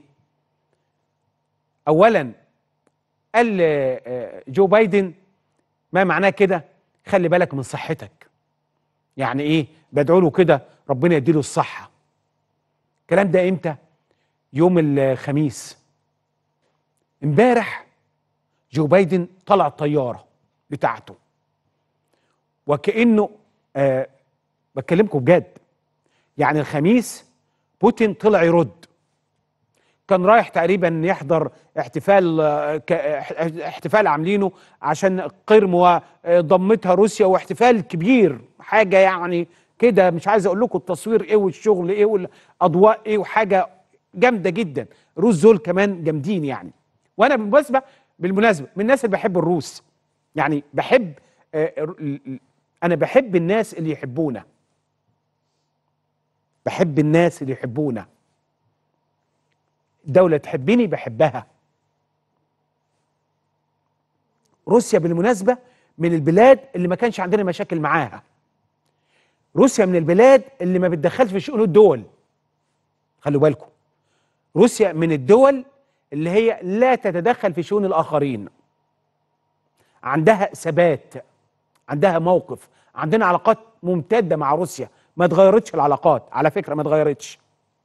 اولا قال آه، جو بايدن ما معناه كده خلي بالك من صحتك يعني ايه بدعو له كده ربنا يديله الصحه الكلام ده امتى يوم الخميس امبارح جو بايدن طلع الطياره بتاعته وكانه آه بكلمكم بجد يعني الخميس بوتين طلع يرد كان رايح تقريبا يحضر احتفال آه، ك- اه- احتفال عاملينه عشان قرم وضمتها روسيا واحتفال كبير حاجه يعني كده مش عايز اقول لكم التصوير ايه والشغل ايه والاضواء ايه وحاجه جامده جدا الروس دول كمان جامدين يعني وانا بالمناسبه بالمناسبه من الناس اللي بحب الروس يعني بحب آه، ال- ال- انا بحب الناس اللي يحبونا بحب الناس اللي يحبونا دولة تحبني بحبها روسيا بالمناسبة من البلاد اللي ما كانش عندنا مشاكل معاها روسيا من البلاد اللي ما بتدخلش في شؤون الدول خلوا بالكم روسيا من الدول اللي هي لا تتدخل في شؤون الآخرين عندها ثبات عندها موقف عندنا علاقات ممتدة مع روسيا ما اتغيرتش العلاقات على فكرة ما اتغيرتش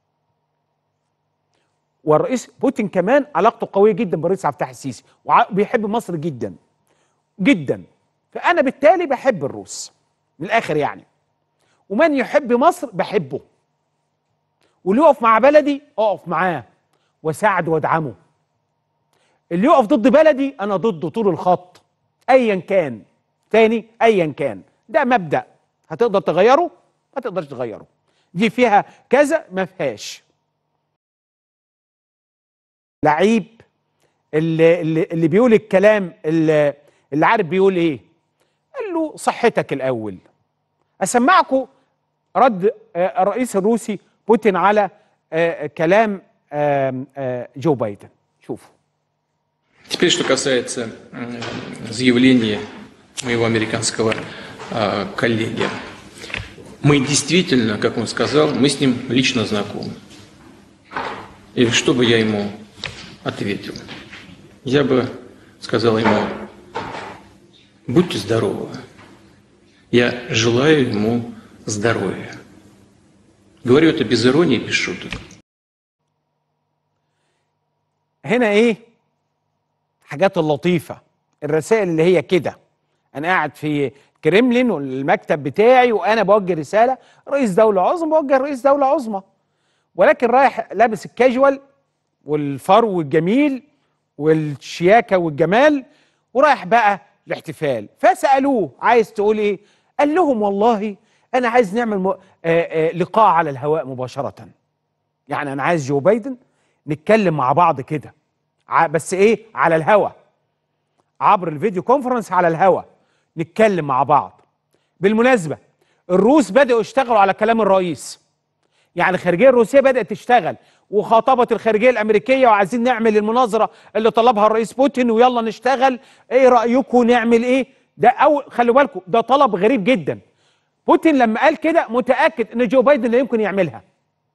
والرئيس بوتين كمان علاقته قويه جدا بالرئيس عبد الفتاح السيسي وبيحب مصر جدا جدا فانا بالتالي بحب الروس من الاخر يعني ومن يحب مصر بحبه واللي يقف مع بلدي اقف معاه واساعده وادعمه اللي يقف ضد بلدي انا ضده طول الخط ايا كان تاني ايا كان ده مبدا هتقدر تغيره ما تقدرش تغيره دي فيها كذا ما فيهاش لعيب اللي, اللي, اللي بيقول الكلام اللي, اللي عارف بيقول ايه قال له صحتك الاول اسمعكم رد آه، الرئيس الروسي بوتين على آه، كلام آه، آه، جو بايدن شوفوا Теперь, что касается м, заявления моего американского а, коллеги. Мы действительно, как он сказал, мы с ним лично знакомы. И что бы я ему ответил? Я бы сказал ему, будьте здоровы. Я желаю ему здоровья. Говорю это без иронии, без шуток. هنا ايه حاجات اللطيفة الرسائل اللي هي كده انا قاعد في كريملين والمكتب بتاعي وانا بوجه رسالة رئيس دولة عظمى بوجه رئيس دولة عظمى ولكن رايح لابس الكاجوال والفرو الجميل والشياكة والجمال ورايح بقى الاحتفال فسألوه عايز تقول ايه قال لهم والله انا عايز نعمل م... آآ آآ لقاء على الهواء مباشرة يعني انا عايز جو بايدن نتكلم مع بعض كده ع- بس ايه على الهوا عبر الفيديو كونفرنس على الهوا نتكلم مع بعض بالمناسبة الروس بدأوا يشتغلوا على كلام الرئيس يعني الخارجية الروسية بدأت تشتغل وخاطبت الخارجية الأمريكية وعايزين نعمل المناظرة اللي طلبها الرئيس بوتين ويلا نشتغل ايه رأيكم نعمل ايه ده او خلوا بالكم ده طلب غريب جدا بوتين لما قال كده متاكد ان جو بايدن لا يمكن يعملها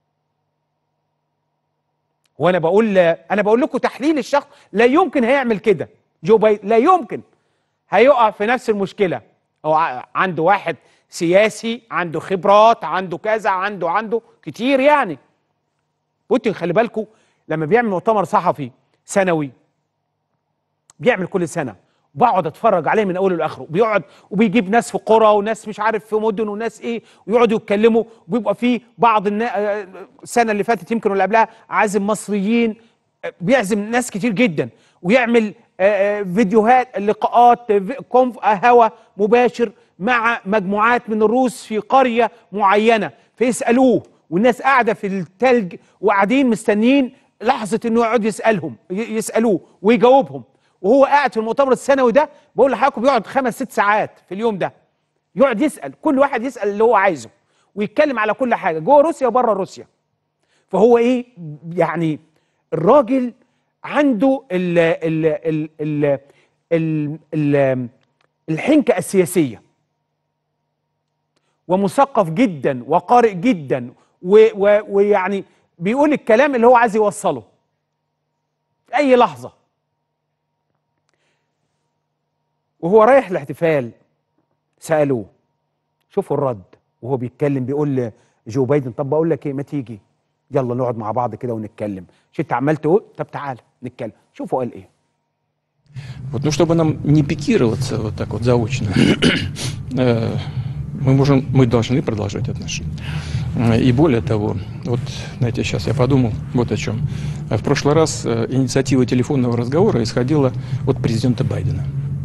وانا بقول انا بقول لكم تحليل الشخص لا يمكن هيعمل كده جو بايدن لا يمكن هيقع في نفس المشكله هو ع- عنده واحد سياسي عنده خبرات عنده كذا عنده عنده كتير يعني بوتين خلي بالكم لما بيعمل مؤتمر صحفي سنوي بيعمل كل سنه بقعد اتفرج عليه من اوله لاخره بيقعد وبيجيب ناس في قرى وناس مش عارف في مدن وناس ايه ويقعدوا يتكلموا وبيبقى في بعض النا... آه، السنه اللي فاتت يمكن ولا قبلها عازم مصريين آه، بيعزم ناس كتير جدا ويعمل آه، آه، فيديوهات لقاءات آه، في- كونف آه، هوا مباشر مع مجموعات من الروس في قريه معينه فيسالوه والناس قاعده في التلج وقاعدين مستنيين لحظه انه يقعد يسالهم ي- يسالوه ويجاوبهم وهو قاعد في المؤتمر السنوي ده بقول لحضراتكم بيقعد خمس ست ساعات في اليوم ده يقعد يسال كل واحد يسال اللي هو عايزه ويتكلم على كل حاجه جوه روسيا وبره روسيا فهو ايه يعني الراجل عنده ال ال ال ال ال ال الحنكه السياسيه ومثقف جدا وقارئ جدا و- و- ويعني بيقول الكلام اللي هو عايز يوصله في اي لحظه وهو رايح الاحتفال سالوه شوفوا الرد وهو بيتكلم بيقول لجو بايدن طب بقول لك ايه ما تيجي يلا نقعد مع بعض كده ونتكلم مش انت عمال تقول طب تعالى نتكلم شوفوا قال ايه Вот, ну, чтобы нам не пикироваться вот так вот заочно, э, мы можем, мы должны продолжать отношения. Э, И более того, вот, знаете, сейчас я подумал вот о чем. В прошлый раз э, инициатива телефонного разговора исходила от президента Байдена.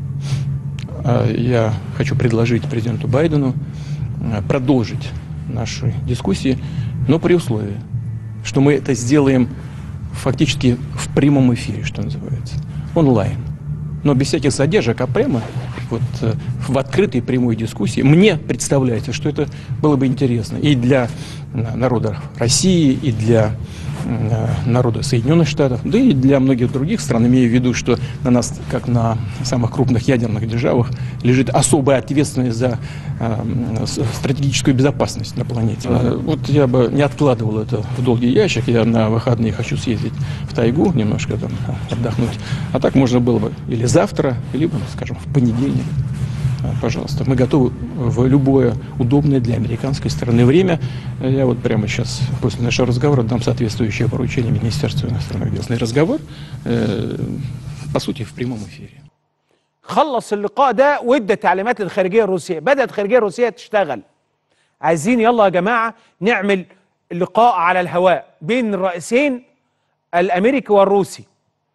Э, Я хочу предложить президенту Байдену э, продолжить наши дискуссии, но при условии, что мы это сделаем фактически в прямом эфире, что называется, онлайн. Но без всяких задержек, а прямо вот э, в открытой прямой дискуссии. Мне представляется, что это было бы интересно и для э, народа России, и для э, народа Соединенных Штатов, да и для многих других стран, имея в виду, что на нас, как на самых крупных ядерных державах, лежит особая ответственность за э, с- стратегическую безопасность на планете. Э, Вот я бы не откладывал это в долгий ящик. Я на выходные хочу съездить в тайгу, немножко там отдохнуть. А так можно было бы или завтра, либо, скажем, в понедельник. А, Пожалуйста, мы готовы в любое удобное для американской стороны время. Э, Я вот прямо сейчас, после нашего разговора, дам соответствующее поручение Министерству иностранных дел. Разговор, э, по сути, в прямом эфире. خلص اللقاء ده وادى تعليمات للخارجيه الروسيه بدات الخارجيه الروسيه تشتغل عايزين يلا يا جماعه نعمل لقاء على الهواء بين الرئيسين الامريكي والروسي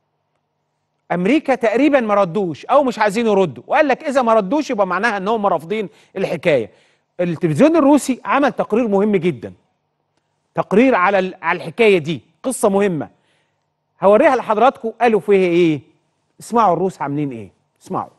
امريكا تقريبا ما ردوش او مش عايزين يردوا وقال لك اذا ما ردوش يبقى معناها ان هم رافضين الحكايه التلفزيون الروسي عمل تقرير مهم جدا تقرير على ال- على الحكايه دي قصه مهمه هوريها لحضراتكم قالوا فيها ايه اسمعوا الروس عاملين ايه اسمعوا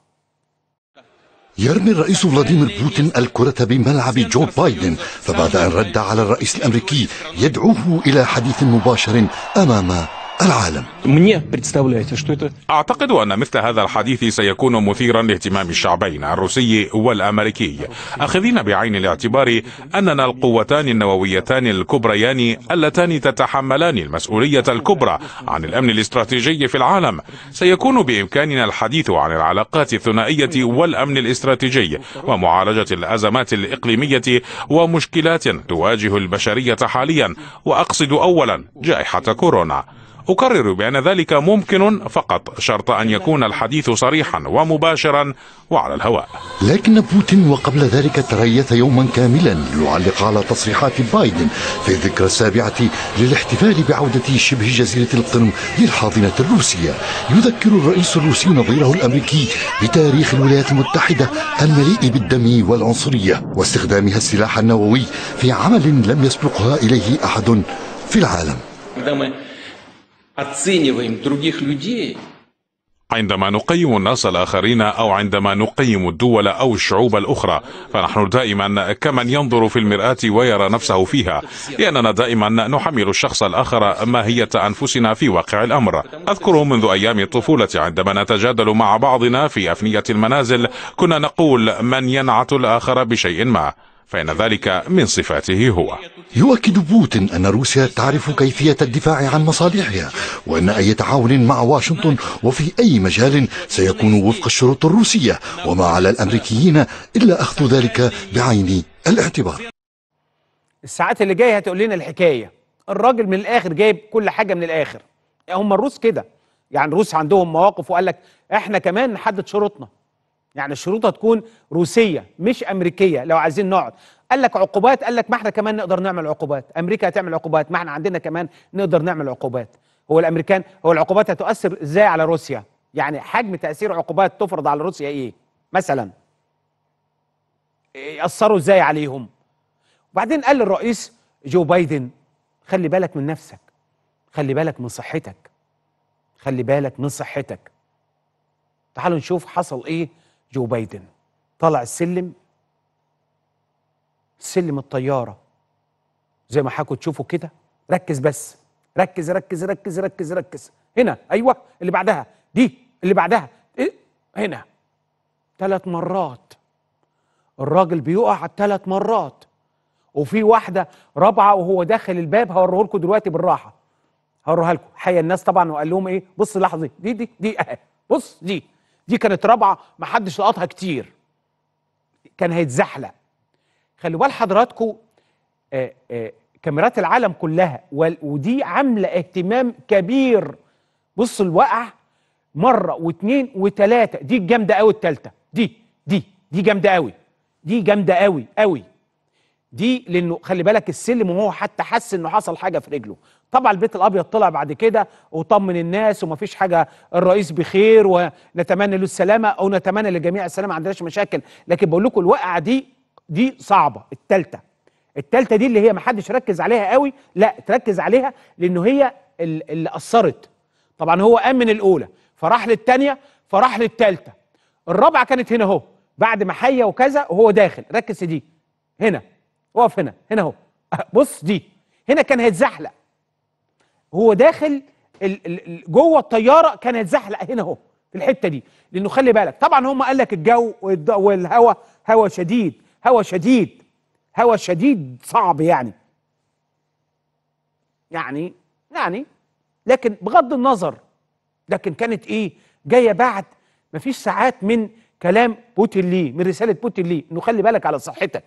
يرمي الرئيس فلاديمير بوتين الكرة بملعب جو بايدن فبعد أن رد على الرئيس الأمريكي يدعوه إلى حديث مباشر أمام العالم Мне представляется, что это أعتقد أن مثل هذا الحديث سيكون مثيرا لاهتمام الشعبين الروسي والأمريكي أخذين بعين الاعتبار أننا القوتان النوويتان الكبريان اللتان تتحملان المسؤولية الكبرى عن الأمن الاستراتيجي في العالم سيكون بإمكاننا الحديث عن العلاقات الثنائية والأمن الاستراتيجي ومعالجة الأزمات الإقليمية ومشكلات تواجه البشرية حاليا وأقصد أولا جائحة كورونا أكرر بأن ذلك ممكن فقط شرط أن يكون الحديث صريحا ومباشرا وعلى الهواء لكن بوتين وقبل ذلك تريث يوما كاملا ليعلق على تصريحات بايدن في الذكرى السابعة للاحتفال بعودة شبه جزيرة القرم للحاضنة الروسية يذكر الرئيس الروسي نظيره الأمريكي بتاريخ الولايات المتحدة المليء بالدم والعنصرية واستخدامها السلاح النووي في عمل لم يسبقها إليه أحد في العالم когда мы оцениваем других людей, عندما نقيم الناس الآخرين أو عندما نقيم الدول أو الشعوب الأخرى فنحن دائما كمن ينظر في المرآة ويرى نفسه فيها لأننا دائما نحمل الشخص الآخر ماهية أنفسنا في واقع الأمر أذكر منذ أيام الطفولة عندما نتجادل مع بعضنا في أفنية المنازل كنا نقول من ينعت الآخر بشيء ما فإن ذلك من صفاته هو يؤكد بوتين أن روسيا تعرف كيفية الدفاع عن مصالحها وأن أي تعاون مع واشنطن وفي أي مجال سيكون وفق الشروط الروسية وما على الأمريكيين إلا أخذ ذلك بعين الاعتبار الساعات اللي جايه هتقول لنا الحكايه الراجل من الاخر جايب كل حاجه من الاخر هم الروس كده يعني الروس عندهم مواقف وقال لك احنا كمان نحدد شروطنا يعني الشروط هتكون روسيه مش امريكيه لو عايزين نقعد قال لك عقوبات قال لك ما احنا كمان نقدر نعمل عقوبات امريكا هتعمل عقوبات ما احنا عندنا كمان نقدر نعمل عقوبات هو الامريكان هو العقوبات هتؤثر ازاي على روسيا يعني حجم تاثير عقوبات تفرض على روسيا ايه مثلا ياثروا ازاي عليهم وبعدين قال للرئيس جو بايدن خلي بالك من نفسك خلي بالك من صحتك خلي بالك من صحتك تعالوا نشوف حصل ايه جو بايدن طلع السلم سلم الطياره زي ما حكوا تشوفوا كده ركز بس ركز ركز ركز ركز ركز هنا ايوه اللي بعدها دي اللي بعدها إيه؟ هنا ثلاث مرات الراجل بيقع ثلاث مرات وفي واحده رابعه وهو داخل الباب هوريه لكم دلوقتي بالراحه هوريها لكم حيا الناس طبعا وقال لهم ايه بص اللحظه دي دي دي, دي اهي بص دي دي كانت رابعه ما حدش لقطها كتير كان هيتزحلق خلوا بال حضراتكم آه، آه، كاميرات العالم كلها وال- ودي عامله اهتمام كبير بص الوقع مره واثنين وثلاثه دي الجامده قوي الثالثه دي دي دي جامده قوي دي جامده قوي قوي دي لانه خلي بالك السلم وهو حتى حس انه حصل حاجه في رجله طبعا البيت الابيض طلع بعد كده وطمن الناس ومفيش حاجه الرئيس بخير ونتمنى له السلامه او نتمنى للجميع السلامه ما عندناش مشاكل لكن بقول لكم الوقعه دي دي صعبه الثالثه الثالثه دي اللي هي ما حدش ركز عليها قوي لا تركز عليها لانه هي ال- اللي اثرت طبعا هو قام من الاولى فراح للثانيه فراح للثالثه الرابعه كانت هنا اهو بعد ما حيه وكذا وهو داخل ركز في دي هنا اقف هنا هنا اهو بص دي هنا كان هيتزحلق هو داخل ال- ال- ال- جوه الطياره كان هيتزحلق هنا اهو في الحته دي لانه خلي بالك طبعا هم قال لك الجو والد- والهواء هواء شديد هواء شديد هواء شديد صعب يعني يعني يعني لكن بغض النظر لكن كانت ايه جايه بعد مفيش ساعات من كلام بوتين ليه من رساله بوتين ليه انه خلي بالك على صحتك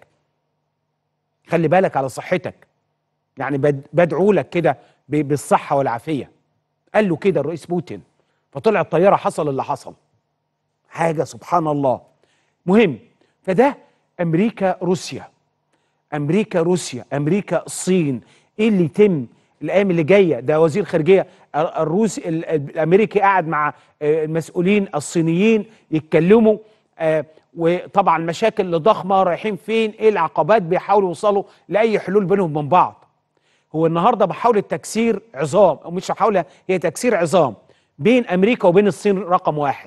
خلي بالك على صحتك يعني بد- بدعو لك كده ب- بالصحه والعافيه قال له كده الرئيس بوتين فطلع الطياره حصل اللي حصل حاجه سبحان الله مهم فده امريكا روسيا امريكا روسيا امريكا الصين ايه اللي يتم الايام اللي جايه ده وزير خارجيه ال- الروسي ال- الامريكي قاعد مع آه، المسؤولين الصينيين يتكلموا آه، وطبعا مشاكل ضخمه رايحين فين ايه العقبات بيحاولوا يوصلوا لاي حلول بينهم وبين بعض هو النهارده محاوله تكسير عظام او مش محاوله هي تكسير عظام بين امريكا وبين الصين رقم واحد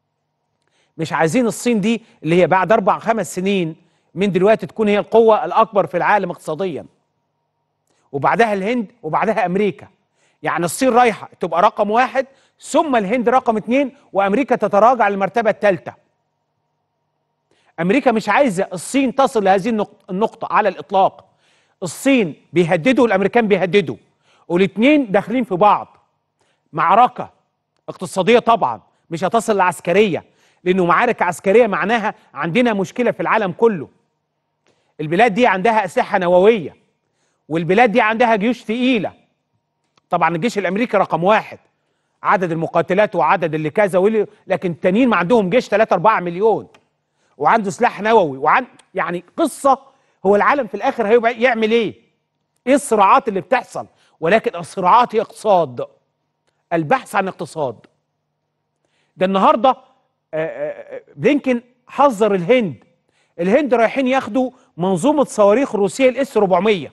مش عايزين الصين دي اللي هي بعد اربع خمس سنين من دلوقتي تكون هي القوه الاكبر في العالم اقتصاديا وبعدها الهند وبعدها امريكا يعني الصين رايحه تبقى رقم واحد ثم الهند رقم اتنين وامريكا تتراجع للمرتبه الثالثه امريكا مش عايزه الصين تصل لهذه النق- النقطه على الاطلاق الصين بيهددوا والامريكان بيهددوا والاثنين داخلين في بعض معركه اقتصاديه طبعا مش هتصل لعسكريه لانه معارك عسكريه معناها عندنا مشكله في العالم كله البلاد دي عندها اسلحه نوويه والبلاد دي عندها جيوش ثقيله طبعا الجيش الامريكي رقم واحد عدد المقاتلات وعدد اللي كذا واللي لكن التانيين ما عندهم جيش 3 4 مليون وعنده سلاح نووي وعن يعني قصه هو العالم في الاخر هيبقى يعمل ايه؟ ايه الصراعات اللي بتحصل؟ ولكن الصراعات هي اقتصاد البحث عن اقتصاد ده النهارده آه، آه، آه، بلينكن حذر الهند الهند رايحين ياخدوا منظومه صواريخ روسيه الاس 400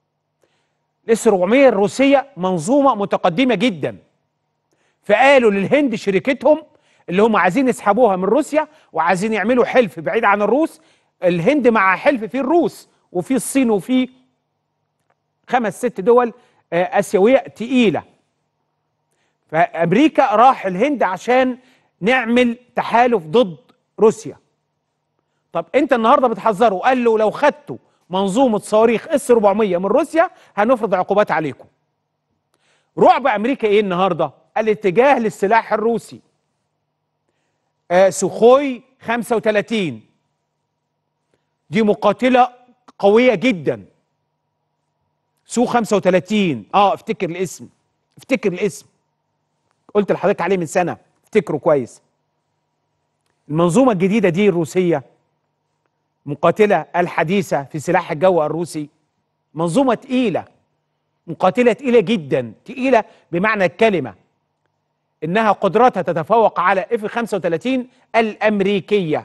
الاس 400 الروسيه منظومه متقدمه جدا فقالوا للهند شركتهم اللي هم عايزين يسحبوها من روسيا وعايزين يعملوا حلف بعيد عن الروس الهند مع حلف فيه الروس وفي الصين وفي خمس ست دول آه، اسيويه تقيله فامريكا راح الهند عشان نعمل تحالف ضد روسيا طب انت النهارده بتحذره قال له لو خدتوا منظومه صواريخ اس 400 من روسيا هنفرض عقوبات عليكم رعب امريكا ايه النهارده الاتجاه للسلاح الروسي آه سوخوي 35 دي مقاتله قويه جدا سو 35 اه افتكر الاسم افتكر الاسم قلت لحضرتك عليه من سنه افتكره كويس المنظومه الجديده دي الروسيه مقاتله الحديثه في سلاح الجو الروسي منظومه تقيله مقاتله تقيله جدا تقيله بمعنى الكلمه انها قدرتها تتفوق على اف 35 الامريكيه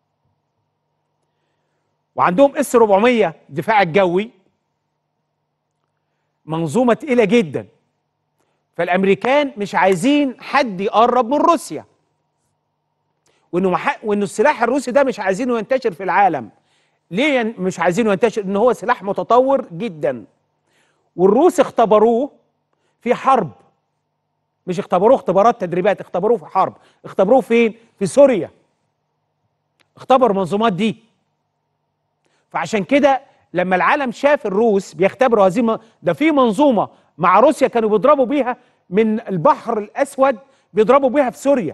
وعندهم اس 400 دفاع الجوي منظومه تقيله جدا فالامريكان مش عايزين حد يقرب من روسيا وانه مح... وانه السلاح الروسي ده مش عايزينه ينتشر في العالم ليه ين... مش عايزينه ينتشر ان هو سلاح متطور جدا والروس اختبروه في حرب مش اختبروه اختبارات تدريبات اختبروه في حرب اختبروه فين في سوريا اختبروا المنظومات دي فعشان كده لما العالم شاف الروس بيختبروا هذه الم- ده في منظومه مع روسيا كانوا بيضربوا بيها من البحر الاسود بيضربوا بيها في سوريا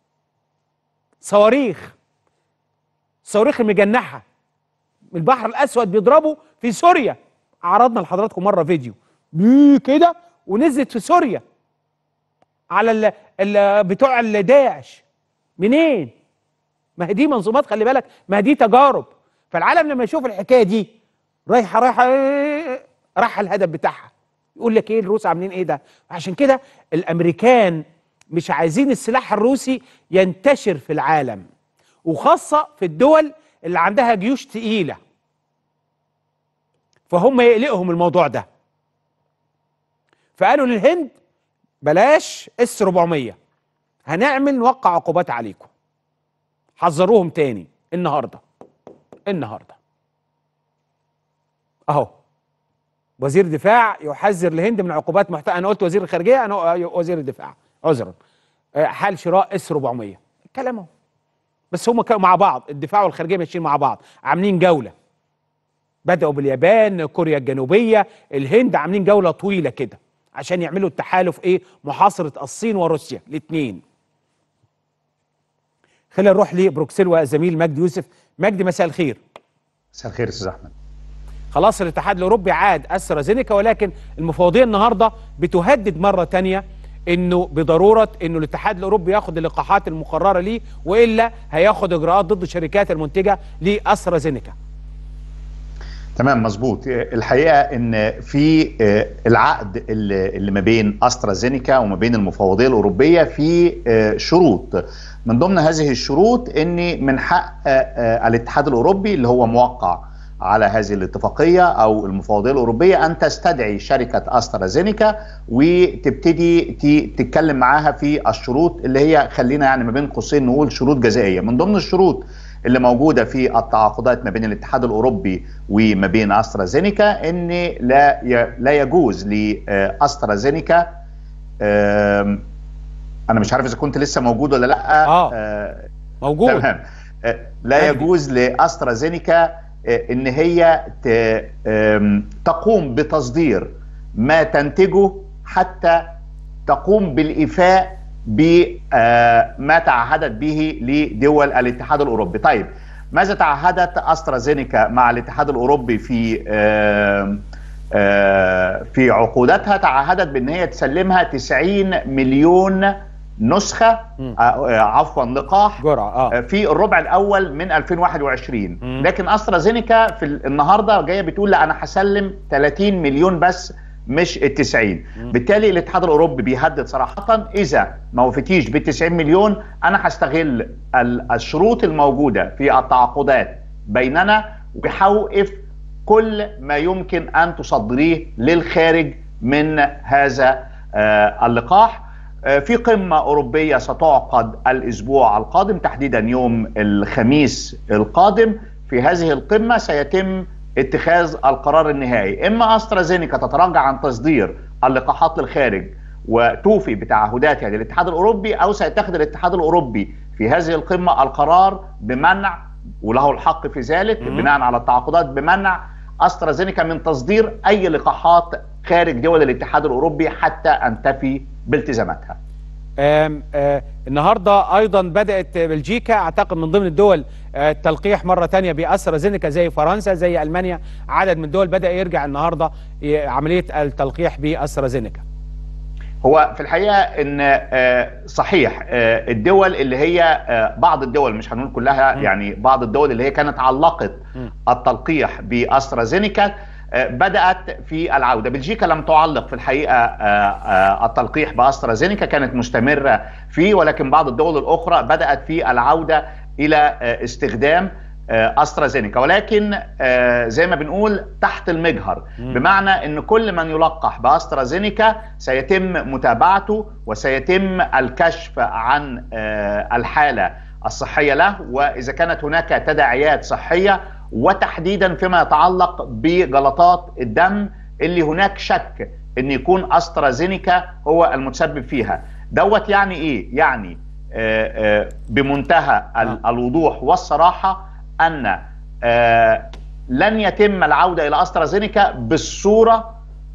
صواريخ صواريخ المجنحه من البحر الاسود بيضربوا في سوريا عرضنا لحضراتكم مره فيديو بيه كده ونزلت في سوريا على ال ال بتوع الداعش منين ما هي دي منظومات خلي بالك ما هي دي تجارب فالعالم لما يشوف الحكايه دي رايحه رايحه إيه، راح الهدف بتاعها يقول لك ايه الروس عاملين ايه ده عشان كده الامريكان مش عايزين السلاح الروسي ينتشر في العالم وخاصه في الدول اللي عندها جيوش تقيله فهم يقلقهم الموضوع ده فقالوا للهند بلاش اس 400 هنعمل نوقع عقوبات عليكم حذروهم تاني النهارده النهارده اهو وزير دفاع يحذر الهند من عقوبات محتمله انا قلت وزير الخارجيه انا وزير الدفاع عذرا آه، حال شراء اس 400 الكلام اهو بس هم كانوا مع بعض الدفاع والخارجيه ماشيين مع بعض عاملين جوله بداوا باليابان كوريا الجنوبيه الهند عاملين جوله طويله كده عشان يعملوا التحالف ايه محاصره الصين وروسيا الاثنين خلينا نروح لبروكسل وزميل مجدي يوسف مجدي مساء الخير مساء الخير استاذ احمد خلاص الاتحاد الاوروبي عاد استرازينيكا ولكن المفوضيه النهارده بتهدد مره تانية انه بضروره انه الاتحاد الاوروبي ياخد اللقاحات المقرره ليه والا هياخد اجراءات ضد الشركات المنتجه لاسترازينيكا تمام مظبوط الحقيقه ان في آه، العقد اللي اللي ما بين استرازينيكا وما بين المفوضيه الاوروبيه في آه، شروط من ضمن هذه الشروط ان من حق آه، آه، الاتحاد الاوروبي اللي هو موقع على هذه الاتفاقيه او المفوضيه الاوروبيه ان تستدعي شركه استرازينيكا وتبتدي ت- تتكلم معاها في الشروط اللي هي خلينا يعني ما بين قوسين نقول شروط جزائيه من ضمن الشروط اللي موجوده في التعاقدات ما بين الاتحاد الاوروبي وما بين استرازينيكا ان لا ي- لا يجوز لاسترازينيكا آم، انا مش عارف اذا كنت لسه موجود ولا لا اه موجود تمام آه، لا يجوز لاسترازينيكا آه، ان هي ت- آم، تقوم بتصدير ما تنتجه حتى تقوم بالايفاء بما تعهدت به لدول الاتحاد الاوروبي طيب ماذا تعهدت استرازينيكا مع الاتحاد الاوروبي في آم، آه، في عقوداتها تعهدت بان هي تسلمها 90 مليون نسخه آه، آه، عفوا لقاح جرعه آه، في الربع الاول من 2021 لكن استرازينيكا في ال- النهارده جايه بتقول لا انا هسلم 30 مليون بس مش ال 90 بالتالي الاتحاد الاوروبي بيهدد صراحه اذا ما وفتيش بال 90 مليون انا هستغل ال- الشروط الموجوده في التعاقدات بيننا وهوقف كل ما يمكن ان تصدريه للخارج من هذا آه، اللقاح آه، في قمة أوروبية ستعقد الأسبوع القادم تحديدا يوم الخميس القادم في هذه القمة سيتم اتخاذ القرار النهائي إما أسترازينيكا تتراجع عن تصدير اللقاحات للخارج وتوفي بتعهداتها للاتحاد الأوروبي أو سيتخذ الاتحاد الأوروبي في هذه القمة القرار بمنع وله الحق في ذلك بناء على التعاقدات بمنع أسترازينيكا من تصدير أي لقاحات خارج دول الاتحاد الأوروبي حتى أن تفي بالتزاماتها آم، آه، النهارده ايضا بدات بلجيكا اعتقد من ضمن الدول آه، التلقيح مره تانية باسترازينيكا زي فرنسا زي المانيا عدد من الدول بدا يرجع النهارده ي- عمليه التلقيح باسترازينيكا هو في الحقيقه ان آه، صحيح آه، الدول اللي هي آه، بعض الدول مش هنقول كلها يعني بعض الدول اللي هي كانت علقت التلقيح باسترازينيكا آه، بدات في العوده بلجيكا لم تعلق في الحقيقه آه، آه، التلقيح باسترازينيكا كانت مستمره فيه ولكن بعض الدول الاخرى بدات في العوده الى آه، استخدام آه، استرازينيكا ولكن آه، زي ما بنقول تحت المجهر بمعنى ان كل من يلقح باسترازينيكا سيتم متابعته وسيتم الكشف عن آه، الحاله الصحيه له واذا كانت هناك تداعيات صحيه وتحديدا فيما يتعلق بجلطات الدم اللي هناك شك ان يكون استرازينيكا هو المتسبب فيها دوت يعني ايه يعني آه، آه، بمنتهى ال- الوضوح والصراحه ان آه، لن يتم العوده الى استرازينيكا بالصوره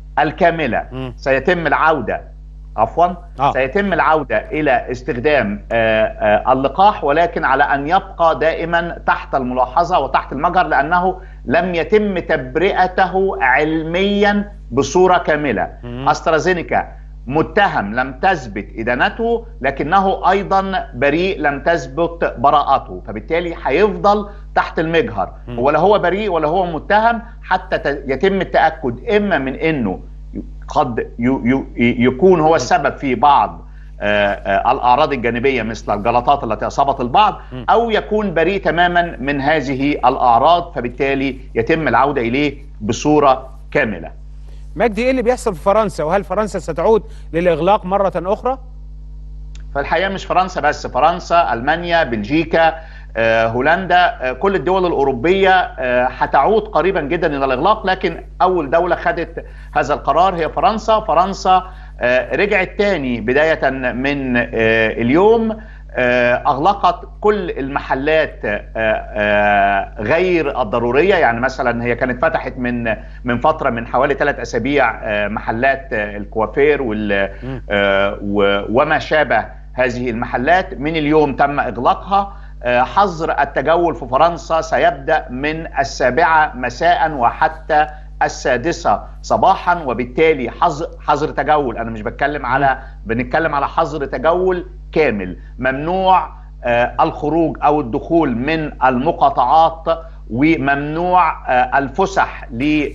الكامله سيتم العوده عفوا آه. سيتم العوده الى استخدام آه، آه، اللقاح ولكن على ان يبقى دائما تحت الملاحظه وتحت المجهر لانه لم يتم تبرئته علميا بصوره كامله استرازينيكا متهم لم تثبت ادانته لكنه ايضا بريء لم تثبت براءته فبالتالي هيفضل تحت المجهر ولا هو بريء ولا هو متهم حتى ت- يتم التاكد اما من انه قد ي- ي- يكون هو السبب في بعض آه، آه، الاعراض الجانبيه مثل الجلطات التي اصابت البعض او يكون بريء تماما من هذه الاعراض فبالتالي يتم العوده اليه بصوره كامله مجدي ايه اللي بيحصل في فرنسا وهل فرنسا ستعود للاغلاق مره اخرى فالحقيقه مش فرنسا بس فرنسا المانيا بلجيكا آه، هولندا آه، كل الدول الاوروبيه آه، هتعود قريبا جدا الى الاغلاق لكن اول دوله خدت هذا القرار هي فرنسا فرنسا آه، رجعت تاني بدايه من آه، اليوم آه، اغلقت كل المحلات آه، آه، غير الضروريه يعني مثلا هي كانت فتحت من من فتره من حوالي ثلاث اسابيع آه، محلات آه، الكوافير وال آه، و- وما شابه هذه المحلات من اليوم تم اغلاقها آه، حظر التجول في فرنسا سيبدا من السابعه مساء وحتى السادسه صباحا وبالتالي حظر حظر تجول انا مش بتكلم على بنتكلم على حظر تجول كامل ممنوع آه، الخروج او الدخول من المقاطعات وممنوع آه، الفسح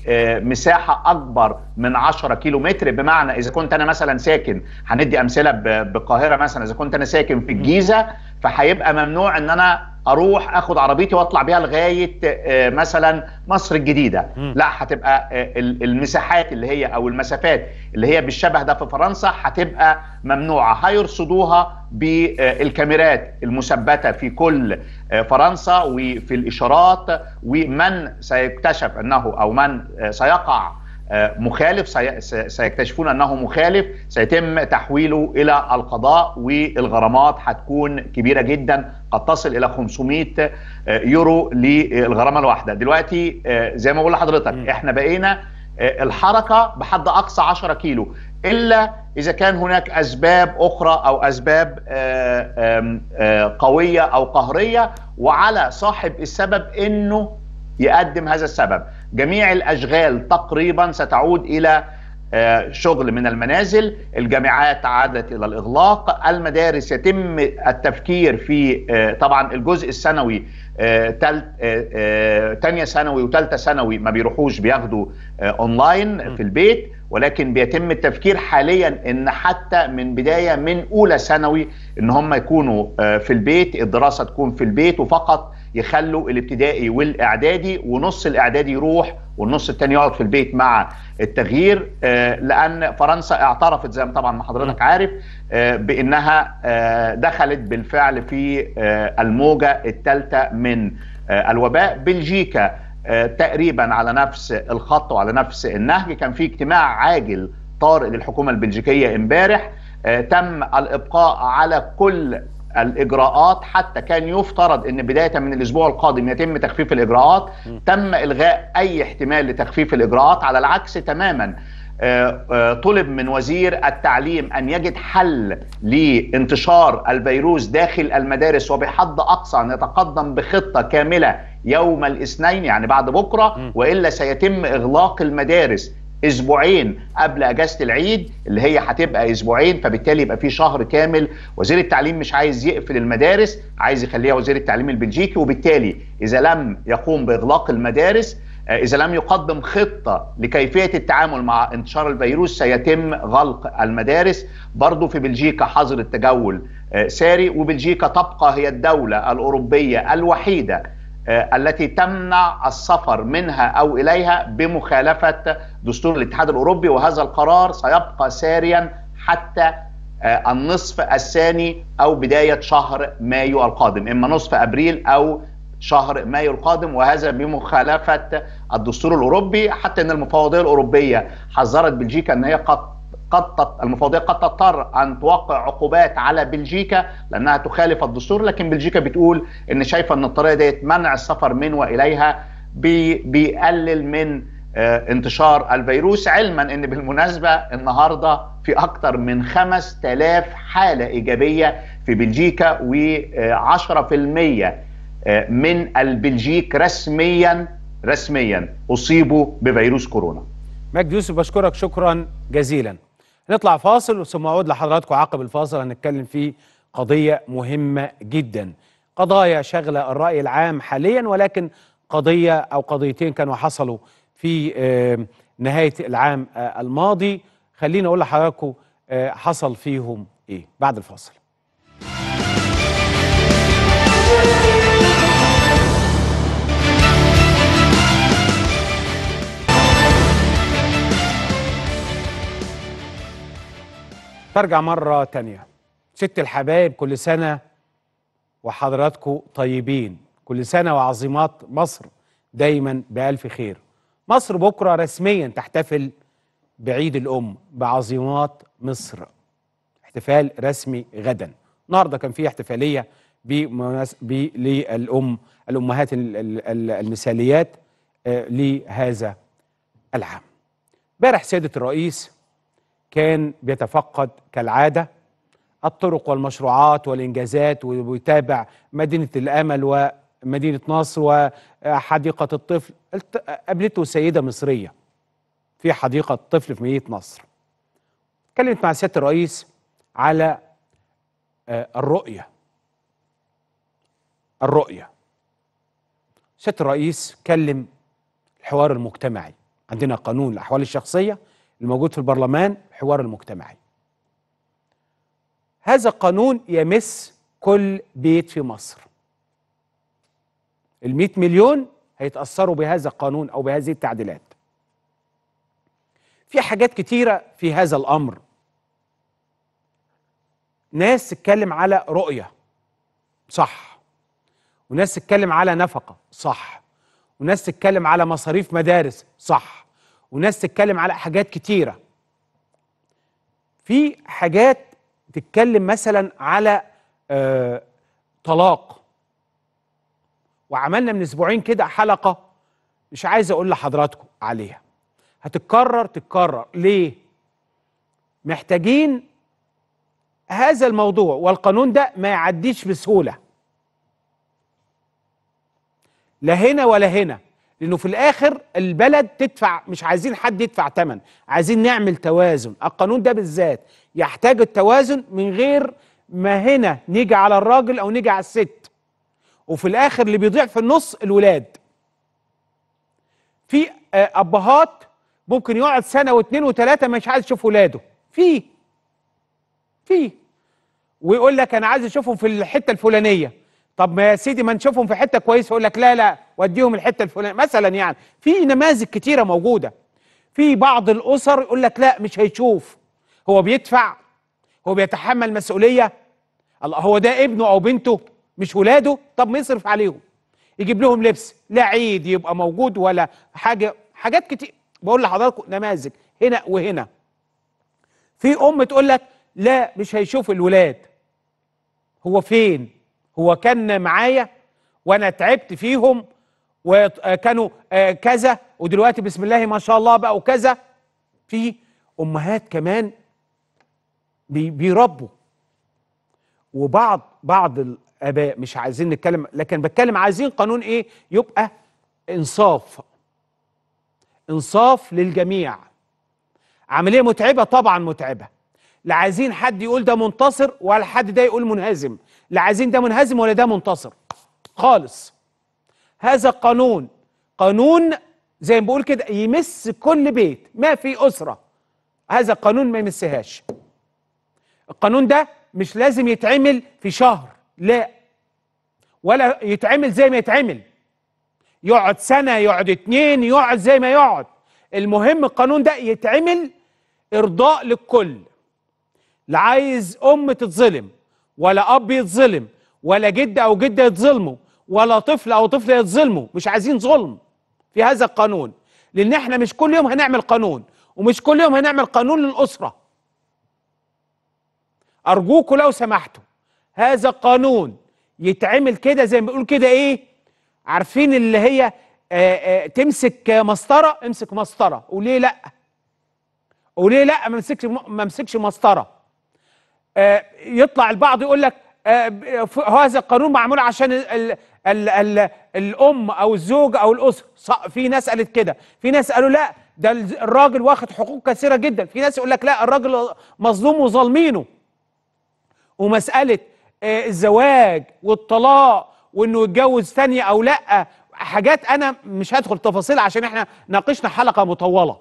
لمساحه اكبر من 10 كيلو متر بمعنى اذا كنت انا مثلا ساكن هندي امثله ب- بالقاهره مثلا اذا كنت انا ساكن في الجيزه فهيبقى ممنوع ان انا اروح اخد عربيتي واطلع بيها لغايه آه، مثلا مصر الجديده لا هتبقى آه، ال- المساحات اللي هي او المسافات اللي هي بالشبه ده في فرنسا هتبقى ممنوعه هيرصدوها بالكاميرات المثبته في كل آه، فرنسا وفي الاشارات ومن سيكتشف انه او من آه، سيقع آه، مخالف سي- سي- سيكتشفون انه مخالف سيتم تحويله الى القضاء والغرامات هتكون كبيره جدا قد تصل الى 500 آه، يورو للغرامه الواحده دلوقتي آه، زي ما بقول لحضرتك احنا بقينا آه، الحركه بحد اقصى 10 كيلو الا اذا كان هناك اسباب اخرى او اسباب آه، آم، آه، قويه او قهريه وعلى صاحب السبب انه يقدم هذا السبب جميع الاشغال تقريبا ستعود الى آه، شغل من المنازل الجامعات عادت الى الاغلاق المدارس يتم التفكير في آه، طبعا الجزء السنوي آه، تالت آه، آه، تانية ثانوي وتالتة ثانوي ما بيروحوش بياخدوا آه، اونلاين في البيت ولكن بيتم التفكير حاليا ان حتى من بدايه من اولى ثانوي ان هم يكونوا آه، في البيت الدراسه تكون في البيت وفقط يخلوا الابتدائي والاعدادي ونص الاعدادي يروح والنص التاني يقعد في البيت مع التغيير آه، لان فرنسا اعترفت زي ما طبعا ما حضرتك عارف آه، بانها آه، دخلت بالفعل في آه، الموجه الثالثه من آه، الوباء بلجيكا آه، تقريبا على نفس الخط وعلى نفس النهج كان في اجتماع عاجل طارئ للحكومه البلجيكيه امبارح آه، تم الابقاء على كل الاجراءات حتى كان يفترض ان بدايه من الاسبوع القادم يتم تخفيف الاجراءات تم الغاء اي احتمال لتخفيف الاجراءات على العكس تماما آه، آه، طلب من وزير التعليم ان يجد حل لانتشار الفيروس داخل المدارس وبحد اقصى ان يتقدم بخطه كامله يوم الاثنين يعني بعد بكره والا سيتم اغلاق المدارس اسبوعين قبل اجازه العيد اللي هي هتبقى اسبوعين فبالتالي يبقى في شهر كامل وزير التعليم مش عايز يقفل المدارس عايز يخليها وزير التعليم البلجيكي وبالتالي اذا لم يقوم باغلاق المدارس آه، اذا لم يقدم خطه لكيفيه التعامل مع انتشار الفيروس سيتم غلق المدارس برضو في بلجيكا حظر التجول آه، ساري وبلجيكا تبقى هي الدوله الاوروبيه الوحيده آه، التي تمنع السفر منها او اليها بمخالفه دستور الاتحاد الاوروبي وهذا القرار سيبقى ساريا حتى آه، النصف الثاني او بدايه شهر مايو القادم اما نصف ابريل او شهر مايو القادم وهذا بمخالفه الدستور الاوروبي حتى ان المفوضيه الاوروبيه حذرت بلجيكا ان هي قد قد تط- المفوضيه قد تضطر ان توقع عقوبات على بلجيكا لانها تخالف الدستور لكن بلجيكا بتقول ان شايفه ان الطريقه ديت منع السفر من واليها بي بيقلل من آه، انتشار الفيروس علما ان بالمناسبه النهارده في اكثر من 5000 حاله ايجابيه في بلجيكا و10% من البلجيك رسميا رسميا اصيبوا بفيروس كورونا مجدي يوسف بشكرك شكرا جزيلا نطلع فاصل ثم اعود لحضراتكم عقب الفاصل هنتكلم في قضيه مهمه جدا قضايا شغله الراي العام حاليا ولكن قضيه او قضيتين كانوا حصلوا في آه، نهايه العام آه، الماضي خليني اقول لحضراتكم آه، حصل فيهم ايه بعد الفاصل ترجع مرة تانية ست الحبايب كل سنة وحضراتكم طيبين كل سنة وعظيمات مصر دايما بألف خير مصر بكرة رسميا تحتفل بعيد الأم بعظيمات مصر احتفال رسمي غدا النهارده كان في احتفالية بمناس- ب- للأم الأمهات ال- ال- ال- المثاليات آه، لهذا العام امبارح سيادة الرئيس كان بيتفقد كالعادة الطرق والمشروعات والإنجازات ويتابع مدينة الأمل ومدينة نصر وحديقة الطفل الت- قابلته سيدة مصرية في حديقة طفل في مدينة نصر اتكلمت مع سيادة الرئيس على آه، الرؤية الرؤية سيادة الرئيس كلم الحوار المجتمعي عندنا قانون الأحوال الشخصية الموجود في البرلمان الحوار المجتمعي هذا القانون يمس كل بيت في مصر المئة مليون هيتأثروا بهذا القانون أو بهذه التعديلات في حاجات كتيرة في هذا الأمر ناس تتكلم على رؤية صح وناس تتكلم على نفقة صح وناس تتكلم على مصاريف مدارس صح وناس تتكلم على حاجات كتيرة في حاجات تتكلم مثلا على آه طلاق وعملنا من اسبوعين كده حلقة مش عايز اقول لحضراتكم عليها هتتكرر تتكرر ليه محتاجين هذا الموضوع والقانون ده ما يعديش بسهولة لا هنا ولا هنا لانه في الاخر البلد تدفع مش عايزين حد يدفع ثمن عايزين نعمل توازن القانون ده بالذات يحتاج التوازن من غير ما هنا نيجي على الراجل او نيجي على الست وفي الاخر اللي بيضيع في النص الولاد في آه، ابهات ممكن يقعد سنه واثنين وثلاثه مش عايز يشوف ولاده في في ويقول لك انا عايز اشوفهم في الحته الفلانيه طب ما يا سيدي ما نشوفهم في حته كويسه يقول لك لا لا وديهم الحته الفلانيه مثلا يعني في نماذج كتيره موجوده في بعض الاسر يقول لك لا مش هيشوف هو بيدفع هو بيتحمل مسؤوليه الله هو ده ابنه او بنته مش ولاده طب ما يصرف عليهم يجيب لهم لبس لا عيد يبقى موجود ولا حاجه حاجات كتير بقول لحضراتكم نماذج هنا وهنا في ام تقول لك لا مش هيشوف الولاد هو فين هو كان معايا وانا تعبت فيهم وكانوا آه، كذا ودلوقتي بسم الله ما شاء الله بقوا كذا في امهات كمان بي- بيربوا وبعض بعض الاباء مش عايزين نتكلم لكن بتكلم عايزين قانون ايه يبقى انصاف انصاف للجميع عمليه متعبه طبعا متعبه لا عايزين حد يقول ده منتصر ولا حد ده يقول منهزم لا عايزين ده منهزم ولا ده منتصر خالص هذا قانون قانون زي ما بقول كده يمس كل بيت ما في اسره هذا القانون ما يمسهاش القانون ده مش لازم يتعمل في شهر لا ولا يتعمل زي ما يتعمل يقعد سنة يقعد اتنين يقعد زي ما يقعد المهم القانون ده يتعمل إرضاء للكل لا عايز أم تتظلم ولا أب يتظلم ولا جد أو جدة يتظلموا ولا طفل أو طفلة يتظلموا مش عايزين ظلم في هذا القانون لأن احنا مش كل يوم هنعمل قانون ومش كل يوم هنعمل قانون للأسرة أرجوكوا لو سمحتوا هذا قانون يتعمل كده زي ما بيقول كده إيه عارفين اللي هي آه آه تمسك مسطرة امسك مسطرة وليه لأ وليه لأ ما امسكش ما امسكش مسطرة آه يطلع البعض يقول لك آه ب- ف- هذا القانون معمول عشان ال ال ال ال الام او الزوج او الاسره ص- في ناس قالت كده في ناس قالوا لا ده ال- الراجل واخد حقوق كثيره جدا في ناس يقول لك لا الراجل مظلوم وظالمينه ومساله آه الزواج والطلاق وانه يتجوز ثانيه او لا حاجات انا مش هدخل تفاصيل عشان احنا ناقشنا حلقه مطوله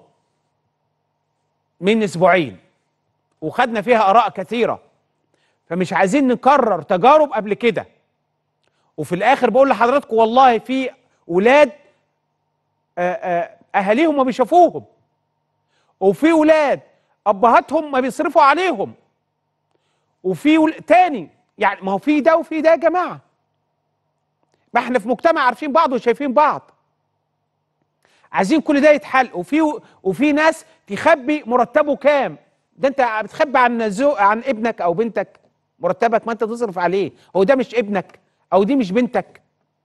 من اسبوعين وخدنا فيها اراء كثيره فمش عايزين نكرر تجارب قبل كده وفي الاخر بقول لحضراتكم والله في ولاد آه، آه، اهاليهم ما بيشوفوهم وفي ولاد ابهاتهم ما بيصرفوا عليهم وفي ول... تاني يعني ما هو في ده وفي ده يا جماعه ما احنا في مجتمع عارفين بعض وشايفين بعض عايزين كل ده يتحل وفي وفي ناس تخبي مرتبه كام ده انت بتخبي عن زو... عن ابنك او بنتك مرتبك ما انت تصرف عليه هو ده مش ابنك او دي مش بنتك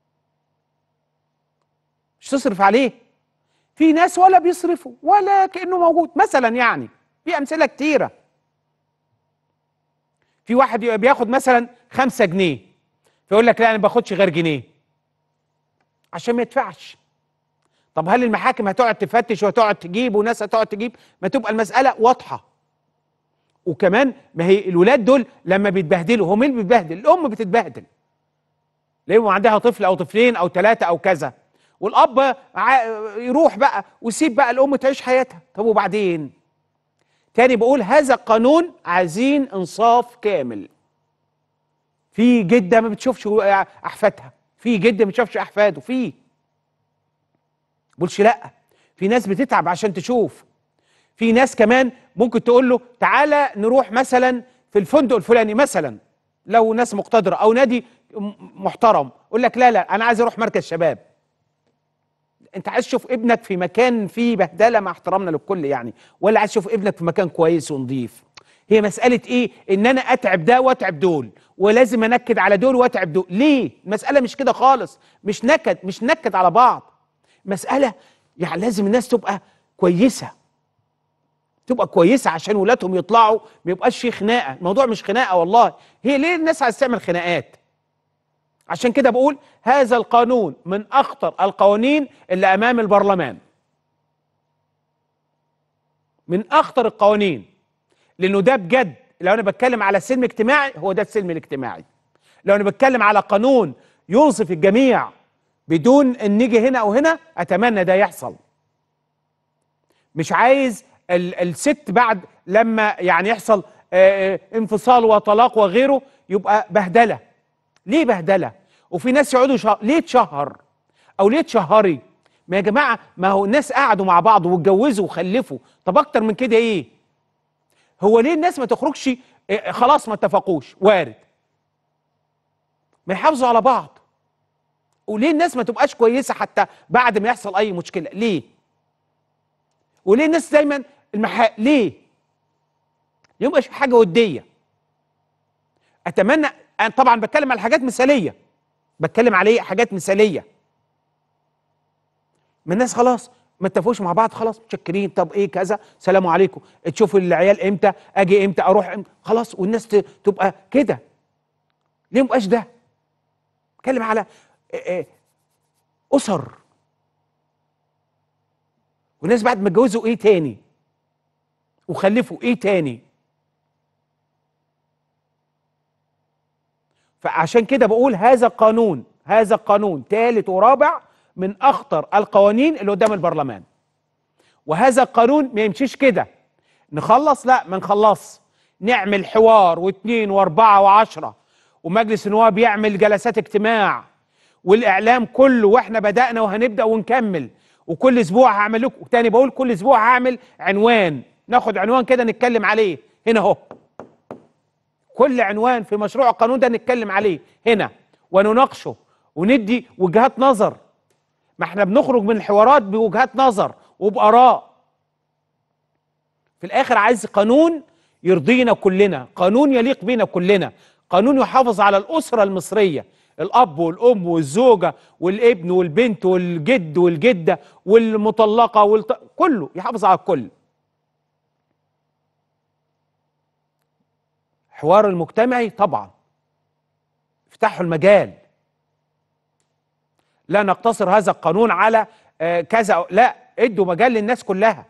مش تصرف عليه في ناس ولا بيصرفوا ولا كانه موجود مثلا يعني في امثله كتيره في واحد يبقى بياخد مثلا خمسة جنيه فيقول لك لا انا ما باخدش غير جنيه عشان ما يدفعش طب هل المحاكم هتقعد تفتش وتقعد تجيب وناس هتقعد تجيب ما تبقى المساله واضحه وكمان ما هي الولاد دول لما بيتبهدلوا هو مين اللي بيتبهدل الام بتتبهدل ليه عندها طفل او طفلين او ثلاثه او كذا والاب ع- يروح بقى ويسيب بقى الام تعيش حياتها طب وبعدين تاني بقول هذا القانون عايزين انصاف كامل في جده ما بتشوفش احفادها في جده ما بتشوفش احفاده في بقولش لا في ناس بتتعب عشان تشوف في ناس كمان ممكن تقول له تعالى نروح مثلا في الفندق الفلاني مثلا لو ناس مقتدره او نادي م- محترم يقول لك لا لا انا عايز اروح مركز شباب انت عايز تشوف ابنك في مكان فيه بهدله مع احترامنا للكل يعني ولا عايز تشوف ابنك في مكان كويس ونظيف هي مساله ايه ان انا اتعب ده واتعب دول ولازم انكد على دول واتعب دول ليه المساله مش كده خالص مش نكد مش نكد على بعض مساله يعني لازم الناس تبقى كويسه تبقى كويسه عشان ولادهم يطلعوا ما يبقاش في خناقه الموضوع مش خناقه والله هي ليه الناس عايز تعمل خناقات عشان كده بقول هذا القانون من اخطر القوانين اللي امام البرلمان من اخطر القوانين لانه ده بجد لو انا بتكلم على سلم اجتماعي هو ده السلم الاجتماعي لو انا بتكلم على قانون ينصف الجميع بدون ان نيجي هنا او هنا اتمنى ده يحصل مش عايز ال الست بعد لما يعني يحصل آه، آه، انفصال وطلاق وغيره يبقى بهدله ليه بهدله وفي ناس يقعدوا شهر ليه تشهر او ليه تشهري ما يا جماعه ما هو الناس قعدوا مع بعض واتجوزوا وخلفوا طب اكتر من كده ايه هو ليه الناس ما تخرجش إيه، خلاص ما اتفقوش وارد ما يحافظوا على بعض وليه الناس ما تبقاش كويسه حتى بعد ما يحصل اي مشكله ليه وليه الناس دايما المحا... ليه ليه مبقاش في حاجه وديه اتمنى انا طبعا بتكلم على حاجات مثاليه بتكلم عليه حاجات مثاليه ما الناس خلاص ما اتفقوش مع بعض خلاص متشكرين طب ايه كذا سلام عليكم تشوفوا العيال امتى اجي امتى اروح امتى خلاص والناس ت- تبقى كده ليه مبقاش ده بتكلم على آه، آه، اسر والناس بعد ما اتجوزوا ايه تاني وخلفوا ايه تاني فعشان كده بقول هذا قانون هذا قانون ثالث ورابع من اخطر القوانين اللي قدام البرلمان وهذا القانون ما يمشيش كده نخلص لا ما نخلص نعمل حوار واثنين واربعه وعشره ومجلس النواب يعمل جلسات اجتماع والاعلام كله واحنا بدانا وهنبدا ونكمل وكل اسبوع هعمل لكم تاني بقول كل اسبوع هعمل عنوان ناخد عنوان كده نتكلم عليه هنا اهو كل عنوان في مشروع القانون ده نتكلم عليه هنا ونناقشه وندي وجهات نظر ما احنا بنخرج من الحوارات بوجهات نظر وبآراء في الآخر عايز قانون يرضينا كلنا قانون يليق بينا كلنا قانون يحافظ على الأسرة المصرية الأب والأم والزوجة والابن والبنت والجد والجدة والمطلقة والط... كله يحافظ على الكل حوار المجتمعي طبعا افتحوا المجال لا نقتصر هذا القانون على آه، كذا أو- لا ادوا مجال للناس كلها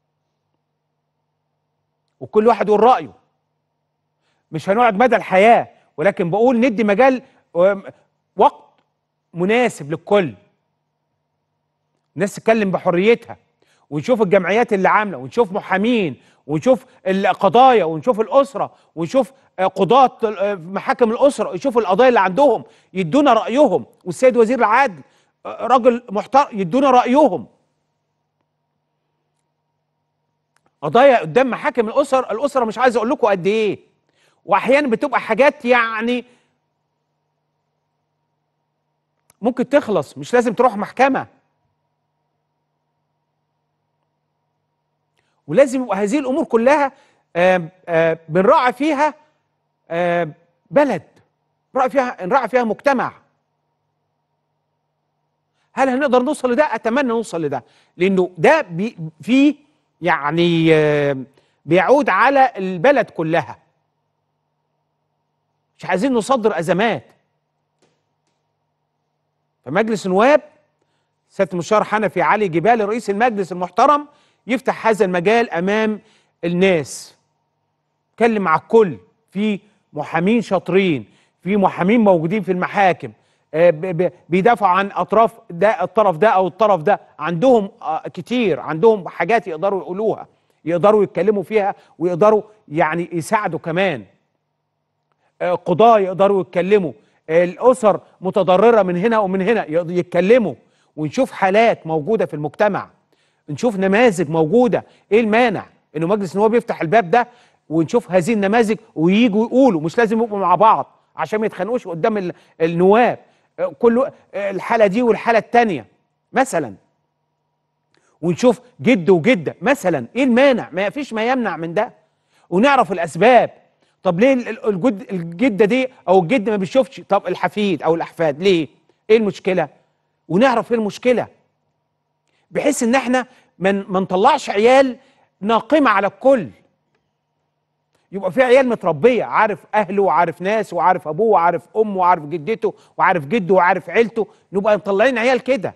وكل واحد يقول رايه مش هنقعد مدى الحياه ولكن بقول ندي مجال آم، وقت مناسب للكل الناس تتكلم بحريتها ونشوف الجمعيات اللي عامله ونشوف محامين ونشوف القضايا ونشوف الاسره ونشوف آه، قضاه آه، محاكم الاسره يشوفوا القضايا اللي عندهم يدونا رايهم والسيد وزير العدل آه، راجل محترم يدونا رايهم قضايا قدام محاكم الاسر الاسره مش عايز اقول لكم قد ايه واحيانا بتبقى حاجات يعني ممكن تخلص مش لازم تروح محكمه ولازم يبقى هذه الامور كلها آم، آم، بنراعي فيها آم، بلد نراعي فيها نراعي فيها مجتمع هل هنقدر نوصل لده اتمنى نوصل لده لانه ده بي في يعني آم، بيعود على البلد كلها مش عايزين نصدر ازمات فمجلس النواب سياده المستشار حنفي علي جبالي رئيس المجلس المحترم يفتح هذا المجال امام الناس اتكلم مع الكل في محامين شاطرين في محامين موجودين في المحاكم آه، ب- ب- بيدافعوا عن اطراف ده الطرف ده او الطرف ده عندهم آه، كتير عندهم حاجات يقدروا يقولوها يقدروا يتكلموا فيها ويقدروا يعني يساعدوا كمان آه، قضاة يقدروا يتكلموا آه، الأسر متضررة من هنا ومن هنا يقد- يتكلموا ونشوف حالات موجودة في المجتمع نشوف نماذج موجودة ايه المانع انه مجلس النواب يفتح الباب ده ونشوف هذه النماذج وييجوا يقولوا مش لازم يبقوا مع بعض عشان ما يتخانقوش قدام ال- النواب آه، كل آه، الحالة دي والحالة التانية مثلا ونشوف جد وجدة مثلا ايه المانع ما فيش ما يمنع من ده ونعرف الاسباب طب ليه ال- ال- الجد الجده دي او الجد ما بيشوفش طب الحفيد او الاحفاد ليه ايه المشكله ونعرف ايه المشكله بحيث ان احنا من ما نطلعش عيال ناقمه على الكل يبقى في عيال متربيه عارف اهله وعارف ناس وعارف ابوه وعارف امه وعارف جدته وعارف جده وعارف عيلته نبقى مطلعين عيال كده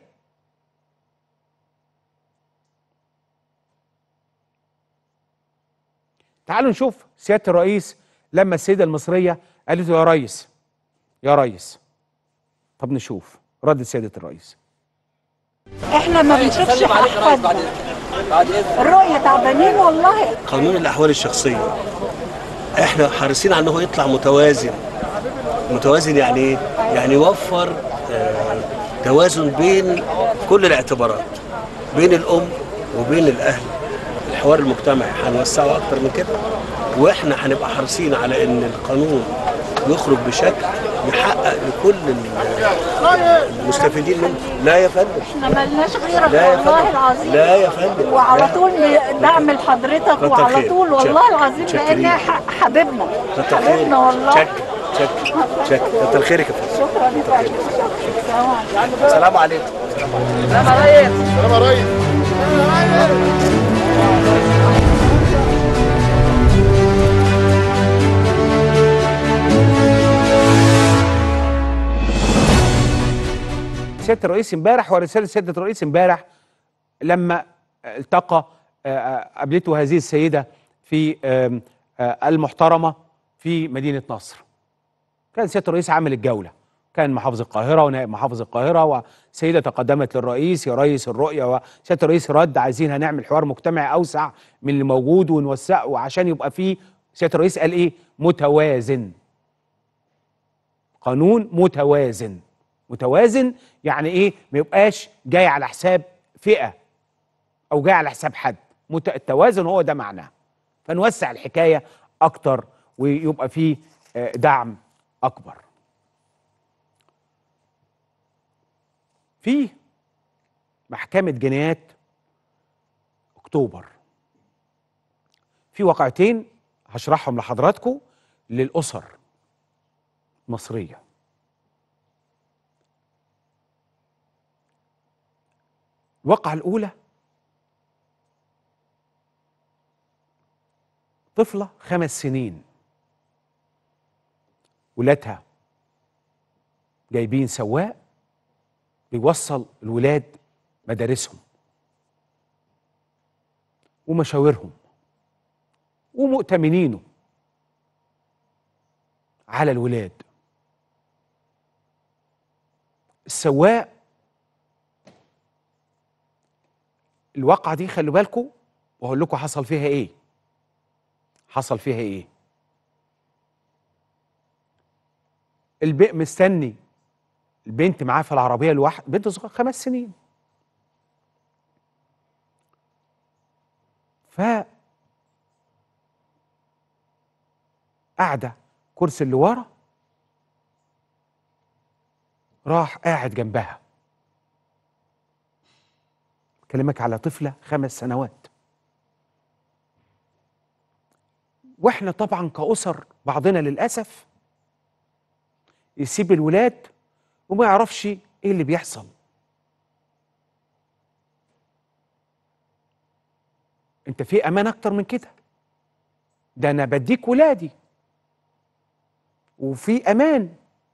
تعالوا نشوف سياده الرئيس لما السيده المصريه قالت له يا ريس يا ريس طب نشوف رد سياده الرئيس احنا ما بنشوفش احفادنا الرؤية تعبانين والله قانون الاحوال الشخصيه احنا حريصين على ان هو يطلع متوازن متوازن يعني ايه؟ يعني يوفر آه، توازن بين كل الاعتبارات بين الام وبين الاهل الحوار المجتمعي هنوسعه اكتر من كده واحنا هنبقى حريصين على ان القانون يخرج بشكل يحقق لكل ال- المستفيدين منه لا يا فندم احنا ملناش غيرك لا يا والله فندم. العظيم لا يا فندم. وعلى لا. طول دعم لحضرتك كتر وعلى خير. طول والله شك- العظيم شاكرين. لان ح- حبيبنا كتر خيرك. حبيبنا والله شك شك شك كتر خيرك يا فندم شكرا لك يا أستاذ. السلام عليكم السلام عليكم سلام عليكم سلام عليكم سياده الرئيس امبارح ورساله سياده الرئيس امبارح لما التقى آه، آه، قابلته هذه السيده في آم، آه، المحترمه في مدينه نصر. كان سياده الرئيس عامل الجوله كان محافظ القاهره ونائب محافظ القاهره وسيده تقدمت للرئيس يا ريس الرؤيه وسياده الرئيس رد عايزين هنعمل حوار مجتمعي اوسع من اللي موجود ونوسعه عشان يبقى فيه سياده الرئيس قال ايه؟ متوازن. قانون متوازن. متوازن يعني ايه؟ ما يبقاش جاي على حساب فئه او جاي على حساب حد. مت- التوازن هو ده معناه. فنوسع الحكايه اكتر ويبقى فيه آه، دعم اكبر. في محكمة جنايات أكتوبر في واقعتين هشرحهم لحضراتكم للأسر المصرية الواقعة الأولى طفلة خمس سنين ولادها جايبين سواق بيوصل الولاد مدارسهم ومشاورهم ومؤتمنينه على الولاد السواق الواقعة دي خلوا بالكم وهقول لكم حصل فيها ايه حصل فيها ايه البيق مستني البنت معاه في العربيه لوحد بنت صغيره خمس سنين ف قاعده كرسي اللي ورا راح قاعد جنبها بكلمك على طفله خمس سنوات واحنا طبعا كأسر بعضنا للأسف يسيب الولاد وما يعرفش ايه اللي بيحصل انت في امان اكتر من كده ده انا بديك ولادي وفي امان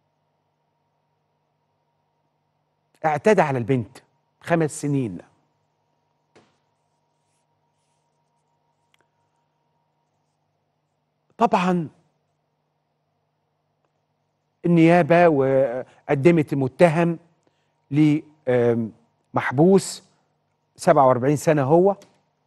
اعتدى على البنت خمس سنين طبعا النيابه وقدمت متهم لمحبوس 47 سنه هو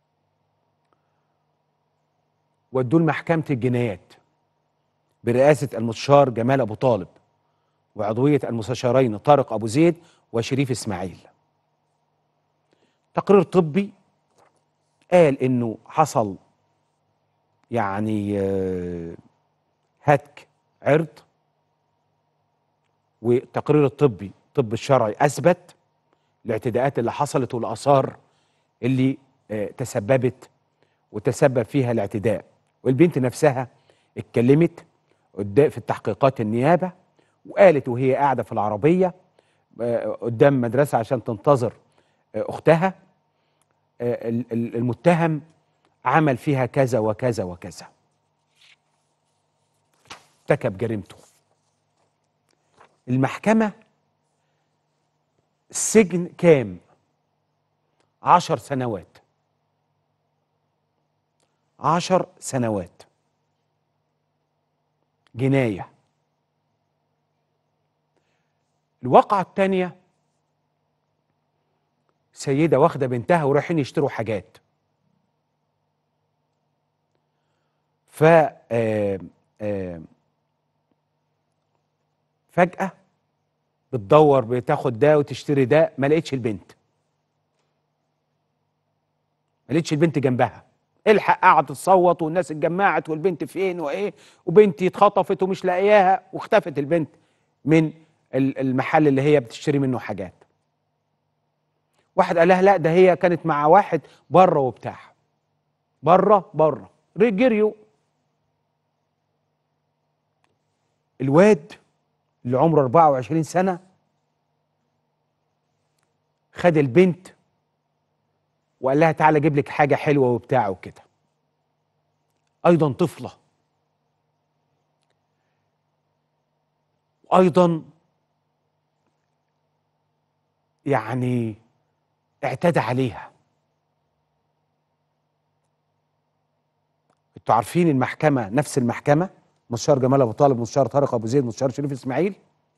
ودوه لمحكمه الجنايات برئاسه المستشار جمال ابو طالب وعضويه المستشارين طارق ابو زيد وشريف اسماعيل تقرير طبي قال انه حصل يعني آه، هتك عرض والتقرير الطبي الطب الشرعي اثبت الاعتداءات اللي حصلت والاثار اللي آه، تسببت وتسبب فيها الاعتداء والبنت نفسها اتكلمت قدام في التحقيقات النيابه وقالت وهي قاعده في العربيه آه، قدام مدرسه عشان تنتظر آه، اختها آه، ال- ال- المتهم عمل فيها كذا وكذا وكذا ارتكب جريمته المحكمة السجن كام عشر سنوات عشر سنوات جناية الواقعة التانية سيدة واخدة بنتها ورايحين يشتروا حاجات ف آم، آم، فجاه بتدور بتاخد ده وتشتري ده ما لقيتش البنت ما لقيتش البنت جنبها الحق قعدت تصوت والناس اتجمعت والبنت فين وايه وبنتي اتخطفت ومش لاقياها واختفت البنت من ال- المحل اللي هي بتشتري منه حاجات واحد قال لها لا ده هي كانت مع واحد بره وبتاع بره بره جريوا الواد اللي عمره 24 سنه خد البنت وقال لها تعالى اجيب لك حاجه حلوه وبتاع وكده ايضا طفله وايضا يعني اعتدى عليها انتوا عارفين المحكمه نفس المحكمه مستشار جمال ابو طالب مستشار طارق ابو زيد مستشار شريف اسماعيل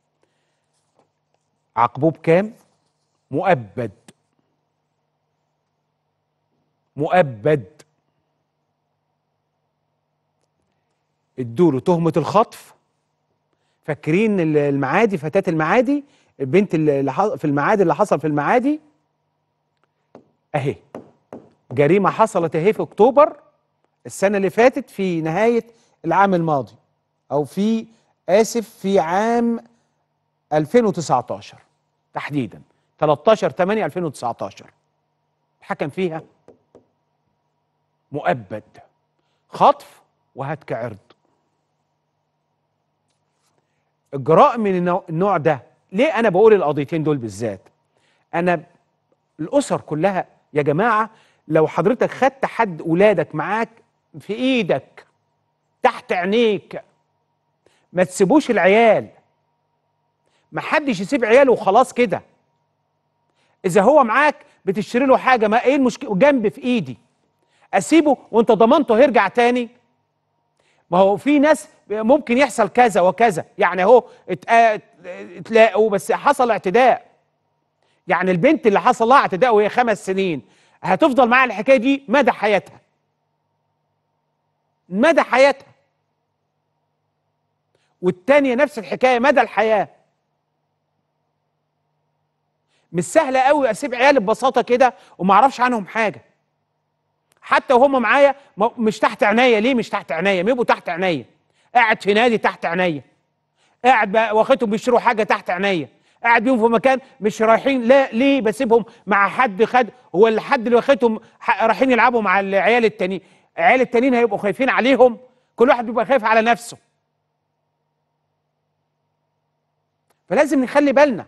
عاقبوه بكام مؤبد مؤبد ادوا له تهمه الخطف فاكرين ال- المعادي فتاه المعادي البنت اللي ح- في المعادي اللي حصل في المعادي اهي جريمه حصلت اهي في اكتوبر السنه اللي فاتت في نهايه العام الماضي او في اسف في عام 2019 تحديدا 13 8 2019 حكم فيها مؤبد خطف وهتك عرض الجرائم من النوع- النوع ده ليه انا بقول القضيتين دول بالذات انا الاسر كلها يا جماعه لو حضرتك خدت حد ولادك معاك في ايدك تحت عينيك ما تسيبوش العيال ما حدش يسيب عياله وخلاص كده اذا هو معاك بتشتري له حاجه ما ايه المشكله جنب في ايدي اسيبه وانت ضمنته هيرجع تاني ما هو في ناس ممكن يحصل كذا وكذا يعني اهو اتقا- اتلاقوا بس حصل اعتداء يعني البنت اللي حصل لها اعتداء وهي خمس سنين هتفضل معاها الحكايه دي مدى حياتها مدى حياتها والتانية نفس الحكايه مدى الحياه مش سهله قوي اسيب عيالي ببساطه كده وما اعرفش عنهم حاجه حتى وهم معايا ما- مش تحت عينيا ليه مش تحت عينيا ما يبقوا تحت عينيا قاعد في نادي تحت عينيا قاعد بقى واخدهم بيشتروا حاجه تحت عينيا قاعد بيهم في مكان مش رايحين لا ليه بسيبهم مع حد خد هو الحد اللي واخدهم ح- رايحين يلعبوا مع العيال التانيين العيال التانيين هيبقوا خايفين عليهم كل واحد بيبقى خايف على نفسه فلازم نخلي بالنا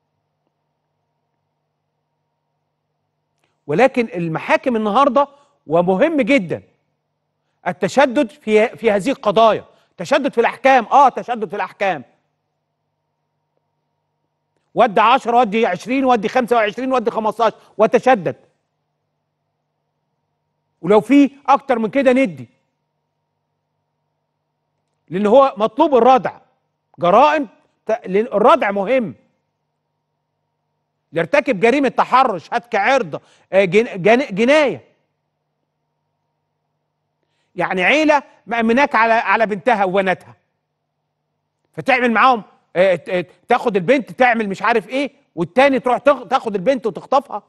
ولكن المحاكم النهارده ومهم جدا التشدد في في هذه القضايا تشدد في الاحكام اه تشدد في الاحكام ودي 10 ودي 20 ودي 25 ودي 15 وتشدد ولو في اكتر من كده ندي لان هو مطلوب الردع جرائم ت- لأن الردع مهم يرتكب جريمه تحرش هتك عرض آه، جن- جن- جنايه يعني عيله مأمناك على على بنتها وبناتها فتعمل معاهم آه، ت- آه، تاخد البنت تعمل مش عارف ايه والتاني تروح تاخ- تاخد البنت وتخطفها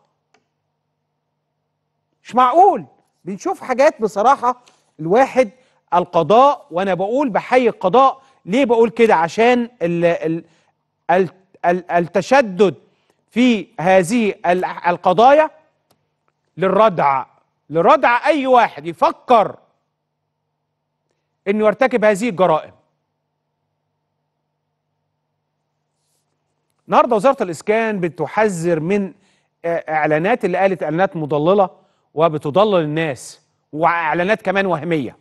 مش معقول بنشوف حاجات بصراحه الواحد القضاء وانا بقول بحيي القضاء ليه بقول كده عشان ال ال ال ال التشدد في هذه ال- القضايا للردع لردع اي واحد يفكر انه يرتكب هذه الجرائم النهارده وزاره الاسكان بتحذر من آه، اعلانات اللي قالت اعلانات مضلله وبتضلل الناس واعلانات كمان وهميه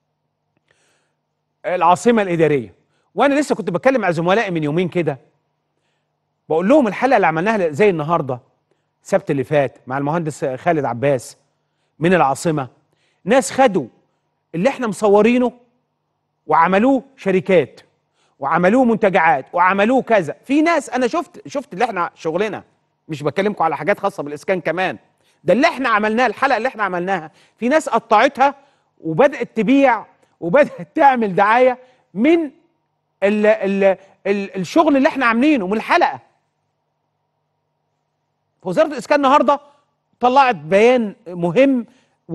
العاصمه الاداريه وانا لسه كنت بتكلم مع زملائي من يومين كده بقول لهم الحلقه اللي عملناها زي النهارده السبت اللي فات مع المهندس خالد عباس من العاصمه ناس خدوا اللي احنا مصورينه وعملوه شركات وعملوه منتجعات وعملوه كذا في ناس انا شفت شفت اللي احنا شغلنا مش بكلمكم على حاجات خاصه بالاسكان كمان ده اللي احنا عملناه الحلقه اللي احنا عملناها في ناس قطعتها وبدات تبيع وبدات تعمل دعايه من ال ال ال الشغل اللي احنا عاملينه من الحلقه وزاره الاسكان النهارده طلعت بيان مهم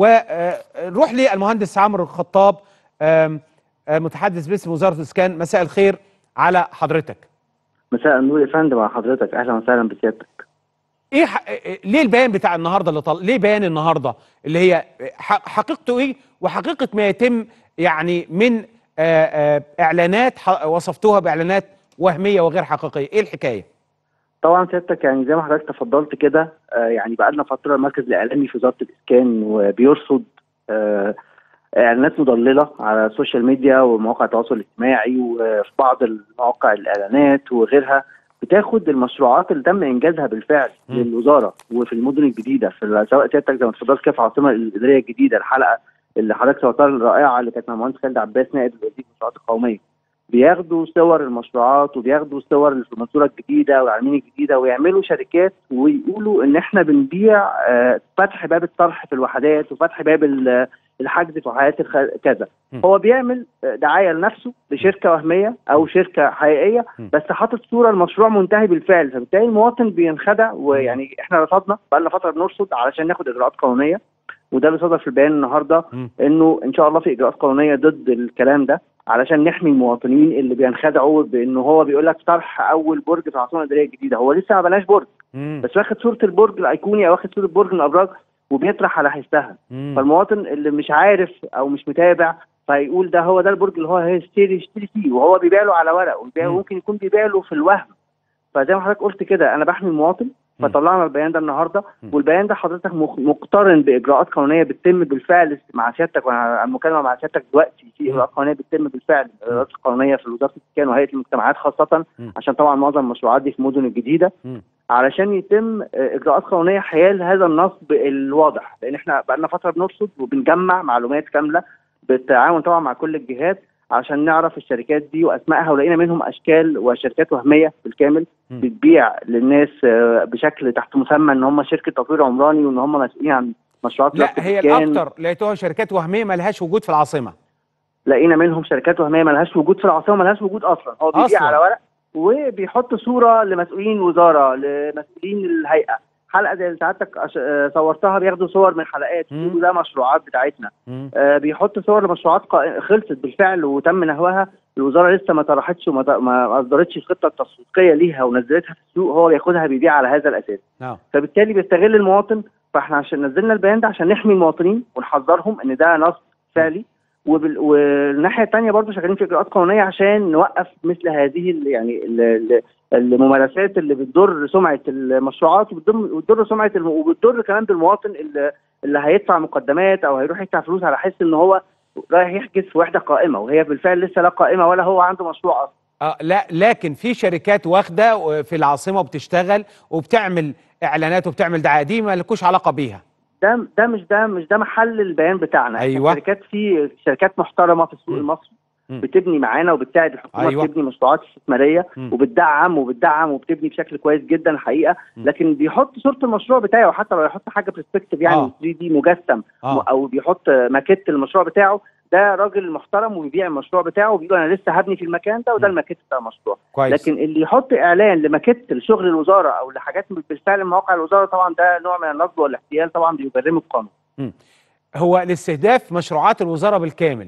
ونروح للمهندس عمرو الخطاب آم، آه، متحدث باسم وزاره الاسكان مساء الخير على حضرتك مساء النور يا فندم على حضرتك اهلا وسهلا بسيادتك ايه ح... إيه- ليه البيان بتاع النهارده اللي طل... ليه بيان النهارده اللي هي ح... حقيقته ايه وحقيقه ما يتم يعني من آه آه اعلانات ح... وصفتوها باعلانات وهميه وغير حقيقيه ايه الحكايه طبعا سيادتك يعني زي ما حضرتك تفضلت كده آه يعني بقى لنا فتره المركز الاعلامي في وزاره الاسكان وبيرصد آه اعلانات مضلله على السوشيال ميديا ومواقع التواصل الاجتماعي وفي بعض المواقع الاعلانات وغيرها بتاخد المشروعات اللي تم انجازها بالفعل للوزاره وفي المدن الجديده في سواء سيادتك زي ما اتفضلت كده في العاصمه الاداريه الجديده الحلقه اللي حضرتك صورتها الرائعه اللي كانت مع المهندس خالد عباس نائب وزير المشروعات القوميه بياخدوا صور المشروعات وبياخدوا صور اللي في المنصوره الجديده والعلمين الجديده ويعملوا شركات ويقولوا ان احنا بنبيع آه، فتح باب الطرح في الوحدات وفتح باب ال- الحجز في وحدات الخ- كذا هو بيعمل آه، دعايه لنفسه لشركه وهميه او شركه حقيقيه بس حاطط صوره المشروع منتهي بالفعل فبالتالي المواطن بينخدع ويعني احنا رفضنا بقى لنا فتره بنرصد علشان ناخد اجراءات قانونيه وده اللي صدر في البيان النهارده انه ان شاء الله في اجراءات قانونيه ضد الكلام ده علشان نحمي المواطنين اللي بينخدعوا بانه هو بيقول لك طرح اول برج في العاصمه الاداريه الجديده هو لسه ما بناش برج بس واخد صوره البرج الايقوني او واخد صوره برج من الابراج وبيطرح على حسها فالمواطن اللي مش عارف او مش متابع فيقول ده هو ده البرج اللي هو هيشتري يشتري فيه وهو بيبيع له على ورق وبيبيع- وممكن يكون بيبيع له في الوهم فزي ما حضرتك قلت كده انا بحمي المواطن فطلعنا البيان ده النهارده والبيان ده حضرتك مخ- مقترن باجراءات قانونيه بتتم بالفعل مع سيادتك وانا المكالمه مع سيادتك دلوقتي في اجراءات قانونيه بتتم بالفعل الاجراءات القانونيه في وزاره الاسكان وهيئه المجتمعات خاصه عشان طبعا معظم المشروعات دي في المدن الجديده علشان يتم آه، اجراءات قانونيه حيال هذا النصب الواضح لان احنا بقالنا فتره بنرصد وبنجمع معلومات كامله بالتعاون طبعا مع كل الجهات عشان نعرف الشركات دي واسمائها ولقينا منهم اشكال وشركات وهميه بالكامل بتبيع للناس آه، بشكل تحت مسمى ان هم شركه تطوير عمراني وان هم مسؤولين عن مشروعات لا وزارة هي الإسكان. الاكثر لقيتوها شركات وهميه ما لهاش وجود في العاصمه لقينا منهم شركات وهميه ملهاش وجود في العاصمه ملهاش وجود اصلا هو بيبيع أصلاً. على ورق وبيحط صوره لمسؤولين وزاره لمسؤولين الهيئه حلقه زي اللي سعادتك أش- آه، صورتها بياخدوا صور من حلقات يقولوا ده مشروعات بتاعتنا آه، بيحط صور لمشروعات قا- خلصت بالفعل وتم نهوها الوزاره لسه ما طرحتش وما ط- ما اصدرتش الخطه التسويقيه ليها ونزلتها في السوق هو بياخدها بيبيع على هذا الاساس نعم فبالتالي بيستغل المواطن فاحنا عشان نزلنا البيان ده عشان نحمي المواطنين ونحذرهم ان ده نصب فعلي وبال... والناحيه الثانيه برضه شغالين في اجراءات قانونيه عشان نوقف مثل هذه ال... يعني ال... ال- الممارسات اللي بتضر سمعه المشروعات وبتضر وبتضر سمعه الم... وبتضر كمان بالمواطن اللي اللي هيدفع مقدمات او هيروح يدفع فلوس على حس ان هو رايح يحجز في وحده قائمه وهي بالفعل لسه لا قائمه ولا هو عنده مشروع اصلا آه لا لكن في شركات واخده في العاصمه وبتشتغل وبتعمل اعلانات وبتعمل دعايه دي ما لكوش علاقه بيها ده ده مش ده مش ده محل البيان بتاعنا إحنا أيوة. شركات في شركات محترمه في السوق المصري بتبني معانا وبتساعد الحكومه أيوة. تبني مشروعات استثماريه وبتدعم وبتدعم وبتبني بشكل كويس جدا الحقيقه لكن بيحط صوره المشروع بتاعه حتى لو يحط حاجه برسبكتيف يعني آه. 3 دي مجسم آه. او بيحط ماكيت المشروع بتاعه ده راجل محترم وبيبيع المشروع بتاعه وبيقول انا لسه هبني في المكان ده وده الماكيت بتاع المشروع كويس. لكن اللي يحط اعلان لماكيت لشغل الوزاره او لحاجات بالفعل من مواقع الوزاره طبعا ده نوع من النصب والاحتيال طبعا بيجرمه القانون مم. هو لاستهداف مشروعات الوزاره بالكامل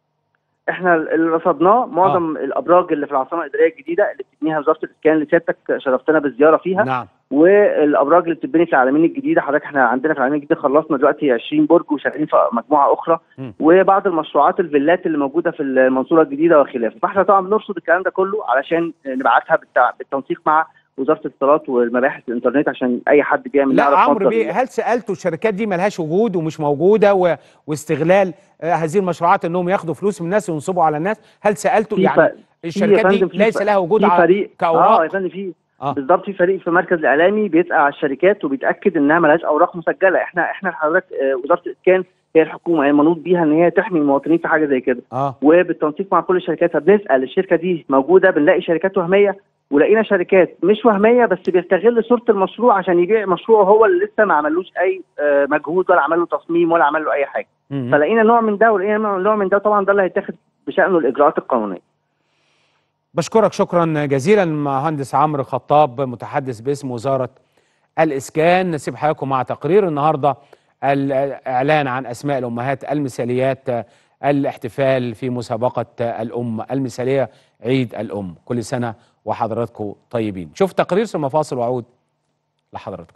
احنا اللي رصدناه معظم آه. الابراج اللي في العاصمه الاداريه الجديده اللي بتبنيها وزاره الاسكان اللي سيادتك شرفتنا بالزياره فيها نعم والابراج اللي بتتبني في العالمين الجديده حضرتك احنا عندنا في العالمين الجديده خلصنا دلوقتي 20 برج وشغالين في مجموعه اخرى مم. وبعض المشروعات الفيلات اللي موجوده في المنصوره الجديده وخلافه فاحنا طبعا بنرصد الكلام ده كله علشان نبعتها بالتع- بالتنسيق مع وزاره الاتصالات والمباحث الانترنت عشان اي حد بيعمل لا يعرف عمرو مصدر بيه هل سالتوا الشركات دي ملهاش وجود ومش موجوده و... واستغلال آه، هذه المشروعات انهم ياخدوا فلوس من الناس وينصبوا على الناس هل سالتوا في يعني ف- في يا الشركات دي فندم في ليس ف- لها وجود في ع- فريق كاوراق اه يا فندم في بالظبط في فريق في المركز الاعلامي بيسال على الشركات وبيتاكد انها ملهاش اوراق مسجله احنا احنا حضرتك آه، وزاره الاسكان هي الحكومه هي المنوط بيها ان هي تحمي المواطنين في حاجه زي كده اه وبالتنسيق مع كل الشركات فبنسال الشركه دي موجوده بنلاقي شركات وهميه ولقينا شركات مش وهميه بس بيستغل صوره المشروع عشان يبيع مشروع هو اللي لسه ما عملوش اي آه، مجهود ولا عمل له تصميم ولا عمل له اي حاجه مم. فلقينا نوع من ده ولقينا نوع نوع من ده طبعا ده اللي هيتاخد بشانه الاجراءات القانونيه بشكرك شكرا جزيلا مهندس عمرو خطاب متحدث باسم وزاره الاسكان نسيب حضراتكم مع تقرير النهارده الاعلان عن اسماء الامهات المثاليات الاحتفال في مسابقه الام المثاليه عيد الام كل سنه وحضراتكم طيبين شوف تقرير ثم فاصل واعود لحضراتكم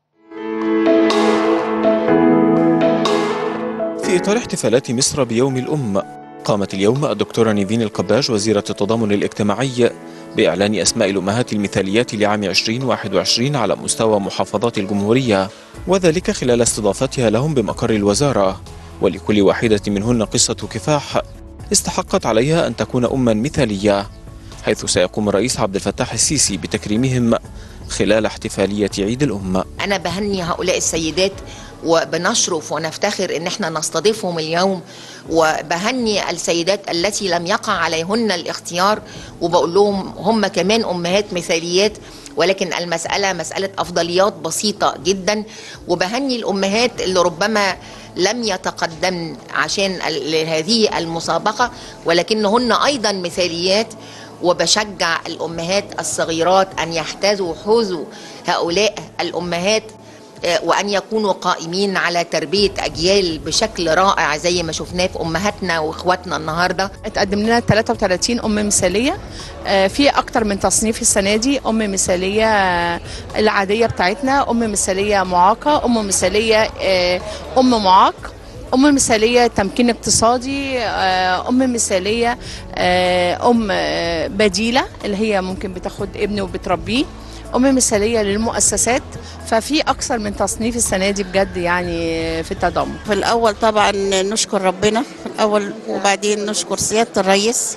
في إطار احتفالات مصر بيوم الأم قامت اليوم الدكتورة نيفين القباج وزيرة التضامن الاجتماعي بإعلان أسماء الأمهات المثاليات لعام 2021 على مستوى محافظات الجمهورية وذلك خلال استضافتها لهم بمقر الوزارة ولكل واحدة منهن قصة كفاح استحقت عليها أن تكون أما مثالية حيث سيقوم الرئيس عبد الفتاح السيسي بتكريمهم خلال احتفالية عيد الأم أنا بهني هؤلاء السيدات وبنشرف ونفتخر ان احنا نستضيفهم اليوم وبهني السيدات التي لم يقع عليهن الاختيار وبقول لهم هم كمان امهات مثاليات ولكن المسألة مسألة أفضليات بسيطة جدا وبهني الأمهات اللي ربما لم يتقدمن عشان ال- هذه المسابقة ولكنهن أيضا مثاليات وبشجع الأمهات الصغيرات أن يحتذوا حوزوا هؤلاء الأمهات آه، وأن يكونوا قائمين على تربية أجيال بشكل رائع زي ما شفناه في أمهاتنا وإخواتنا النهاردة اتقدم لنا 33 ام مثاليه آه، في اكتر من تصنيف السنه دي ام مثاليه آه، العاديه بتاعتنا ام مثاليه معاقه ام مثاليه آه، ام معاق ام مثاليه تمكين اقتصادي آه، ام مثاليه آه، ام آه، بديله اللي هي ممكن بتاخد ابن وبتربيه ام مثاليه للمؤسسات ففي اكثر من تصنيف السنه دي بجد يعني في التضامن في الأول طبعا نشكر ربنا في الأول وبعدين نشكر سيادة الرئيس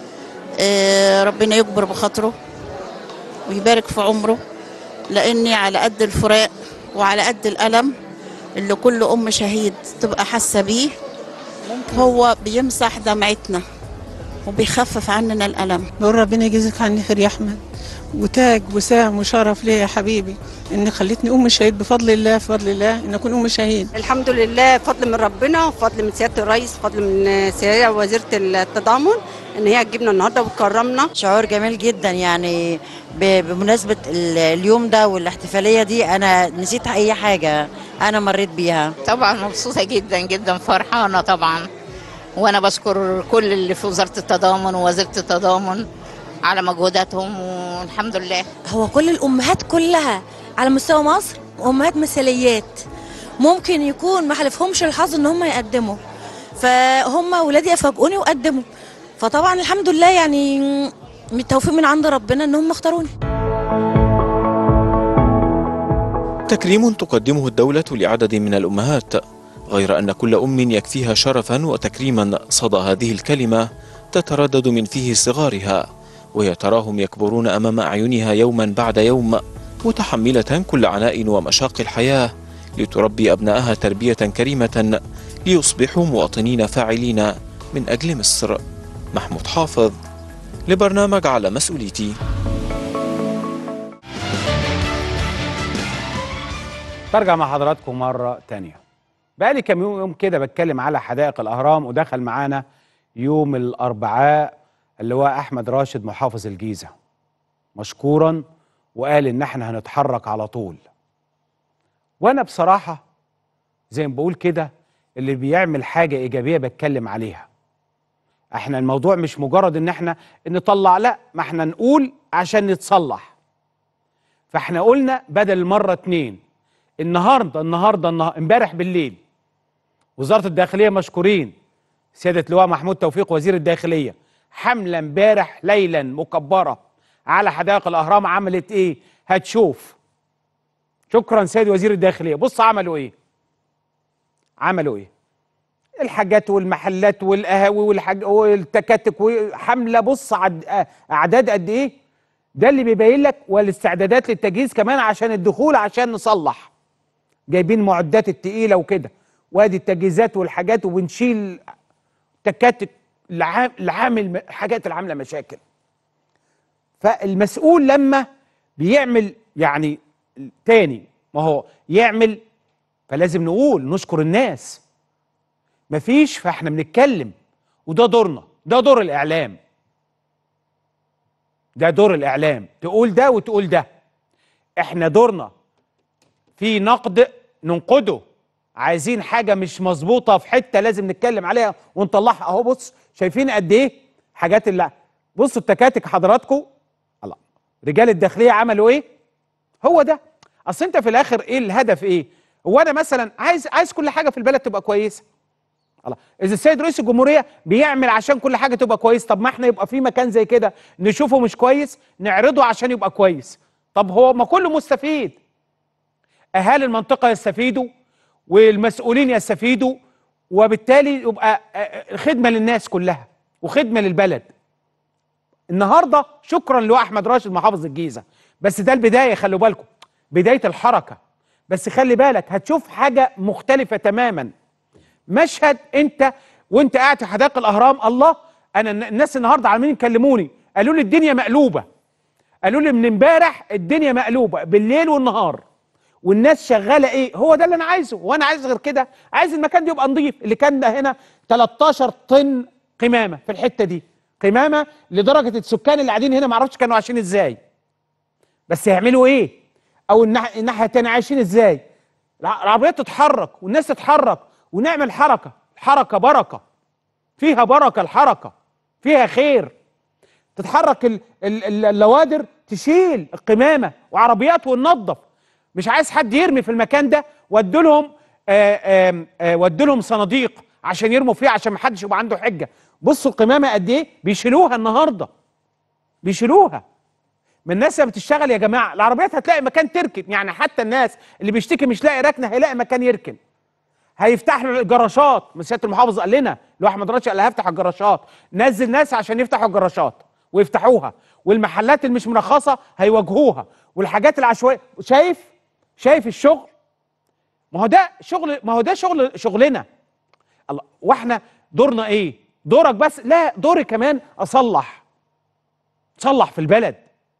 آه، ربنا يكبر بخاطره ويبارك في عمره لأني على قد الفراق وعلى قد الألم اللي كل أم شهيد تبقى حاسة بيه هو بيمسح دمعتنا وبيخفف عننا الألم بقول ربنا يجازيك عني خير يا احمد وتاج وسام وشرف ليا يا حبيبي ان خليتني ام شهيد بفضل الله بفضل الله ان اكون ام شهيد الحمد لله فضل من ربنا وفضل من سياده الرئيس فضل من سياده وزيره التضامن ان هي تجيبنا النهارده وتكرمنا شعور جميل جدا يعني ب- بمناسبة ال- اليوم ده والاحتفالية دي أنا نسيت أي حاجة أنا مريت بيها طبعا مبسوطة جدا جدا فرحانة طبعا وأنا بشكر كل اللي في وزارة التضامن ووزيرة التضامن على مجهوداتهم والحمد لله هو كل الامهات كلها على مستوى مصر امهات مثاليات ممكن يكون ما حلفهمش الحظ ان هم يقدموا فهم ولادي افاجئوني وقدموا فطبعا الحمد لله يعني من التوفيق من عند ربنا ان هم اختاروني تكريم تقدمه الدولة لعدد من الأمهات غير أن كل أم يكفيها شرفا وتكريما صدى هذه الكلمة تتردد من فيه صغارها وهي تراهم يكبرون أمام أعينها يوما بعد يوم متحملة كل عناء ومشاق الحياة لتربي أبنائها تربية كريمة ليصبحوا مواطنين فاعلين من أجل مصر محمود حافظ لبرنامج على مسؤوليتي برجع مع حضراتكم مرة تانية بقالي كام يوم يوم كده بتكلم على حدائق الأهرام ودخل معانا يوم الأربعاء اللي هو أحمد راشد محافظ الجيزة مشكورا وقال إن احنا هنتحرك على طول وأنا بصراحة زي ما بقول كده اللي بيعمل حاجة إيجابية بتكلم عليها احنا الموضوع مش مجرد ان احنا نطلع لا ما احنا نقول عشان نتصلح فاحنا قلنا بدل المرة اتنين النهارده النهارده النهارده امبارح بالليل وزاره الداخليه مشكورين سياده لواء محمود توفيق وزير الداخليه حمله امبارح ليلا مكبره على حدائق الاهرام عملت ايه هتشوف شكرا سيد وزير الداخليه بص عملوا ايه عملوا ايه الحاجات والمحلات والقهاوي والحاج والتكاتك وحمله بص عد... اعداد قد ايه ده اللي بيبين لك والاستعدادات للتجهيز كمان عشان الدخول عشان نصلح جايبين معدات التقيله وكده وادي التجهيزات والحاجات وبنشيل تكاتك العام- العامل حاجات العامله مشاكل فالمسؤول لما بيعمل يعني تاني ما هو يعمل فلازم نقول نشكر الناس مفيش فاحنا بنتكلم وده دورنا ده دور الاعلام ده دور الاعلام تقول ده وتقول ده احنا دورنا في نقد ننقده عايزين حاجه مش مظبوطه في حته لازم نتكلم عليها ونطلعها اهو بص شايفين قد ايه حاجات اللي بصوا التكاتك حضراتكم الله رجال الداخليه عملوا ايه هو ده اصل انت في الاخر ايه الهدف ايه هو انا مثلا عايز عايز كل حاجه في البلد تبقى كويسه الله اذا السيد رئيس الجمهوريه بيعمل عشان كل حاجه تبقى كويس طب ما احنا يبقى في مكان زي كده نشوفه مش كويس نعرضه عشان يبقى كويس طب هو ما كله مستفيد اهالي المنطقه يستفيدوا والمسؤولين يستفيدوا وبالتالي يبقى آه، خدمه للناس كلها وخدمه للبلد النهارده شكرا لاحمد راشد محافظ الجيزه بس ده البدايه خلوا بالكم بدايه الحركه بس خلي بالك هتشوف حاجه مختلفه تماما مشهد انت وانت قاعد في حدائق الاهرام الله انا الن- الناس النهارده عمالين يكلموني قالوا لي الدنيا مقلوبه قالوا لي من امبارح الدنيا مقلوبه بالليل والنهار والناس شغاله ايه هو ده اللي انا عايزه وانا عايز غير كده عايز المكان ده يبقى نظيف اللي كان ده هنا 13 طن قمامه في الحته دي قمامه لدرجه السكان اللي قاعدين هنا ما اعرفش كانوا عايشين ازاي بس يعملوا ايه او الناح- الناحيه التانيه عايشين ازاي الع- العربيات تتحرك والناس تتحرك ونعمل حركه الحركه بركه فيها بركه الحركه فيها خير تتحرك ال- ال- ال- اللوادر تشيل القمامه وعربيات وننظف مش عايز حد يرمي في المكان ده ودوا لهم ودوا لهم صناديق عشان يرموا فيها عشان ما حدش يبقى عنده حجه بصوا القمامه قد ايه بيشيلوها النهارده بيشيلوها من الناس اللي بتشتغل يا جماعه العربيات هتلاقي مكان تركن يعني حتى الناس اللي بيشتكي مش لاقي ركنه هيلاقي مكان يركن هيفتح له الجراشات من سياده المحافظ قال لنا اللي هو احمد راشد قال هفتح الجراشات نزل ناس عشان يفتحوا الجراشات ويفتحوها والمحلات اللي مش مرخصه هيواجهوها والحاجات العشوائيه شايف شايف الشغل ما هو ده شغل ما هو ده شغل شغلنا الله واحنا دورنا ايه دورك بس لا دوري كمان اصلح صلح في البلد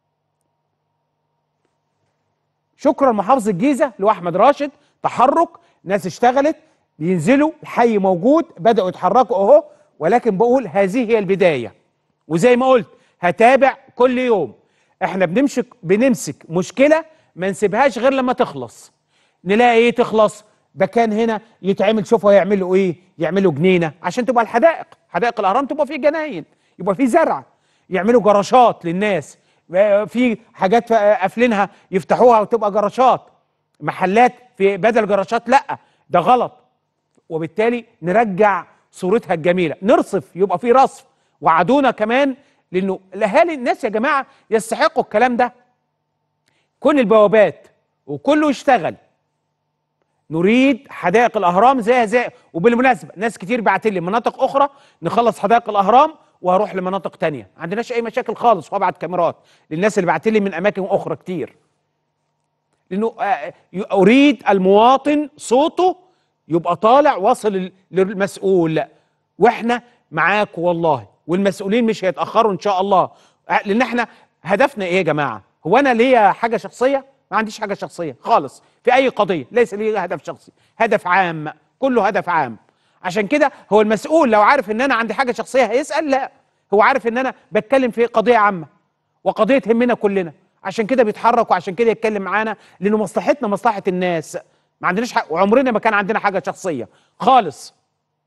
شكرا محافظ الجيزه اللي هو احمد راشد تحرك ناس اشتغلت بينزلوا الحي موجود بداوا يتحركوا اهو ولكن بقول هذه هي البدايه وزي ما قلت هتابع كل يوم احنا بنمسك بنمسك مشكله ما نسيبهاش غير لما تخلص نلاقي ايه تخلص ده كان هنا يتعمل شوفوا هيعملوا ايه يعملوا جنينه عشان تبقى الحدائق حدائق الاهرام تبقى فيه جناين يبقى فيه زرع يعملوا جراشات للناس آه، في حاجات آه، قافلينها يفتحوها وتبقى جراشات محلات في بدل جراشات لا ده غلط وبالتالي نرجع صورتها الجميله نرصف يبقى في رصف وعدونا كمان لانه الاهالي الناس يا جماعه يستحقوا الكلام ده كل البوابات وكله يشتغل نريد حدائق الاهرام زي زي وبالمناسبه ناس كتير بعت لي مناطق اخرى نخلص حدائق الاهرام وهروح لمناطق تانية ما عندناش اي مشاكل خالص وابعت كاميرات للناس اللي بعت لي من اماكن اخرى كتير لانه آه، ي- اريد المواطن صوته يبقى طالع واصل لل- للمسؤول واحنا معاك والله والمسؤولين مش هيتاخروا ان شاء الله آه، لان احنا هدفنا ايه يا جماعه هو انا ليا حاجه شخصيه ما عنديش حاجه شخصيه خالص في اي قضيه ليس لي هدف شخصي هدف عام كله هدف عام عشان كده هو المسؤول لو عارف ان انا عندي حاجه شخصيه هيسال لا هو عارف ان انا بتكلم في قضيه عامه وقضيه تهمنا كلنا عشان كده بيتحرك وعشان كده يتكلم معانا لانه مصلحتنا مصلحه الناس ما عندناش حق وعمرنا ما كان عندنا حاجه شخصيه خالص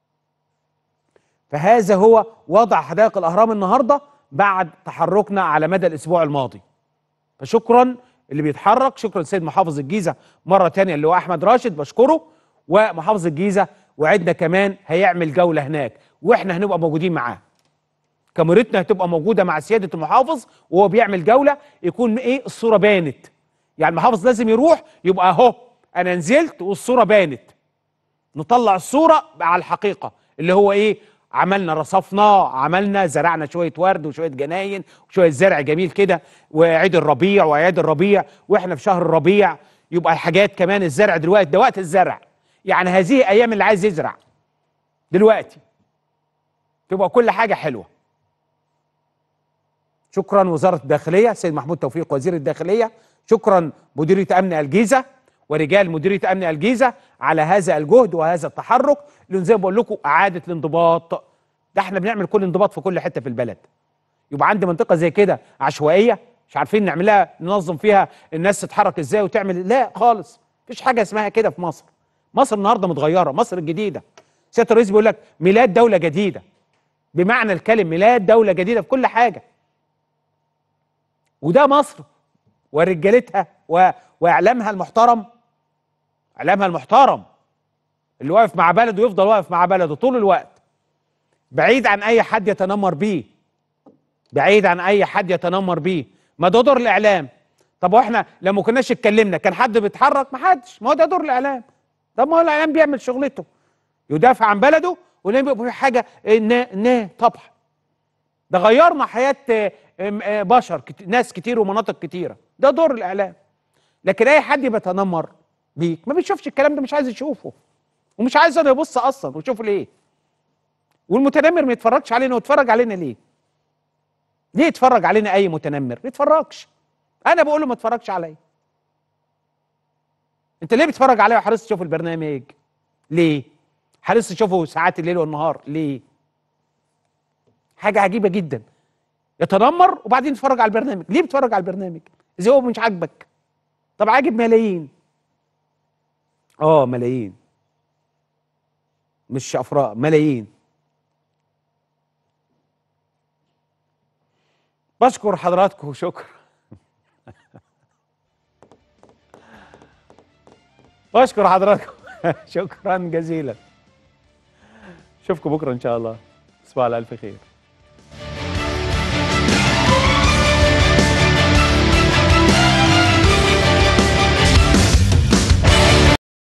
فهذا هو وضع حدائق الاهرام النهارده بعد تحركنا على مدى الاسبوع الماضي فشكرا اللي بيتحرك شكرا للسيد محافظ الجيزه مره تانية اللي هو احمد راشد بشكره ومحافظ الجيزه وعدنا كمان هيعمل جوله هناك واحنا هنبقى موجودين معاه كاميرتنا هتبقى موجوده مع سياده المحافظ وهو بيعمل جوله يكون ايه الصوره بانت يعني المحافظ لازم يروح يبقى اهو انا نزلت والصوره بانت نطلع الصوره على الحقيقه اللي هو ايه عملنا رصفنا عملنا زرعنا شويه ورد وشويه جناين وشويه زرع جميل كده وعيد الربيع واعياد الربيع واحنا في شهر الربيع يبقى الحاجات كمان الزرع دلوقتي ده وقت الزرع يعني هذه ايام اللي عايز يزرع دلوقتي تبقى كل حاجه حلوه شكرا وزاره الداخليه سيد محمود توفيق وزير الداخليه شكرا مديريه امن الجيزه ورجال مديريه امن الجيزه على هذا الجهد وهذا التحرك اللي زي ما بقول لكم اعاده الانضباط ده احنا بنعمل كل انضباط في كل حته في البلد يبقى عندي منطقه زي كده عشوائيه مش عارفين نعملها ننظم فيها الناس تتحرك ازاي وتعمل لا خالص مفيش حاجه اسمها كده في مصر مصر النهارده متغيره مصر الجديده سياده الرئيس بيقول لك ميلاد دوله جديده بمعنى الكلمه ميلاد دوله جديده في كل حاجه وده مصر ورجالتها و... واعلامها المحترم اعلامها المحترم اللي واقف مع بلده يفضل واقف مع بلده طول الوقت بعيد عن اي حد يتنمر بيه بعيد عن اي حد يتنمر بيه ما ده دور الاعلام طب واحنا لو ما كناش اتكلمنا كان حد بيتحرك ما حدش ما هو ده دور الاعلام طب ما هو الاعلام بيعمل شغلته يدافع عن بلده ولما يبقى في حاجه نه نه طبعا ده غيرنا حياه آه، آم، آه، بشر كت... ناس كتير ومناطق كتيره ده دور الاعلام لكن اي حد بيتنمر بيك ما بيشوفش الكلام ده مش عايز يشوفه ومش عايز انه يبص اصلا ويشوف ليه والمتنمر ما يتفرجش علينا ويتفرج علينا ليه ليه يتفرج علينا اي متنمر ما يتفرجش انا بقول له ما تتفرجش عليا انت ليه بتتفرج عليا وحريص تشوف البرنامج ليه حريص تشوفه ساعات الليل والنهار ليه حاجه عجيبه جدا يتنمر وبعدين يتفرج على البرنامج ليه بتتفرج على البرنامج اذا هو مش عاجبك طب عاجب ملايين اه ملايين مش افراء ملايين بشكر حضراتكم شكرا بشكر حضراتكم شكرا جزيلا اشوفكم بكره ان شاء الله تصبحوا على الف خير